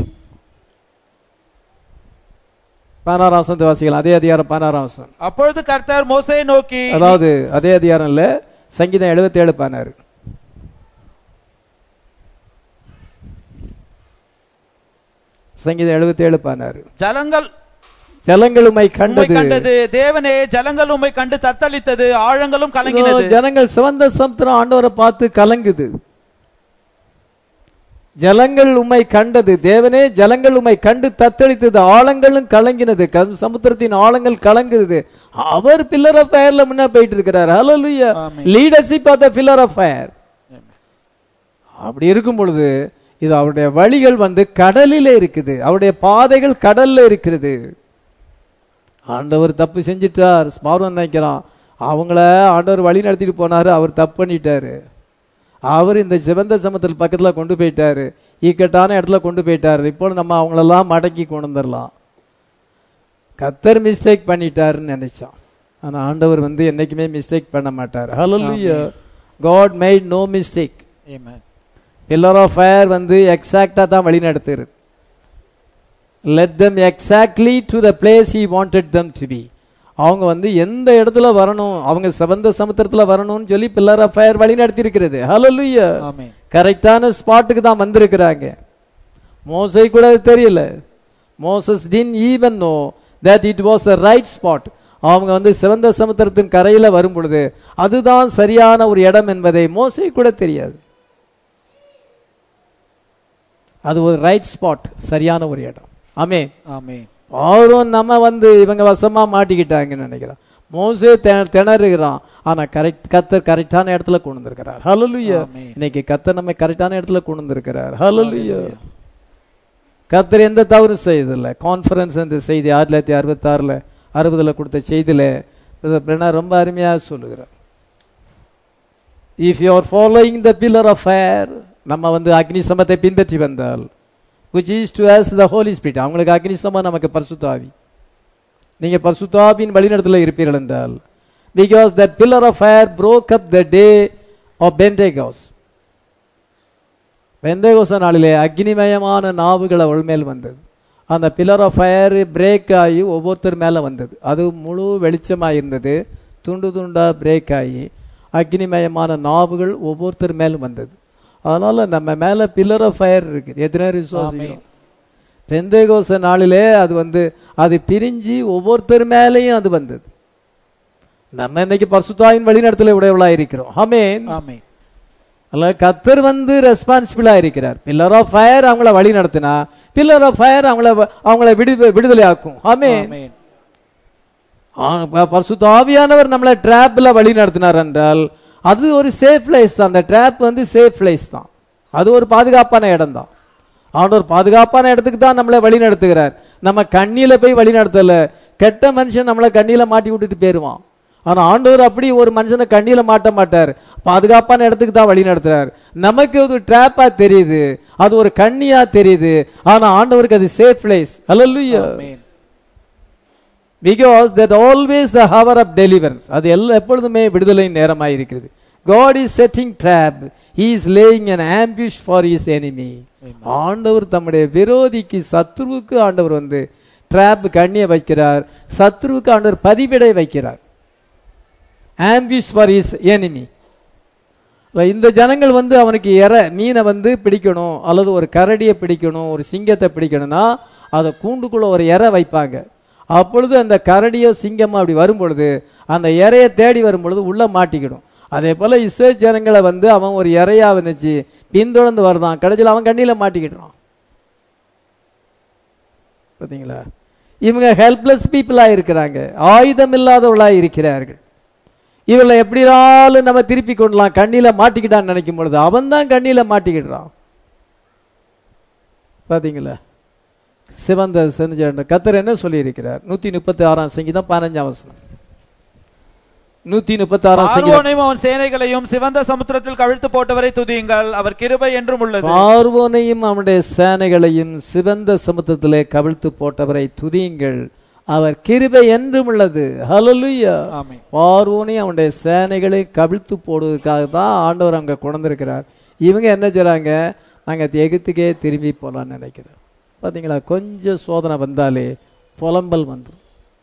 பதினாறாம் வசனத்தை வாசிக்கலாம் அதே அதிகாரம் பதினாறாம் வசனம் அப்பொழுது கர்த்தர் மோசையை நோக்கி அதாவது அதே அதிகாரம் இல்ல சங்கீதம் எழுபத்தி ஏழு பதினாறு சங்கீதம் எழுபத்தி ஏழு பதினாறு ஜலங்கள் ஜலங்கள் உம்மை உம்மை கண்டது கண்டது தேவனே ஜலங்கள் உம்மை கண்டு தத்தளித்தது ஆழங்களும் கலங்கினது ஜனங்கள் சிவந்த சமுத்திரம் ஆண்டவரை பார்த்து கலங்குது ஜலங்கள் உம்மை கண்டது தேவனே ஜலங்கள் உம்மை கண்டு தத்தளித்தது ஆழங்களும் கலங்கினது க- சமுத்திரத்தின் ஆழங்கள் கலங்குது அவர் பில்லர் ஆஃப் ஃபயர்ல முன்ன போயிட்டு இருக்கிறார் ஹalleluya ஆமென். Leadership of the pillar of fire அப்படி இருக்கும் பொழுது இது அவருடைய வழிகள் வந்து கடலிலே இருக்குது அவருடைய பாதைகள் கடல்ல இருக்கிறது ஆண்டவர் தப்பு செஞ்சிட்டார் ஸ்மார்வன் நினைக்கிறான் அவங்கள ஆண்டவர் வழி நடத்திட்டு போனாரு அவர் தப்பு பண்ணிட்டாரு அவர் இந்த சிவந்த சமத்தில் பக்கத்துல கொண்டு போயிட்டாரு இக்கட்டான இடத்துல கொண்டு போயிட்டாரு இப்போ நம்ம அவங்களெல்லாம் மடக்கி கொண்டு வந்துடலாம் கத்தர் மிஸ்டேக் பண்ணிட்டாருன்னு நினைச்சான் ஆனா ஆண்டவர் வந்து என்னைக்குமே மிஸ்டேக் பண்ண மாட்டார் ஹalleluya God made no mistake Amen. Pillar of fire வந்து எக்ஸாக்டா தான் வழி நடத்துறது led them exactly to the place he wanted them to be அவங்க வந்து எந்த இடத்துல வரணும் அவங்க சிவந்த சமுத்திரத்துல வரணும்னு சொல்லி பில்லர் ஆஃப் ஃபயர் வழி நடத்தி இருக்கிறது ஹalleluya Amen. கரெக்டான ஸ்பாட்டுக்கு தான் வந்திருக்கிறாங்க மோசை கூட அது தெரியல Moses didn't even know that it was a right spot அவங்க வந்து சிவந்த சமுத்திரத்தின் கரையில வரும் பொழுது அதுதான் சரியான ஒரு இடம் என்பதை மோசை கூட தெரியாது அது ஒரு ரைட் ஸ்பாட் சரியான ஒரு இடம் ஆமே Amen. அவரும் நம்ம வந்து இவங்க வசமா மாட்டிக்கிட்டாங்கன்னு நினைக்கிறோம் மோசே தெ- திணறுகிறான் ஆனா கரெக்ட் கத்தர் கரெக்டான இடத்துல கொண்டு வந்திருக்கிறார் ஹalleluya ஆமென். இன்னைக்கு கத்தர் நம்ம கரெக்டான இடத்துல கொண்டு வந்திருக்கிறார் ஹalleluya கத்தர் எந்த தவறும் செய்ததில்ல கான்ஃபரன்ஸ் என்ற செய்தி ஆயிரத்தி தொள்ளாயிரத்தி அறுபத்தி ஆறுல அறுபதுல கொடுத்த செய்தியில பிரதர் பிரணார் ரொம்ப அருமையா சொல்லுகிறார் if you are following the pillar of fire நம்ம வந்து அக்னி சமத்தை பின்பற்றி வந்தால் which is to us the Holi spirit அவங்களுக்கு அக்னி சமம் நமக்கு பரிசுத்தாவி நீங்க பரிசுத்தாவின் வழிநடத்துல இருப்பீர்கள் என்றால் because that pillar of fire broke up the day of Pentecost பெந்தேகோச நாளிலே அக்னிமயமான நாவுகள் அவள் மேல் வந்தது அந்த பில்லர் ஆஃப் ஃபயர் பிரேக் ஆகி ஒவ்வொருத்தர் மேல வந்தது அது முழு வெளிச்சமாக இருந்தது துண்டு துண்டா பிரேக் ஆகி அக்னிமயமான நாவுகள் ஒவ்வொருத்தர் மேலும் வந்தது அதனால நம்ம மேல பில்லர் ஆஃப் ஃபயர் இருக்கு எத்தனை விசுவாசிக்கிறோம் பெந்தேகோச நாளிலே அது வந்து அது பிரிஞ்சு ஒவ்வொருத்தர் மேலேயும் அது வந்தது நம்ம இன்னைக்கு பரிசுத்தாவின் வழிநடத்தல உடையவளா இருக்கிறோம் ஆமென் Amen. அல்ல கத்தர் வந்து ரெஸ்பான்சிபிளா இருக்கிறார் பில்லர் ஆஃப் ஃபயர் அவங்கள வழி நடத்தினா பில்லர் ஆஃப் ஃபயர் அவங்கள அவங்கள விடு விடுதலை ஆக்கும் ஆமென் Amen. ஆ, பரிசுத்த ஆவியானவர் நம்மளை ட்ராப்ல வழி நடத்தினார் என்றால் அது ஒரு சேஃப் பிளேஸ் தான் அந்த ட்ராப் வந்து சேஃப் பிளேஸ் தான் அது ஒரு பாதுகாப்பான இடம் தான் ஆண்டவர் பாதுகாப்பான இடத்துக்கு தான் நம்மளை வழி நடத்துகிறார் நம்ம கண்ணியில போய் வழி நடத்தல கெட்ட மனுஷன் நம்மளை கண்ணியில மாட்டி விட்டுட்டு போயிருவான் ஆனா ஆண்டவர் அப்படி ஒரு மனுஷனை கண்ணியில மாட்ட மாட்டார் பாதுகாப்பான இடத்துக்கு தான் வழி நடத்துறார் நமக்கு அது ட்ராப்பா தெரியுது அது ஒரு கண்ணியா தெரியுது ஆனா ஆண்டவருக்கு அது சேஃப் பிளேஸ் அல்லல்லுயா Amen. Because that always the hour of deliverance அது எல்லா எப்பொழுதுமே விடுதலை நேரமாக இருக்கிறது God is setting trap he is laying an ambush for his enemy ஆண்டவர் தம்முடைய விரோதிக்கு சத்ருவுக்கு ஆண்டவர் வந்து ட்ராப் கண்ணிய வைக்கிறார் சத்ருவுக்கு ஆண்டவர் பதிவிடை வைக்கிறார் ஆம்பியூஷ் ஃபார் ஹிஸ் எனிமி இந்த ஜனங்கள் வந்து அவனுக்கு எற மீனை வந்து பிடிக்கணும் அல்லது ஒரு கரடியை பிடிக்கணும் ஒரு சிங்கத்தை பிடிக்கணும்னா அதை கூண்டுக்குள்ள ஒரு எற வைப்பாங்க அப்பொழுது அந்த கரடியோ சிங்கமோ அப்படி வரும் பொழுது அந்த இறையை தேடி வரும் பொழுது உள்ள மாட்டிக்கிடும் அதே போல இஸ்ரே ஜனங்களை வந்து அவன் ஒரு இறையா நினைச்சு பின்தொடர்ந்து வருதான் கடைசியில் அவன் கண்ணியில மாட்டிக்கிடுறான் பாத்தீங்களா இவங்க ஹெல்ப்லெஸ் பீப்புளா இருக்கிறாங்க ஆயுதம் இல்லாதவளா இருக்கிறார்கள் இவளை எப்படினாலும் நம்ம திருப்பி கொண்டலாம் கண்ணில மாட்டிக்கிட்டான்னு நினைக்கும் பொழுது அவன் தான் கண்ணில மாட்டிக்கிடுறான் பாத்தீங்களா சிவந்த செஞ்ச கத்தர் என்ன சொல்லி இருக்கிறார் நூத்தி முப்பத்தி ஆறாம் சங்கீதம் பதினஞ்சாம் வசனம் நூத்தி முப்பத்தி ஆறாம் சங்கீதம் பார்வோனையும் அவன் சேனைகளையும் சிவந்த சமுத்திரத்தில் கவிழ்த்து போட்டவரை துதியுங்கள் அவர் கிருபை என்றும் உள்ளது பார்வோனையும் அவனுடைய சேனைகளையும் சிவந்த சமுத்திரத்திலே கவிழ்த்து போட்டவரை துதியுங்கள் அவர் கிருபை என்றும் உள்ளது ஹalleluya ஆமென். பார்வோனையும் அவனுடைய சேனைகளை கவிழ்த்து போடுவதற்காக தான் ஆண்டவர் அங்க கொண்டிருக்கிறார் இவங்க என்ன செய்றாங்க நாங்க எகிப்துக்கே திரும்பி போலாம்னு நினைக்கிறோம் பாத்தீங்களா கொஞ்சம் சோதனை வந்தாலே புலம்பல் வந்துடும்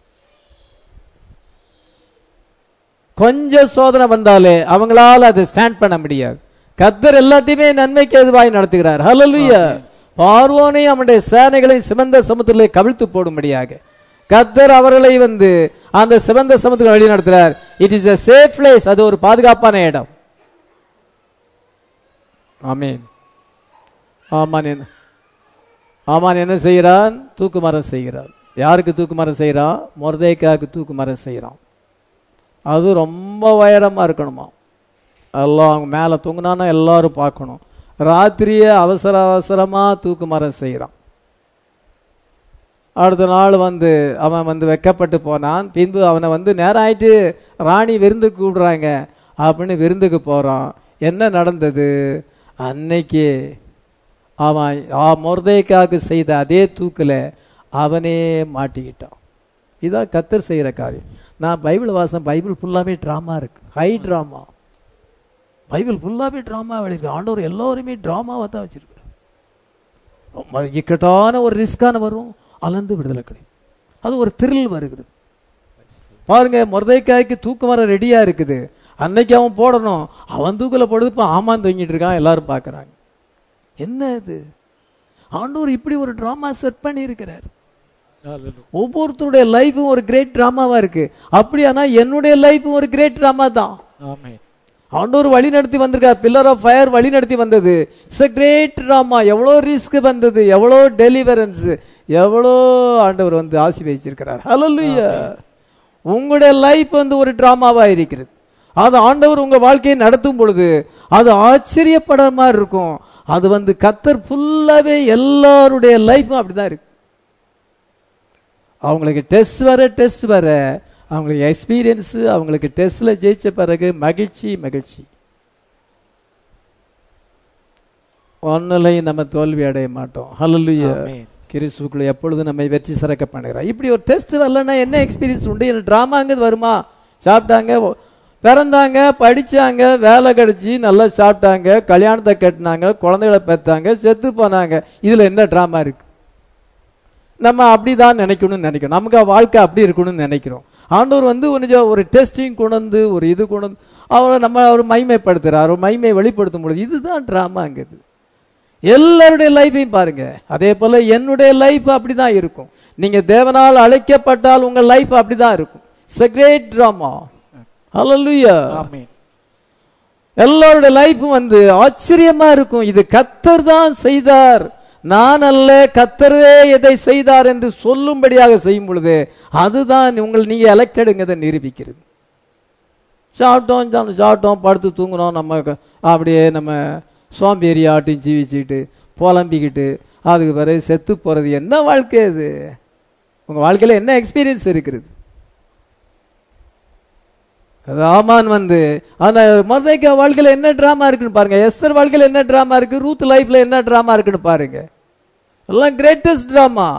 கொஞ்சம் சோதனை வந்தாலே அவங்களால அதை ஸ்டாண்ட் பண்ண முடியாது கத்தர் எல்லாத்தையுமே நன்மைக்கு எதுவாய் நடத்துகிறார் ஹalleluya பார்வோனை அவனுடைய சேனைகளை சிவந்த சமுத்திரத்திலே கவிழ்த்து போடும்படியாக கத்தர் அவர்களை வந்து அந்த சிவந்த சமுத்திரம் வழி நடத்துறார் it is a safe place அது ஒரு பாதுகாப்பான இடம் ஆமென் ஆமான் என்ன ஆமான் என்ன செய்கிறான் தூக்கு மரம் செய்கிறான் யாருக்கு தூக்கு மரம் செய்கிறான் மொர்தேக்காவுக்கு தூக்கு மரம் செய்கிறான் அது ரொம்ப உயரமா இருக்கணுமா எல்லாம் அவங்க மேலே தூங்குனான்னா எல்லாரும் பார்க்கணும் ராத்திரியே அவசர அவசரமா தூக்கு மரம் செய்கிறான் அடுத்த நாள் வந்து அவன் வந்து வெக்கப்பட்டு போனான் பின்பு அவனை வந்து நேரம் ஆயிட்டு ராணி விருந்துக்கு கூப்பிடுறாங்க அப்படின்னு விருந்துக்கு போறான் என்ன நடந்தது அன்னைக்கு அவன் மொர்தேக்காவுக்கு செய்த அதே தூக்கில் அவனே மாட்டிக்கிட்டான் இதான் கத்தர் செய்கிற காரியம் நான் பைபிள் வாசம் பைபிள் ஃபுல்லாகவே ட்ராமா இருக்கு ஹை ட்ராமா பைபிள் ஃபுல்லாகவே ட்ராமா எழுதிருக்கு ஆண்டவர் எல்லோருமே ட்ராமாவை தான் வச்சிருக்காரு ரொம்ப இக்கட்டான ஒரு ரிஸ்கான வரும் அலந்து விடுதலை கிடைக்கும் அது ஒரு த்ரில் வருகிறது பாருங்க முருதைக்காய்க்கு தூக்கு மரம் ரெடியா இருக்குது அன்னைக்கு அவன் போடணும் அவன் தூக்கில போடுறது இப்போ ஆமான் தூங்கிட்டு இருக்கான் எல்லாரும் பார்க்கறாங்க என்ன இது ஆண்டவர் இப்படி ஒரு டிராமா செட் பண்ணி இருக்கிறார் ஒவ்வொருத்தருடைய லைஃபும் ஒரு கிரேட் டிராமாவா இருக்கு அப்படியானா என்னுடைய லைஃபும் ஒரு கிரேட் டிராமா தான் ஆமென் ஆண்டவர் வழி நடத்தி வந்திருக்கார் பில்லர் ஆஃப் ஃபயர் வழி நடத்தி வந்தது இட்ஸ் a கிரேட் ட்ராமா எவ்வளோ ரிஸ்க் வந்தது எவ்வளோ டெலிவரன்ஸ் எவ்வளோ ஆண்டவர் வந்து ஆசீர்வதிச்சிருக்கிறார் ஹalleluya உங்களுடைய லைஃப் வந்து ஒரு டிராமாவா இருக்கிறது அது ஆண்டவர் உங்க வாழ்க்கையை நடத்தும் பொழுது அது ஆச்சரியப்படுற மாதிரி இருக்கும் அது வந்து கத்தர் ஃபுல்லாவே எல்லாருடைய லைஃப்பும் அப்படிதான் இருக்கு அவங்களுக்கு டெஸ்ட் வர டெஸ்ட் வர அவங்களுக்கு எக்ஸ்பீரியன்ஸ் அவங்களுக்கு டெஸ்ட்ல ஜெயிச்ச பிறகு மகிழ்ச்சி மகிழ்ச்சி ஒன்னுலையும் நம்ம தோல்வி அடைய மாட்டோம் ஹalleluya ஆமென். கிறிஸ்துக்குள்ள எப்பொழுதும் நம்மை வெற்றி சிறக்க பண்ணுகிறார் இப்படி ஒரு டெஸ்ட் வரலன்னா என்ன எக்ஸ்பீரியன்ஸ் உண்டு என்ன டிராமாங்கிறது வருமா சாப்பிட்டாங்க பிறந்தாங்க படிச்சாங்க வேலை கிடைச்சி நல்லா சாப்பிட்டாங்க கல்யாணத்தை கட்டினாங்க குழந்தைகளை பெற்றாங்க செத்து போனாங்க இதுல என்ன டிராமா இருக்கு நம்ம அப்படிதான் நினைக்கணும்னு நினைக்கிறோம் நமக்கு வாழ்க்கை அப்படி இருக்கணும்னு நினைக்கிறோம் ஆண்டவர் வந்து கொஞ்சம் ஒரு டெஸ்டிங் கொண்டு வந்து ஒரு இது கொண்டு வந்து அவரை நம்ம அவர் மைமைப்படுத்துறார் ஒரு மைமை வெளிப்படுத்தும் பொழுது இதுதான் டிராமாங்கிறது எல்லாருடைய லைஃபையும் பாருங்க அதே போல என்னுடைய லைஃப் அப்படிதான் இருக்கும் நீங்க தேவனால் அழைக்கப்பட்டால் உங்க லைஃப் அப்படிதான் இருக்கும் இட்ஸ் a கிரேட் டிராமா ஹalleluya ஆமென் எல்லாருடைய லைஃப்பும் வந்து ஆச்சரியமா இருக்கும் இது கத்தர் தான் செய்தார் நான் அல்ல கத்தரே எதை செய்தார் என்று சொல்லும்படியாக செய்யும் பொழுது அதுதான் உங்கள் நீங்க எலெக்டடுங்கிறத நிரூபிக்கிறது சாப்பிட்டோம் சா- சாப்பிட்டோம் படுத்து தூங்கினோம் நம்ம க- அப்படியே நம்ம சோம்பேறி ஆட்டையும் ஜீவிச்சுக்கிட்டு புலம்பிக்கிட்டு அதுக்கு பிறகு செத்து போறது என்ன வாழ்க்கை இது உங்க வாழ்க்கையில என்ன எக்ஸ்பீரியன்ஸ் இருக்கிறது அது ஆமான் வந்து அந்த மர்தைக்கா வாழ்க்கையில என்ன டிராமா இருக்குன்னு பாருங்க எஸ்தர் வாழ்க்கையில என்ன டிராமா இருக்கு ரூத் லைஃப்ல என்ன டிராமா இருக்குன்னு பாருங்க எல்லாம் கிரேட்டஸ்ட் டிராமா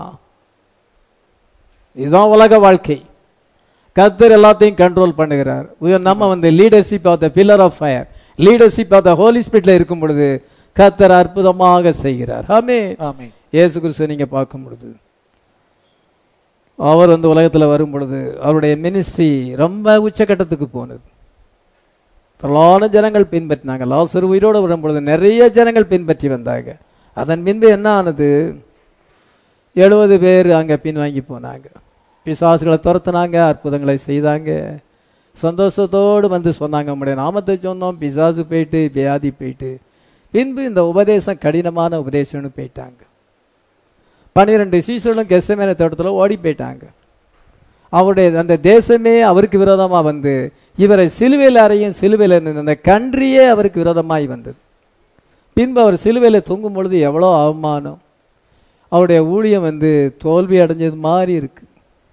இதுதான் உலக வாழ்க்கை கத்தர் எல்லாத்தையும் கண்ட்ரோல் பண்ணுகிறார் இது நம்ம வந்து leadership of the pillar of fire leadership of the Holi ஸ்பிரிட்ல இருக்கும் பொழுது கத்தர் அற்புதமாக செய்கிறார் ஆமே ஆமென் இயேசு கிறிஸ்து நீங்க பார்க்கும் பொழுது அவர் வந்து உலகத்துல வரும் பொழுது அவருடைய மினிஸ்ட்ரி ரொம்ப உச்சக்கட்டத்துக்கு போனது திரளான ஜனங்கள் பின்பற்றினாங்க லாசர் உயிரோடு வரும் பொழுது நிறைய ஜனங்கள் பின்பற்றி வந்தாங்க அதன் பின்பு என்ன ஆனது எழுபது பேர் அங்க பின்வாங்கி போனாங்க பிசாசுகளை துரத்துனாங்க அற்புதங்களை செய்தாங்க சந்தோஷத்தோடு வந்து சொன்னாங்க உங்களுடைய நாமத்தை சொன்னோம் பிசாசு போயிட்டு வியாதி போயிட்டு பின்பு இந்த உபதேசம் கடினமான உபதேசம்னு போயிட்டாங்க பன்னிரெண்டு சீசனும் கெசமேன தோட்டத்தில் ஓடி போயிட்டாங்க அவருடைய அந்த தேசமே அவருக்கு விரோதமா வந்து இவரை சிலுவையில் அறையும் சிலுவையில் இருந்தது அந்த கன்றியே அவருக்கு விரோதமாய் வந்தது பின்பு அவர் சிலுவையில் தொங்கும் பொழுது எவ்வளோ அவமானம் அவருடைய ஊழியம் வந்து தோல்வி அடைஞ்சது மாதிரி இருக்கு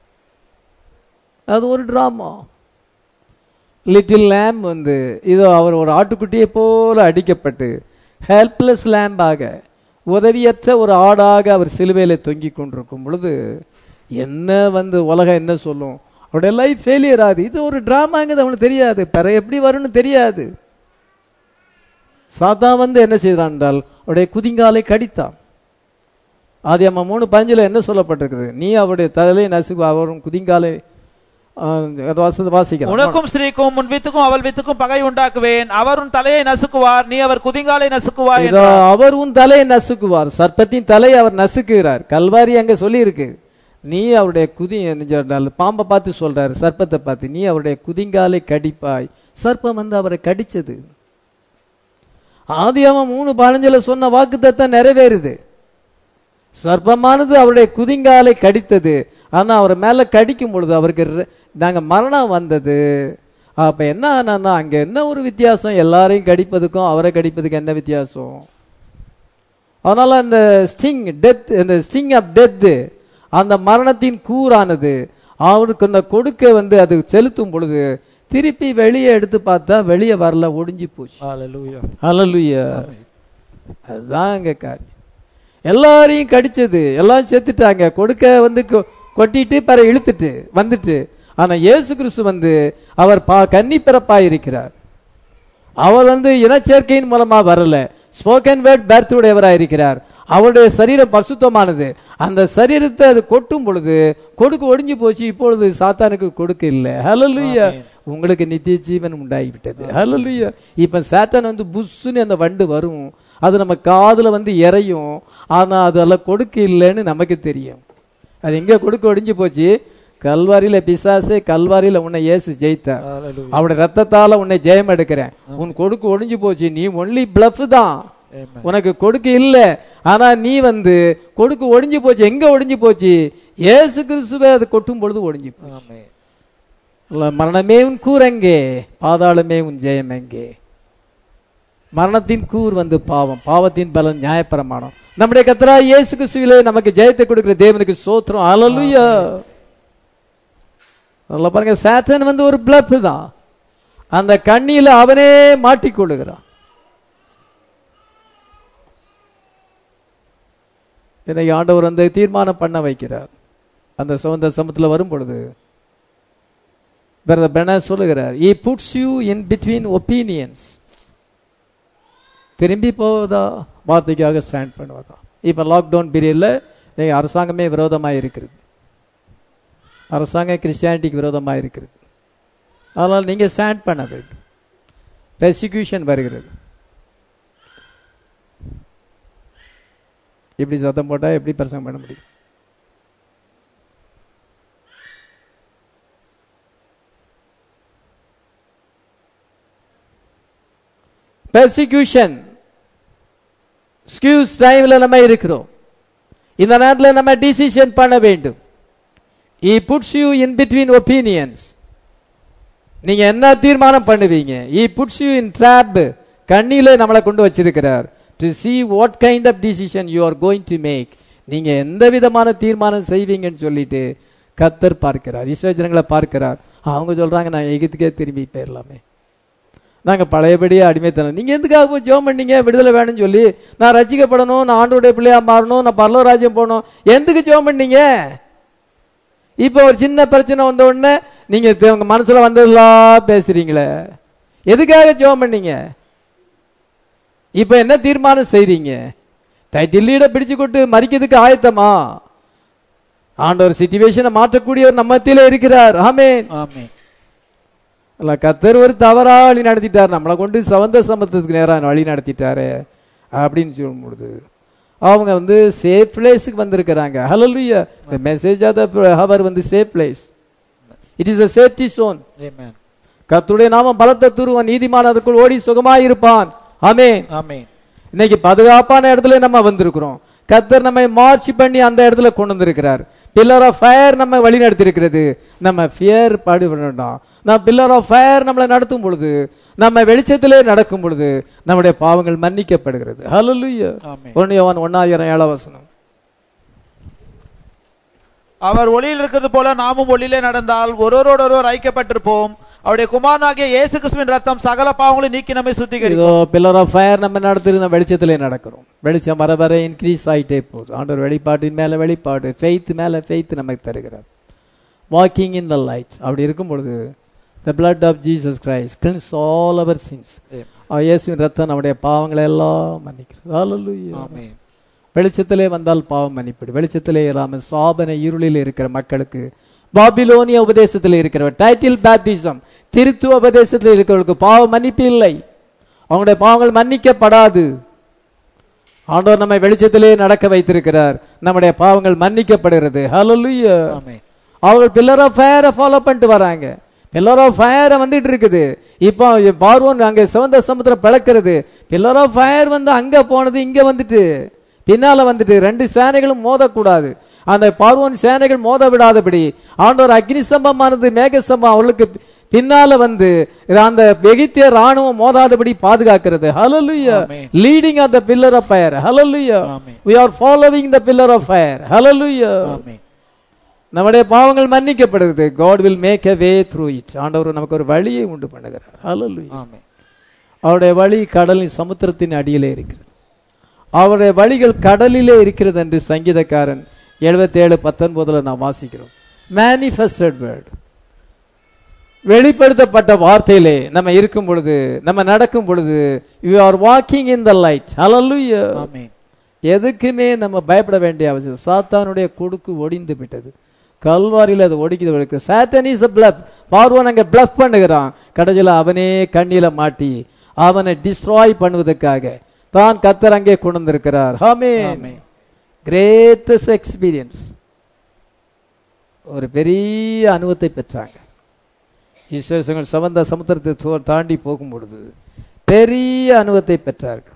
அது ஒரு டிராமா லிட்டில் லேம் வந்து இதோ அவர் ஒரு ஆட்டுக்குட்டியை போல அடிக்கப்பட்டு ஹெல்ப்லெஸ் லேம்பாக உதவியற்ற ஒரு ஆடாக அவர் சிலுவையில் தொங்கிக் கொண்டிருக்கும் பொழுது என்ன வந்து உலகம் என்ன சொல்லும் அவருடைய லைஃப் ஃபெயிலியர் ஆகுது இது ஒரு டிராமாங்கிறது அவனுக்கு தெரியாது பிற எப்படி வரும்னு தெரியாது சாத்தா வந்து என்ன செய்தான் என்றால் அவருடைய குதிங்காலை கடித்தான் ஆதி அம்மா மூணு பஞ்சில் என்ன சொல்லப்பட்டிருக்குது நீ அவருடைய தலையை நசுக்கு அவரும் குதிங்காலை வாசத்தை வாசிக்கலாம் உனக்கும் ஸ்திரீக்கும் உன் வித்துக்கும் அவள் வித்துக்கும் பகை உண்டாக்குவேன் அவர் உன் தலையை நசுக்குவார் நீ அவர் குதிங்காலை நசுக்குவார் இதோ அவர் உன் தலையை நசுக்குவார் சர்ப்பத்தின் தலையை அவர் நசுக்குகிறார் கல்வாரி அங்க சொல்லி இருக்கு நீ அவருடைய குதி பாம்பை பார்த்து சொல்றாரு சர்ப்பத்தை பார்த்து நீ அவருடைய குதிங்காலை கடிப்பாய் சர்ப்பம் வந்து அவரை கடிச்சது ஆதியாமம் மூணு பதினஞ்சுல சொன்ன வாக்குத்தத்தம் நிறைவேறுது சர்ப்பமானது அவருடைய குதிங்காலை கடித்தது ஆனா அவர் மேல கடிக்கும் பொழுது அவருக்கு ரெ- நாங்க மரணம் வந்தது அப்ப என்ன ஆனா அங்க என்ன ஒரு வித்தியாசம் எல்லாரையும் கடிப்பதுக்கும் அவரை கடிப்பதுக்கு என்ன வித்தியாசம் அதனால அந்த ஸ்டிங் டெத் இந்த ஸ்டிங் ஆஃப் டெத் அந்த மரணத்தின் கூறானது அவனுக்கு அந்த கொடுக்க வந்து அது செலுத்தும் பொழுது திருப்பி வெளியே எடுத்து பார்த்தா வெளியே வரல ஒடிஞ்சு போச்சு Hallelujah. ஹalleluya அதுதான் அங்க காரியம் எல்லாரையும் கடிச்சது எல்லாம் செத்துட்டாங்க கொடுக்க வந்து கொ- கொட்டிட்டு பிற இழுத்துட்டு வந்துட்டு ஆனா இயேசு கிறிஸ்து வந்து அவர் பா கன்னி பிறப்பாய் இருக்கிறார் அவர் வந்து இனச்சேர்க்கையின் மூலமா வரல ஸ்போக்கன் வேர்ட் பேர்த் உடையவராய் இருக்கிறார் அவருடைய சரீரம் பரிசுத்தமானது அந்த சரீரத்தை அது கொட்டும் பொழுது கொடுக்கு ஒடிஞ்சு போச்சு இப்பொழுது சாத்தானுக்கு கொடுக்க இல்லை ஹalleluya உங்களுக்கு நித்திய ஜீவன் உண்டாகிவிட்டது ஹalleluya இப்ப சாத்தான் வந்து புஷ்ஷுன்னு அந்த வண்டு வரும் அது நம்ம காதுல வந்து இறையும் ஆனா அதெல்லாம் கொடுக்க இல்லைன்னு நமக்கு தெரியும் அது எங்க கொடுக்க ஒடிஞ்சு போச்சு கல்வாரியில பிசாசே கல்வாரியில உன்னை இயேசு ஜெயித்தார் Hallelujah. அவருடைய ரத்தத்தால உன்னை ஜெயம் எடுக்கிறேன் உன் கொடுக்கு ஒடிஞ்சு போச்சு நீ ஒன்லி பிளஃப் தான் Amen. உனக்கு கொடுக்கு இல்ல ஆனா நீ வந்து கொடுக்கு ஒடிஞ்சு போச்சு எங்க ஒடிஞ்சு போச்சு இயேசு கிறிஸ்துவே அது கொட்டும் பொழுது ஒடிஞ்சு போச்சு. Amen. இல்ல, மரணமே உன் கூர் எங்கே பாதாளமே உன் ஜெயம் எங்கே மரணத்தின் கூர் வந்து பாவம் பாவத்தின் பலன் நியாயப்பிரமாணம் நம்முடைய கத்தரா இயேசு கிறிஸ்துவிலே நமக்கு ஜெயத்தை கொடுக்கிற தேவனுக்கு சோத்திரம் ஹalleluya நல்லா பாருங்க சாத்தன் வந்து ஒரு பிளப் தான் அந்த கண்ணியில அவனே மாட்டிக்கொள்ளுகிறான் இதை ஆண்டவர் வந்து தீர்மானம் பண்ண வைக்கிறார் அந்த சுதந்திர சமத்துல வரும் பொழுது பிரதர் பென சொல்லுகிறார் he puts you in between opinions திரும்பி போவதா வார்த்தைக்காக ஸ்டாண்ட் பண்ணுவதா இப்ப லாக்டவுன் பீரியட்ல அரசாங்கமே விரோதமாக இருக்கிறது அரசாங்கம் கிறிஸ்டியானிட்டிக்கு விரோதமாக இருக்கிறது அதனால் நீங்க ஸ்டாண்ட் பண்ண வேண்டும் பெர்சிக்யூஷன் வருகிறது இப்படி சத்தம் போட்டா எப்படி பிரசங்கம் பண்ண முடியும் பெர்சிக்யூஷன் ஸ்கியூஸ் டைம்ல நம்ம இருக்கிறோம் இந்த நேரத்தில் நம்ம டிசிஷன் பண்ண வேண்டும் he puts you in between opinions நீங்க என்ன தீர்மானம் பண்ணுவீங்க he puts you in trap கண்ணில நம்மளை கொண்டு வச்சிருக்கிறார் to see what kind of decision you are going to make நீங்க எந்த விதமான தீர்மானம் செய்வீங்கன்னு சொல்லிட்டு கத்தர் பார்க்கிறார் இஸ்வஜனங்களை பார்க்கிறார் அவங்க சொல்றாங்க நான் எகிப்துக்கே திரும்பி போயிடலாமே நாங்க பழையபடியே அடிமைத்தனம் நீங்க எதுக்காக போய் ஜெபம் பண்ணீங்க விடுதலை வேணும்னு சொல்லி நான் ரசிக்கப்படணும் நான் ஆண்டோடைய பிள்ளையா மாறணும் நான் பரலோராஜ்யம் போகணும் எதுக்கு ஜெபம் பண்ணீங்க இப்போ ஒரு சின்ன பிரச்சனை வந்த உடனே நீங்க தெ- உங்க மனசுல வந்ததெல்லாம் பேசுறீங்களே எதுக்காக ஜெபம் பண்ணீங்க இப்ப என்ன தீர்மானம் செய்றீங்க டைட்டில் லீட பிடிச்சு கொண்டு மறிக்கிறதுக்கு ஆயத்தமா ஆண்டவர் சிச்சுவேஷனை மாற்றக்கூடியவர் நம்ம மத்தியில இருக்கிறார் ஆமென் Amen. அல்ல கத்தர் ஒரு தவறா வழி நடத்திட்டார் நம்மளை கொண்டு சவந்த சமத்துக்கு நேரா வழி நடத்திட்டாரு அப்படின்னு சொல்லும் பொழுது அவங்க வந்து சேஃப் பிளேஸுக்கு வந்திருக்கிறாங்க ஹalleluya the message of the hour வந்து safe place it is a safety zone Amen. கர்த்தருடைய நாமம் பலத்த துருவன் நீதிமான் அதற்குள் ஓடி சுகமாய் இருப்பான் ஆமென் Amen. இன்னைக்கு பாதுகாப்பான இடத்துல நம்ம வந்திருக்கிறோம் கத்தர் நம்மை மார்ச் பண்ணி அந்த இடத்துல கொண்டு வந்திருக்கிறார் பில்லர் ஆஃப் ஃபயர் நம்ம வழி நடத்திருக்கிறது நம்ம ஃபியர் பாடு வேண்டாம் நான் பில்லர் ஆஃப் ஃபயர் நம்மளை நடத்தும் பொழுது நம்ம வெளிச்சத்திலே நடக்கும் பொழுது நம்முடைய பாவங்கள் மன்னிக்கப்படுகிறது ஹalleluya Amen. ஒன்னு யோவான் ஒன்னாயிரம் ஏழாம் வசனம் அவர் ஒளியில் இருக்கிறது போல நாமும் ஒளியிலே நடந்தால் ஒருவரோடொருவர் ஐக்கியப்பட்டிருப்போம் அவருடைய குமாரனாகிய இயேசு கிறிஸ்துவின் ரத்தம் சகல பாவங்களை நீக்கி நம்மை சுத்திகரிக்கும் இதோ பில்லர் ஆஃப் ஃபயர் நம்ம நடத்திருந்த வெளிச்சத்திலே நடக்கிறோம் வெளிச்சம் வர வர இன்க்ரீஸ் ஆயிட்டே போகுது ஆண்டவர் வெளிப்பாட்டின் மேல வெளிப்பாடு ஃபெய்த் மேல ஃபெய்த் நமக்கு தருகிறார் வாக்கிங் இன் த லைட் அப்படி இருக்கும் பொழுது the blood of Jesus Christ cleanses all our sins இயேசுவின் ரத்தம் நம்முடைய பாவங்களை எல்லாம் மன்னிக்கிறது Hallelujah. Amen. வெளிச்சத்திலே வந்தால் பாவம் மன்னிப்படு வெளிச்சத்திலே இல்லாமல் சாபன இருளில் இருக்கிற மக்களுக்கு பாபிலோனிய உபதேசத்தில் இருக்கிறவர் டைட்டில் பேப்டிசம் திருத்துவ உபதேசத்தில் இருக்கிறவர்களுக்கு பாவ மன்னிப்பு இல்லை அவங்களுடைய பாவங்கள் மன்னிக்கப்படாது ஆண்டவர் நம்மை வெளிச்சத்திலே நடக்க வைத்திருக்கிறார் நம்முடைய பாவங்கள் மன்னிக்கப்படுகிறது ஹalleluya Amen. அவங்க பில்லர் ஆஃப் ஃபயரை ஃபாலோ பண்ணிட்டு வராங்க பில்லர் ஆஃப் ஃபயர் வந்துட்டு இருக்குது இப்போ பார்வோன் அங்கே சிவந்த சமுத்திரம் பிளக்கிறது பில்லர் ஆஃப் ஃபயர் வந்து அங்க போனது இங்க வந்துட்டு பின்னால வந்துட்டு ரெண்டு சேனைகளும் மோதக்கூடாது அந்த பார்வோன் சேனைகள் மோத விடாதபடி ஆண்டவர் அக்னி சம்பமானது மேக சம்பம் அவளுக்கு பின்னால வந்து அந்த எகிப்திய ராணுவம் மோதாதபடி பாதுகாக்கிறது ஹalleluya Amen. Leading on the pillar of fire ஹalleluya Amen. we are following the pillar of fire hallelujah ஆமென் நம்முடைய பாவங்கள் மன்னிக்கப்படுகிறது God will make a way through it ஆண்டவர் நமக்கு ஒரு வழியை உண்டு பண்ணுகிறார் hallelujah ஆமென் அவருடைய வழி கடலின் சமுத்திரத்தின் அடியிலே இருக்கிறது அவருடைய வழிகள் கடலிலே இருக்கிறது என்று சங்கீதக்காரன் 77 ஏழு பத்தொன்பதுல நாம் வாசிக்கிறோம் மேனிஃபெஸ்டட் வேர்ட் வெளிப்படுத்தப்பட்ட வார்த்தையிலே நம்ம இருக்கும் பொழுது நம்ம நடக்கும் பொழுது you are walking in the light hallelujah ஆமென் எதுக்குமே நம்ம பயப்பட வேண்டிய அவசியம் சாத்தானுடைய கொடுக்கு ஒடிந்து விட்டது கல்வாரியில் அது ஒடுக்கி சாத்தன் இஸ் பிளப் பார்வன் அங்க பிளப் பண்ணுகிறான் கடைசியில் அவனே கண்ணில மாட்டி அவனை டிஸ்ட்ராய் பண்ணுவதற்காக தான் கத்தர் அங்கே கொண்டு வந்திருக்கிறார் ஹாமே ஆமென். கிரேட்டஸ்ட் எக்ஸ்பீரியன்ஸ் ஒரு பெரிய அனுபவத்தை பெற்றாங்க ஈஸ்வரசங்கள் சமந்த சமுத்திரத்தை தோ- தாண்டி போகும் பொழுது பெரிய அனுபவத்தை பெற்றார்கள்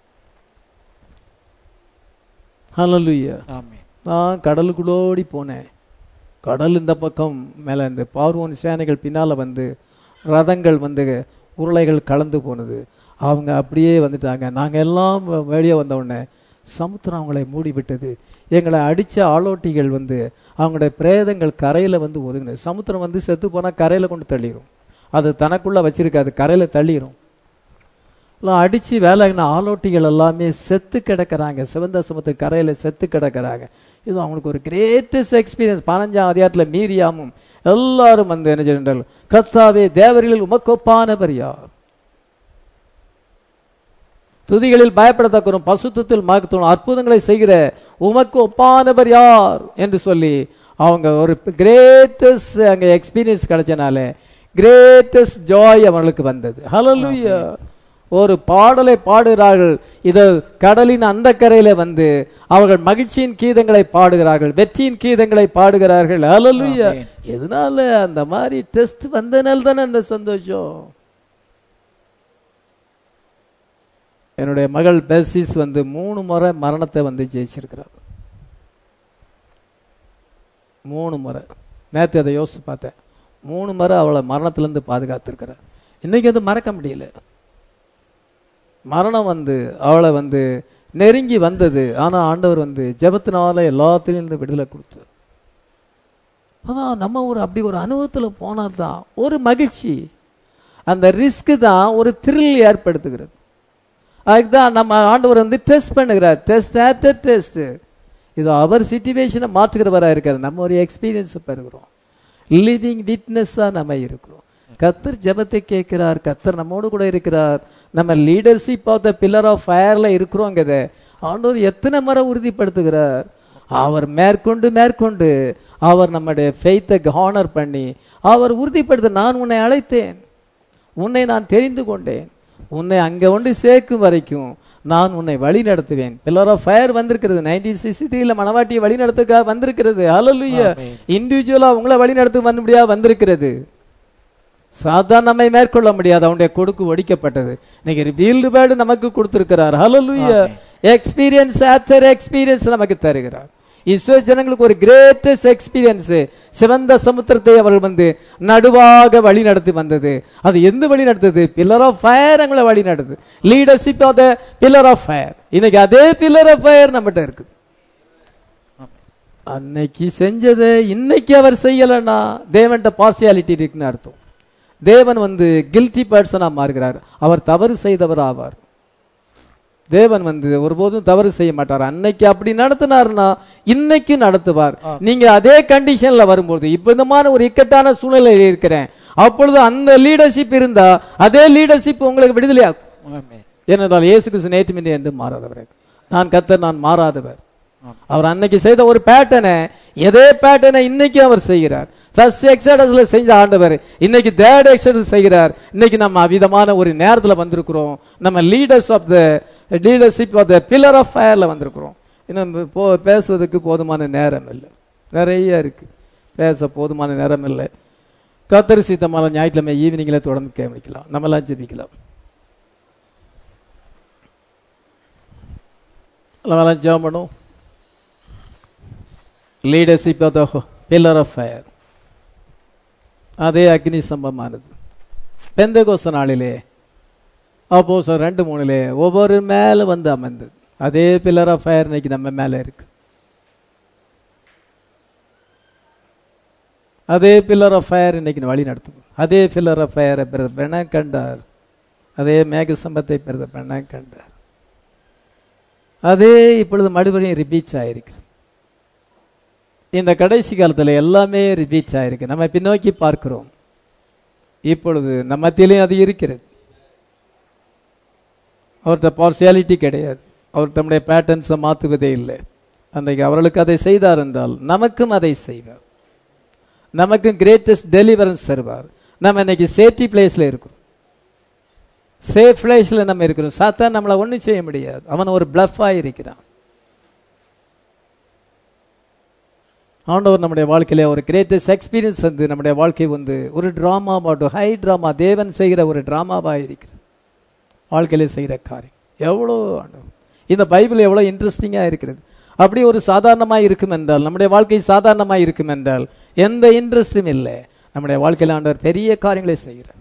ஹalleluya ஆமென் நான் கடலுக்குள்ளோடி போனேன் கடல் இந்த பக்கம் மேலே இந்த பார்வோன் சேனைகள் பின்னால் வந்து ரதங்கள் வந்து உருளைகள் கலந்து போனது அவங்க அப்படியே வந்துட்டாங்க நாங்கள் எல்லாம் வெ- வெளியே வந்த உடனே சமுத்திரம் அவங்களை மூடி விட்டது எங்களை அடித்த ஆளோட்டிகள் வந்து அவங்களுடைய பிரேதங்கள் கரையில் வந்து ஒதுங்கினது சமுத்திரம் வந்து செத்து போனால் கரையில் கொண்டு தள்ளிடும் அது தனக்குள்ளே வச்சிருக்காது கரையில் தள்ளிடும் எல்லாம் அடிச்சு வேலைங்கின ஆலோட்டிகள் எல்லாமே செத்து கிடக்குறாங்க சிவந்த சமுத்திர கரையில செத்து கிடக்குறாங்க இது அவங்களுக்கு ஒரு கிரேட்டஸ்ட் எக்ஸ்பீரியன்ஸ் பதினஞ்சாம் அதிகாரத்தில் மீறியாமும் எல்லாரும் வந்து என்ன செய்தார்கள் கத்தாவே தேவர்களில் உமக்கொப்பானவர் யார் துதிகளில் பயப்படத்தக்கரும் பசுத்தத்தில் மகத்துவம் அற்புதங்களை செய்கிற உமக்கு ஒப்பானவர் யார் என்று சொல்லி அவங்க ஒரு கிரேட்டஸ்ட் அங்க எக்ஸ்பீரியன்ஸ் கிடைச்சனால கிரேட்டஸ்ட் ஜாய் அவங்களுக்கு வந்தது ஹalleluya ஒரு பாடலை பாடுகிறார்கள் இது கடலின் அந்த கரையில வந்து அவர்கள் மகிழ்ச்சியின் கீதங்களை பாடுகிறார்கள் வெற்றியின் கீதங்களை பாடுகிறார்கள் ஹalleluya ஆமென். எதனால அந்த மாதிரி டெஸ்ட் வந்தனால தானே அந்த சந்தோஷம் என்னுடைய மகள் பெர்சிஸ் வந்து மூணு முறை மரணத்தை வந்து ஜெயிச்சிருக்கிறார் மூணு முறை நேற்று அதை யோசிச்சு பார்த்தேன் மூணு முறை அவளை மரணத்திலேருந்து பாதுகாத்திருக்கிறார் இன்னைக்கு அது மறக்க முடியல மரணம் வந்து அவளை வந்து நெருங்கி வந்தது ஆனா ஆண்டவர் வந்து ஜெபத்தினால எல்லாத்திலும் இருந்து விடுதலை கொடுத்தார் அதான் நம்ம ஒரு அப்படி ஒரு அனுபவத்துல போனால் தான் ஒரு மகிழ்ச்சி அந்த ரிஸ்க் தான் ஒரு த்ரில் ஏற்படுத்துகிறது அதுக்குதான் நம்ம ஆண்டவர் வந்து டெஸ்ட் பண்ணுகிறார் டெஸ்ட் ஆஃப்டர் டெஸ்ட் இது அவர் சுச்சுவேஷனை மாற்றுகிறவராக இருக்காரு நம்ம ஒரு எக்ஸ்பீரியன்ஸ் பெறுகிறோம் லிவிங் விட்னஸாக நம்ம இருக்கிறோம் கத்தர் ஜெபத்தை கேட்கிறார் கத்தர் நம்மோடு கூட இருக்கிறார் நம்ம leadership of the pillar of ஃபயர்ல இருக்கிறோங்கிறத ஆண்டவர் எத்தனை முறை உறுதிப்படுத்துகிறார் அவர் மேற்கொண்டு மேற்கொண்டு அவர் நம்முடைய ஃபெய்த்தை ஹானர் பண்ணி அவர் உறுதிப்படுத்த நான் உன்னை அழைத்தேன் உன்னை நான் தெரிந்து கொண்டேன் உன்னை அங்க கொண்டு சேர்க்கும் வரைக்கும் நான் உன்னை வழி நடத்துவேன் பில்லர் ஆஃப் ஃபயர் வந்திருக்கிறது நைன்டீன் சிக்ஸ்டி த்ரீல மனவாட்டியை வழி நடத்துக்க வந்திருக்கிறது ஹalleluya ஆமென். இண்டிவிஜுவலா உங்களை வழி நடத்த வந்து முடியா வந்திருக்கிறது சாதாரண நம்மை மேற்கொள்ள முடியாது அவனுடைய கொடுக்கு ஒடிக்கப்பட்டது இன்னைக்கு வீல்டு பேர்டு நமக்கு கொடுத்திருக்கிறார் ஹalleluya ஆமென். எக்ஸ்பீரியன்ஸ் ஆஃப்டர் எக்ஸ்பீரியன்ஸ் நமக்கு தருகிறார் இஸ்ரோ ஜனங்களுக்கு ஒரு கிரேட்டஸ்ட் எக்ஸ்பீரியன்ஸ் சிவந்த சமுத்திரத்தை அவர்கள் வந்து நடுவாக வழி நடத்தி வந்தது அது எந்த வழி நடத்துது பில்லர் ஆஃப் ஃபயர் எங்களை வழி நடத்துது leadership of the pillar of fire இன்னைக்கு அதே பில்லர் ஆஃப் ஃபயர் நம்மகிட்ட இருக்குது அன்னைக்கு செஞ்சதை இன்னைக்கு அவர் செய்யலைன்னா தேவன்கிட்ட பார்சியாலிட்டி இருக்குன்னு அர்த்தம் தேவன் வந்து கில்ட்டி பர்சனா மாறுகிறார் அவர் தவறு செய்தவர் ஆவார் தேவன் வந்து ஒருபோதும் தவறு செய்ய மாட்டார் அன்னைக்கு அப்படி நடத்தினார்னா இன்னைக்கு நடத்துவார் நீங்க அதே கண்டிஷன்ல வரும்போது இப்ப இந்த மாதிரி ஒரு இக்கட்டான சூழ்நிலையில் இருக்கிறேன் அப்பொழுது அந்த லீடர்ஷிப் இருந்தா அதே லீடர்ஷிப் உங்களுக்கு விடுதலையாக்கும் ஆமென். ஏனென்றால் இயேசு கிறிஸ்து நேற்று என்று மாறாதவர் நான் கத்தர் நான் மாறாதவர் ஆமென். அவர் அன்னைக்கு செய்த ஒரு பேட்டனை எதே பேட்டனை இன்னைக்கு அவர் செய்கிறார் ஃபர்ஸ்ட் எக்ஸடஸ்ல செஞ்ச ஆண்டவர் இன்னைக்கு தேர்ட் எக்ஸடஸ் செய்கிறார் இன்னைக்கு நம்ம அவிதமான ஒரு நேரத்துல வந்திருக்கிறோம் நம்ம leaders of the leadership of the pillar of ஃபயர்ல வந்திருக்கிறோம் இன்னும் போ பேசுவதற்கு போதுமான நேரம் இல்லை நிறைய இருக்கு பேச போதுமான நேரம் இல்லை கத்தரி சீத்தமால ஞாயிற்றுக்கிழமை ஈவினிங்ல தொடர்ந்து கேமிக்கலாம் நம்மலாம் ஜெபிக்கலாம் நம்மலாம் ஜெபம் பண்ணும் leadership of the pillar of fire அதே அக்னி சம்பமானது பெந்தகோச நாளிலே அப்போ ரெண்டு மூணுலே ஒவ்வொரு மேலே வந்து அமர்ந்தது அதே பில்லர் ஆஃப் ஃபயர் இன்னைக்கு நம்ம மேலே இருக்கு அதே பில்லர் ஆஃப் ஃபயர் இன்னைக்கு வழி நடத்தும் அதே பில்லர் ஆஃப் ஃபயரை பிறந்த பெண்ண கண்டார் அதே மேக சம்பத்தை பிறந்த பெண்ண கண்டார் அதே இப்பொழுது மறுபடியும் ரிப்பீட்ஸ் ஆயிருக்கு இந்த கடைசி காலத்தில் எல்லாமே ரிப்பீட்ஸ் ஆயிருக்கு நம்ம பின்னோக்கி பார்க்கிறோம் இப்பொழுது நம்ம மத்தியிலையும் அது இருக்கிறது அவர்கிட்ட பார்சியாலிட்டி கிடையாது அவர் தம்முடைய பேட்டர்ன்ஸை மாற்றுவதே இல்லை அன்றைக்கு அவர்களுக்கு அதை செய்தார் என்றால் நமக்கும் அதை செய்வார் நமக்கும் கிரேட்டஸ்ட் டெலிவரன்ஸ் தருவார் நம்ம இன்னைக்கு சேஃப்டி பிளேஸ்ல இருக்கிறோம் சேஃப் பிளேஸ்ல நம்ம இருக்கிறோம் சாத்தா நம்மளை ஒன்றும் செய்ய முடியாது அவன் ஒரு பிளஃபாக இருக்கிறான் ஆண்டவர் நம்முடைய வாழ்க்கையில ஒரு கிரேட்டஸ்ட் எக்ஸ்பீரியன்ஸ் வந்து நம்முடைய வாழ்க்கை வந்து ஒரு ட்ராமா பாட்டும் ஹை ட்ராமா தேவன் செய்கிற ஒரு ட்ராமாவாக இருக்கிறது வாழ்க்கையில செய்கிற காரியம் எவ்வளோ ஆண்டவர் இந்த பைபிள் எவ்வளோ இன்ட்ரெஸ்டிங்காக இருக்கிறது அப்படி ஒரு சாதாரணமாக இருக்கும் என்றால் நம்முடைய வாழ்க்கை சாதாரணமாக இருக்கும் என்றால் எந்த இன்ட்ரெஸ்டும் இல்லை நம்முடைய வாழ்க்கையில் ஆண்டவர் பெரிய காரியங்களை செய்கிறார்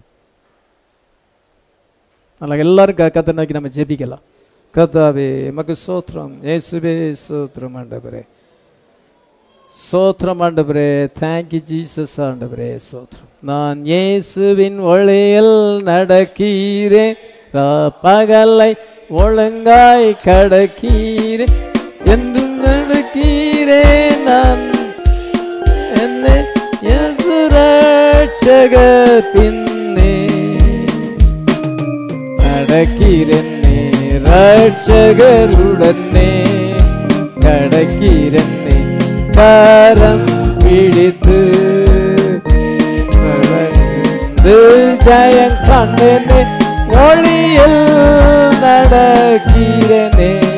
அதனால் எல்லாரும் க கத்தை நோக்கி நம்ம ஜெபிக்கலாம் கத்தாவே எமக்கு சோத்திரம் ஏசுவே சோத்திரம் ஆண்டவரே சோத்திரம் ஆண்டவரே தேங்க்யூ ஜீசஸ் ஆண்டவரே சோத்திரம் நான் இயேசுவின் ஒளியில் நடக்கிறேன் பகலை ஒழுங்காய் கடக்கிறேன் என்றும் நடக்கிறேன் நான் என்னை இயேசு ரட்சகர் பின்னே நடக்கிறேன் ரட்சகருடனே கடக்கிறென்னை கரம் பிடித்து நடந்து ஜெயம் கண்டனே ஒளியில் நடக்கிறனே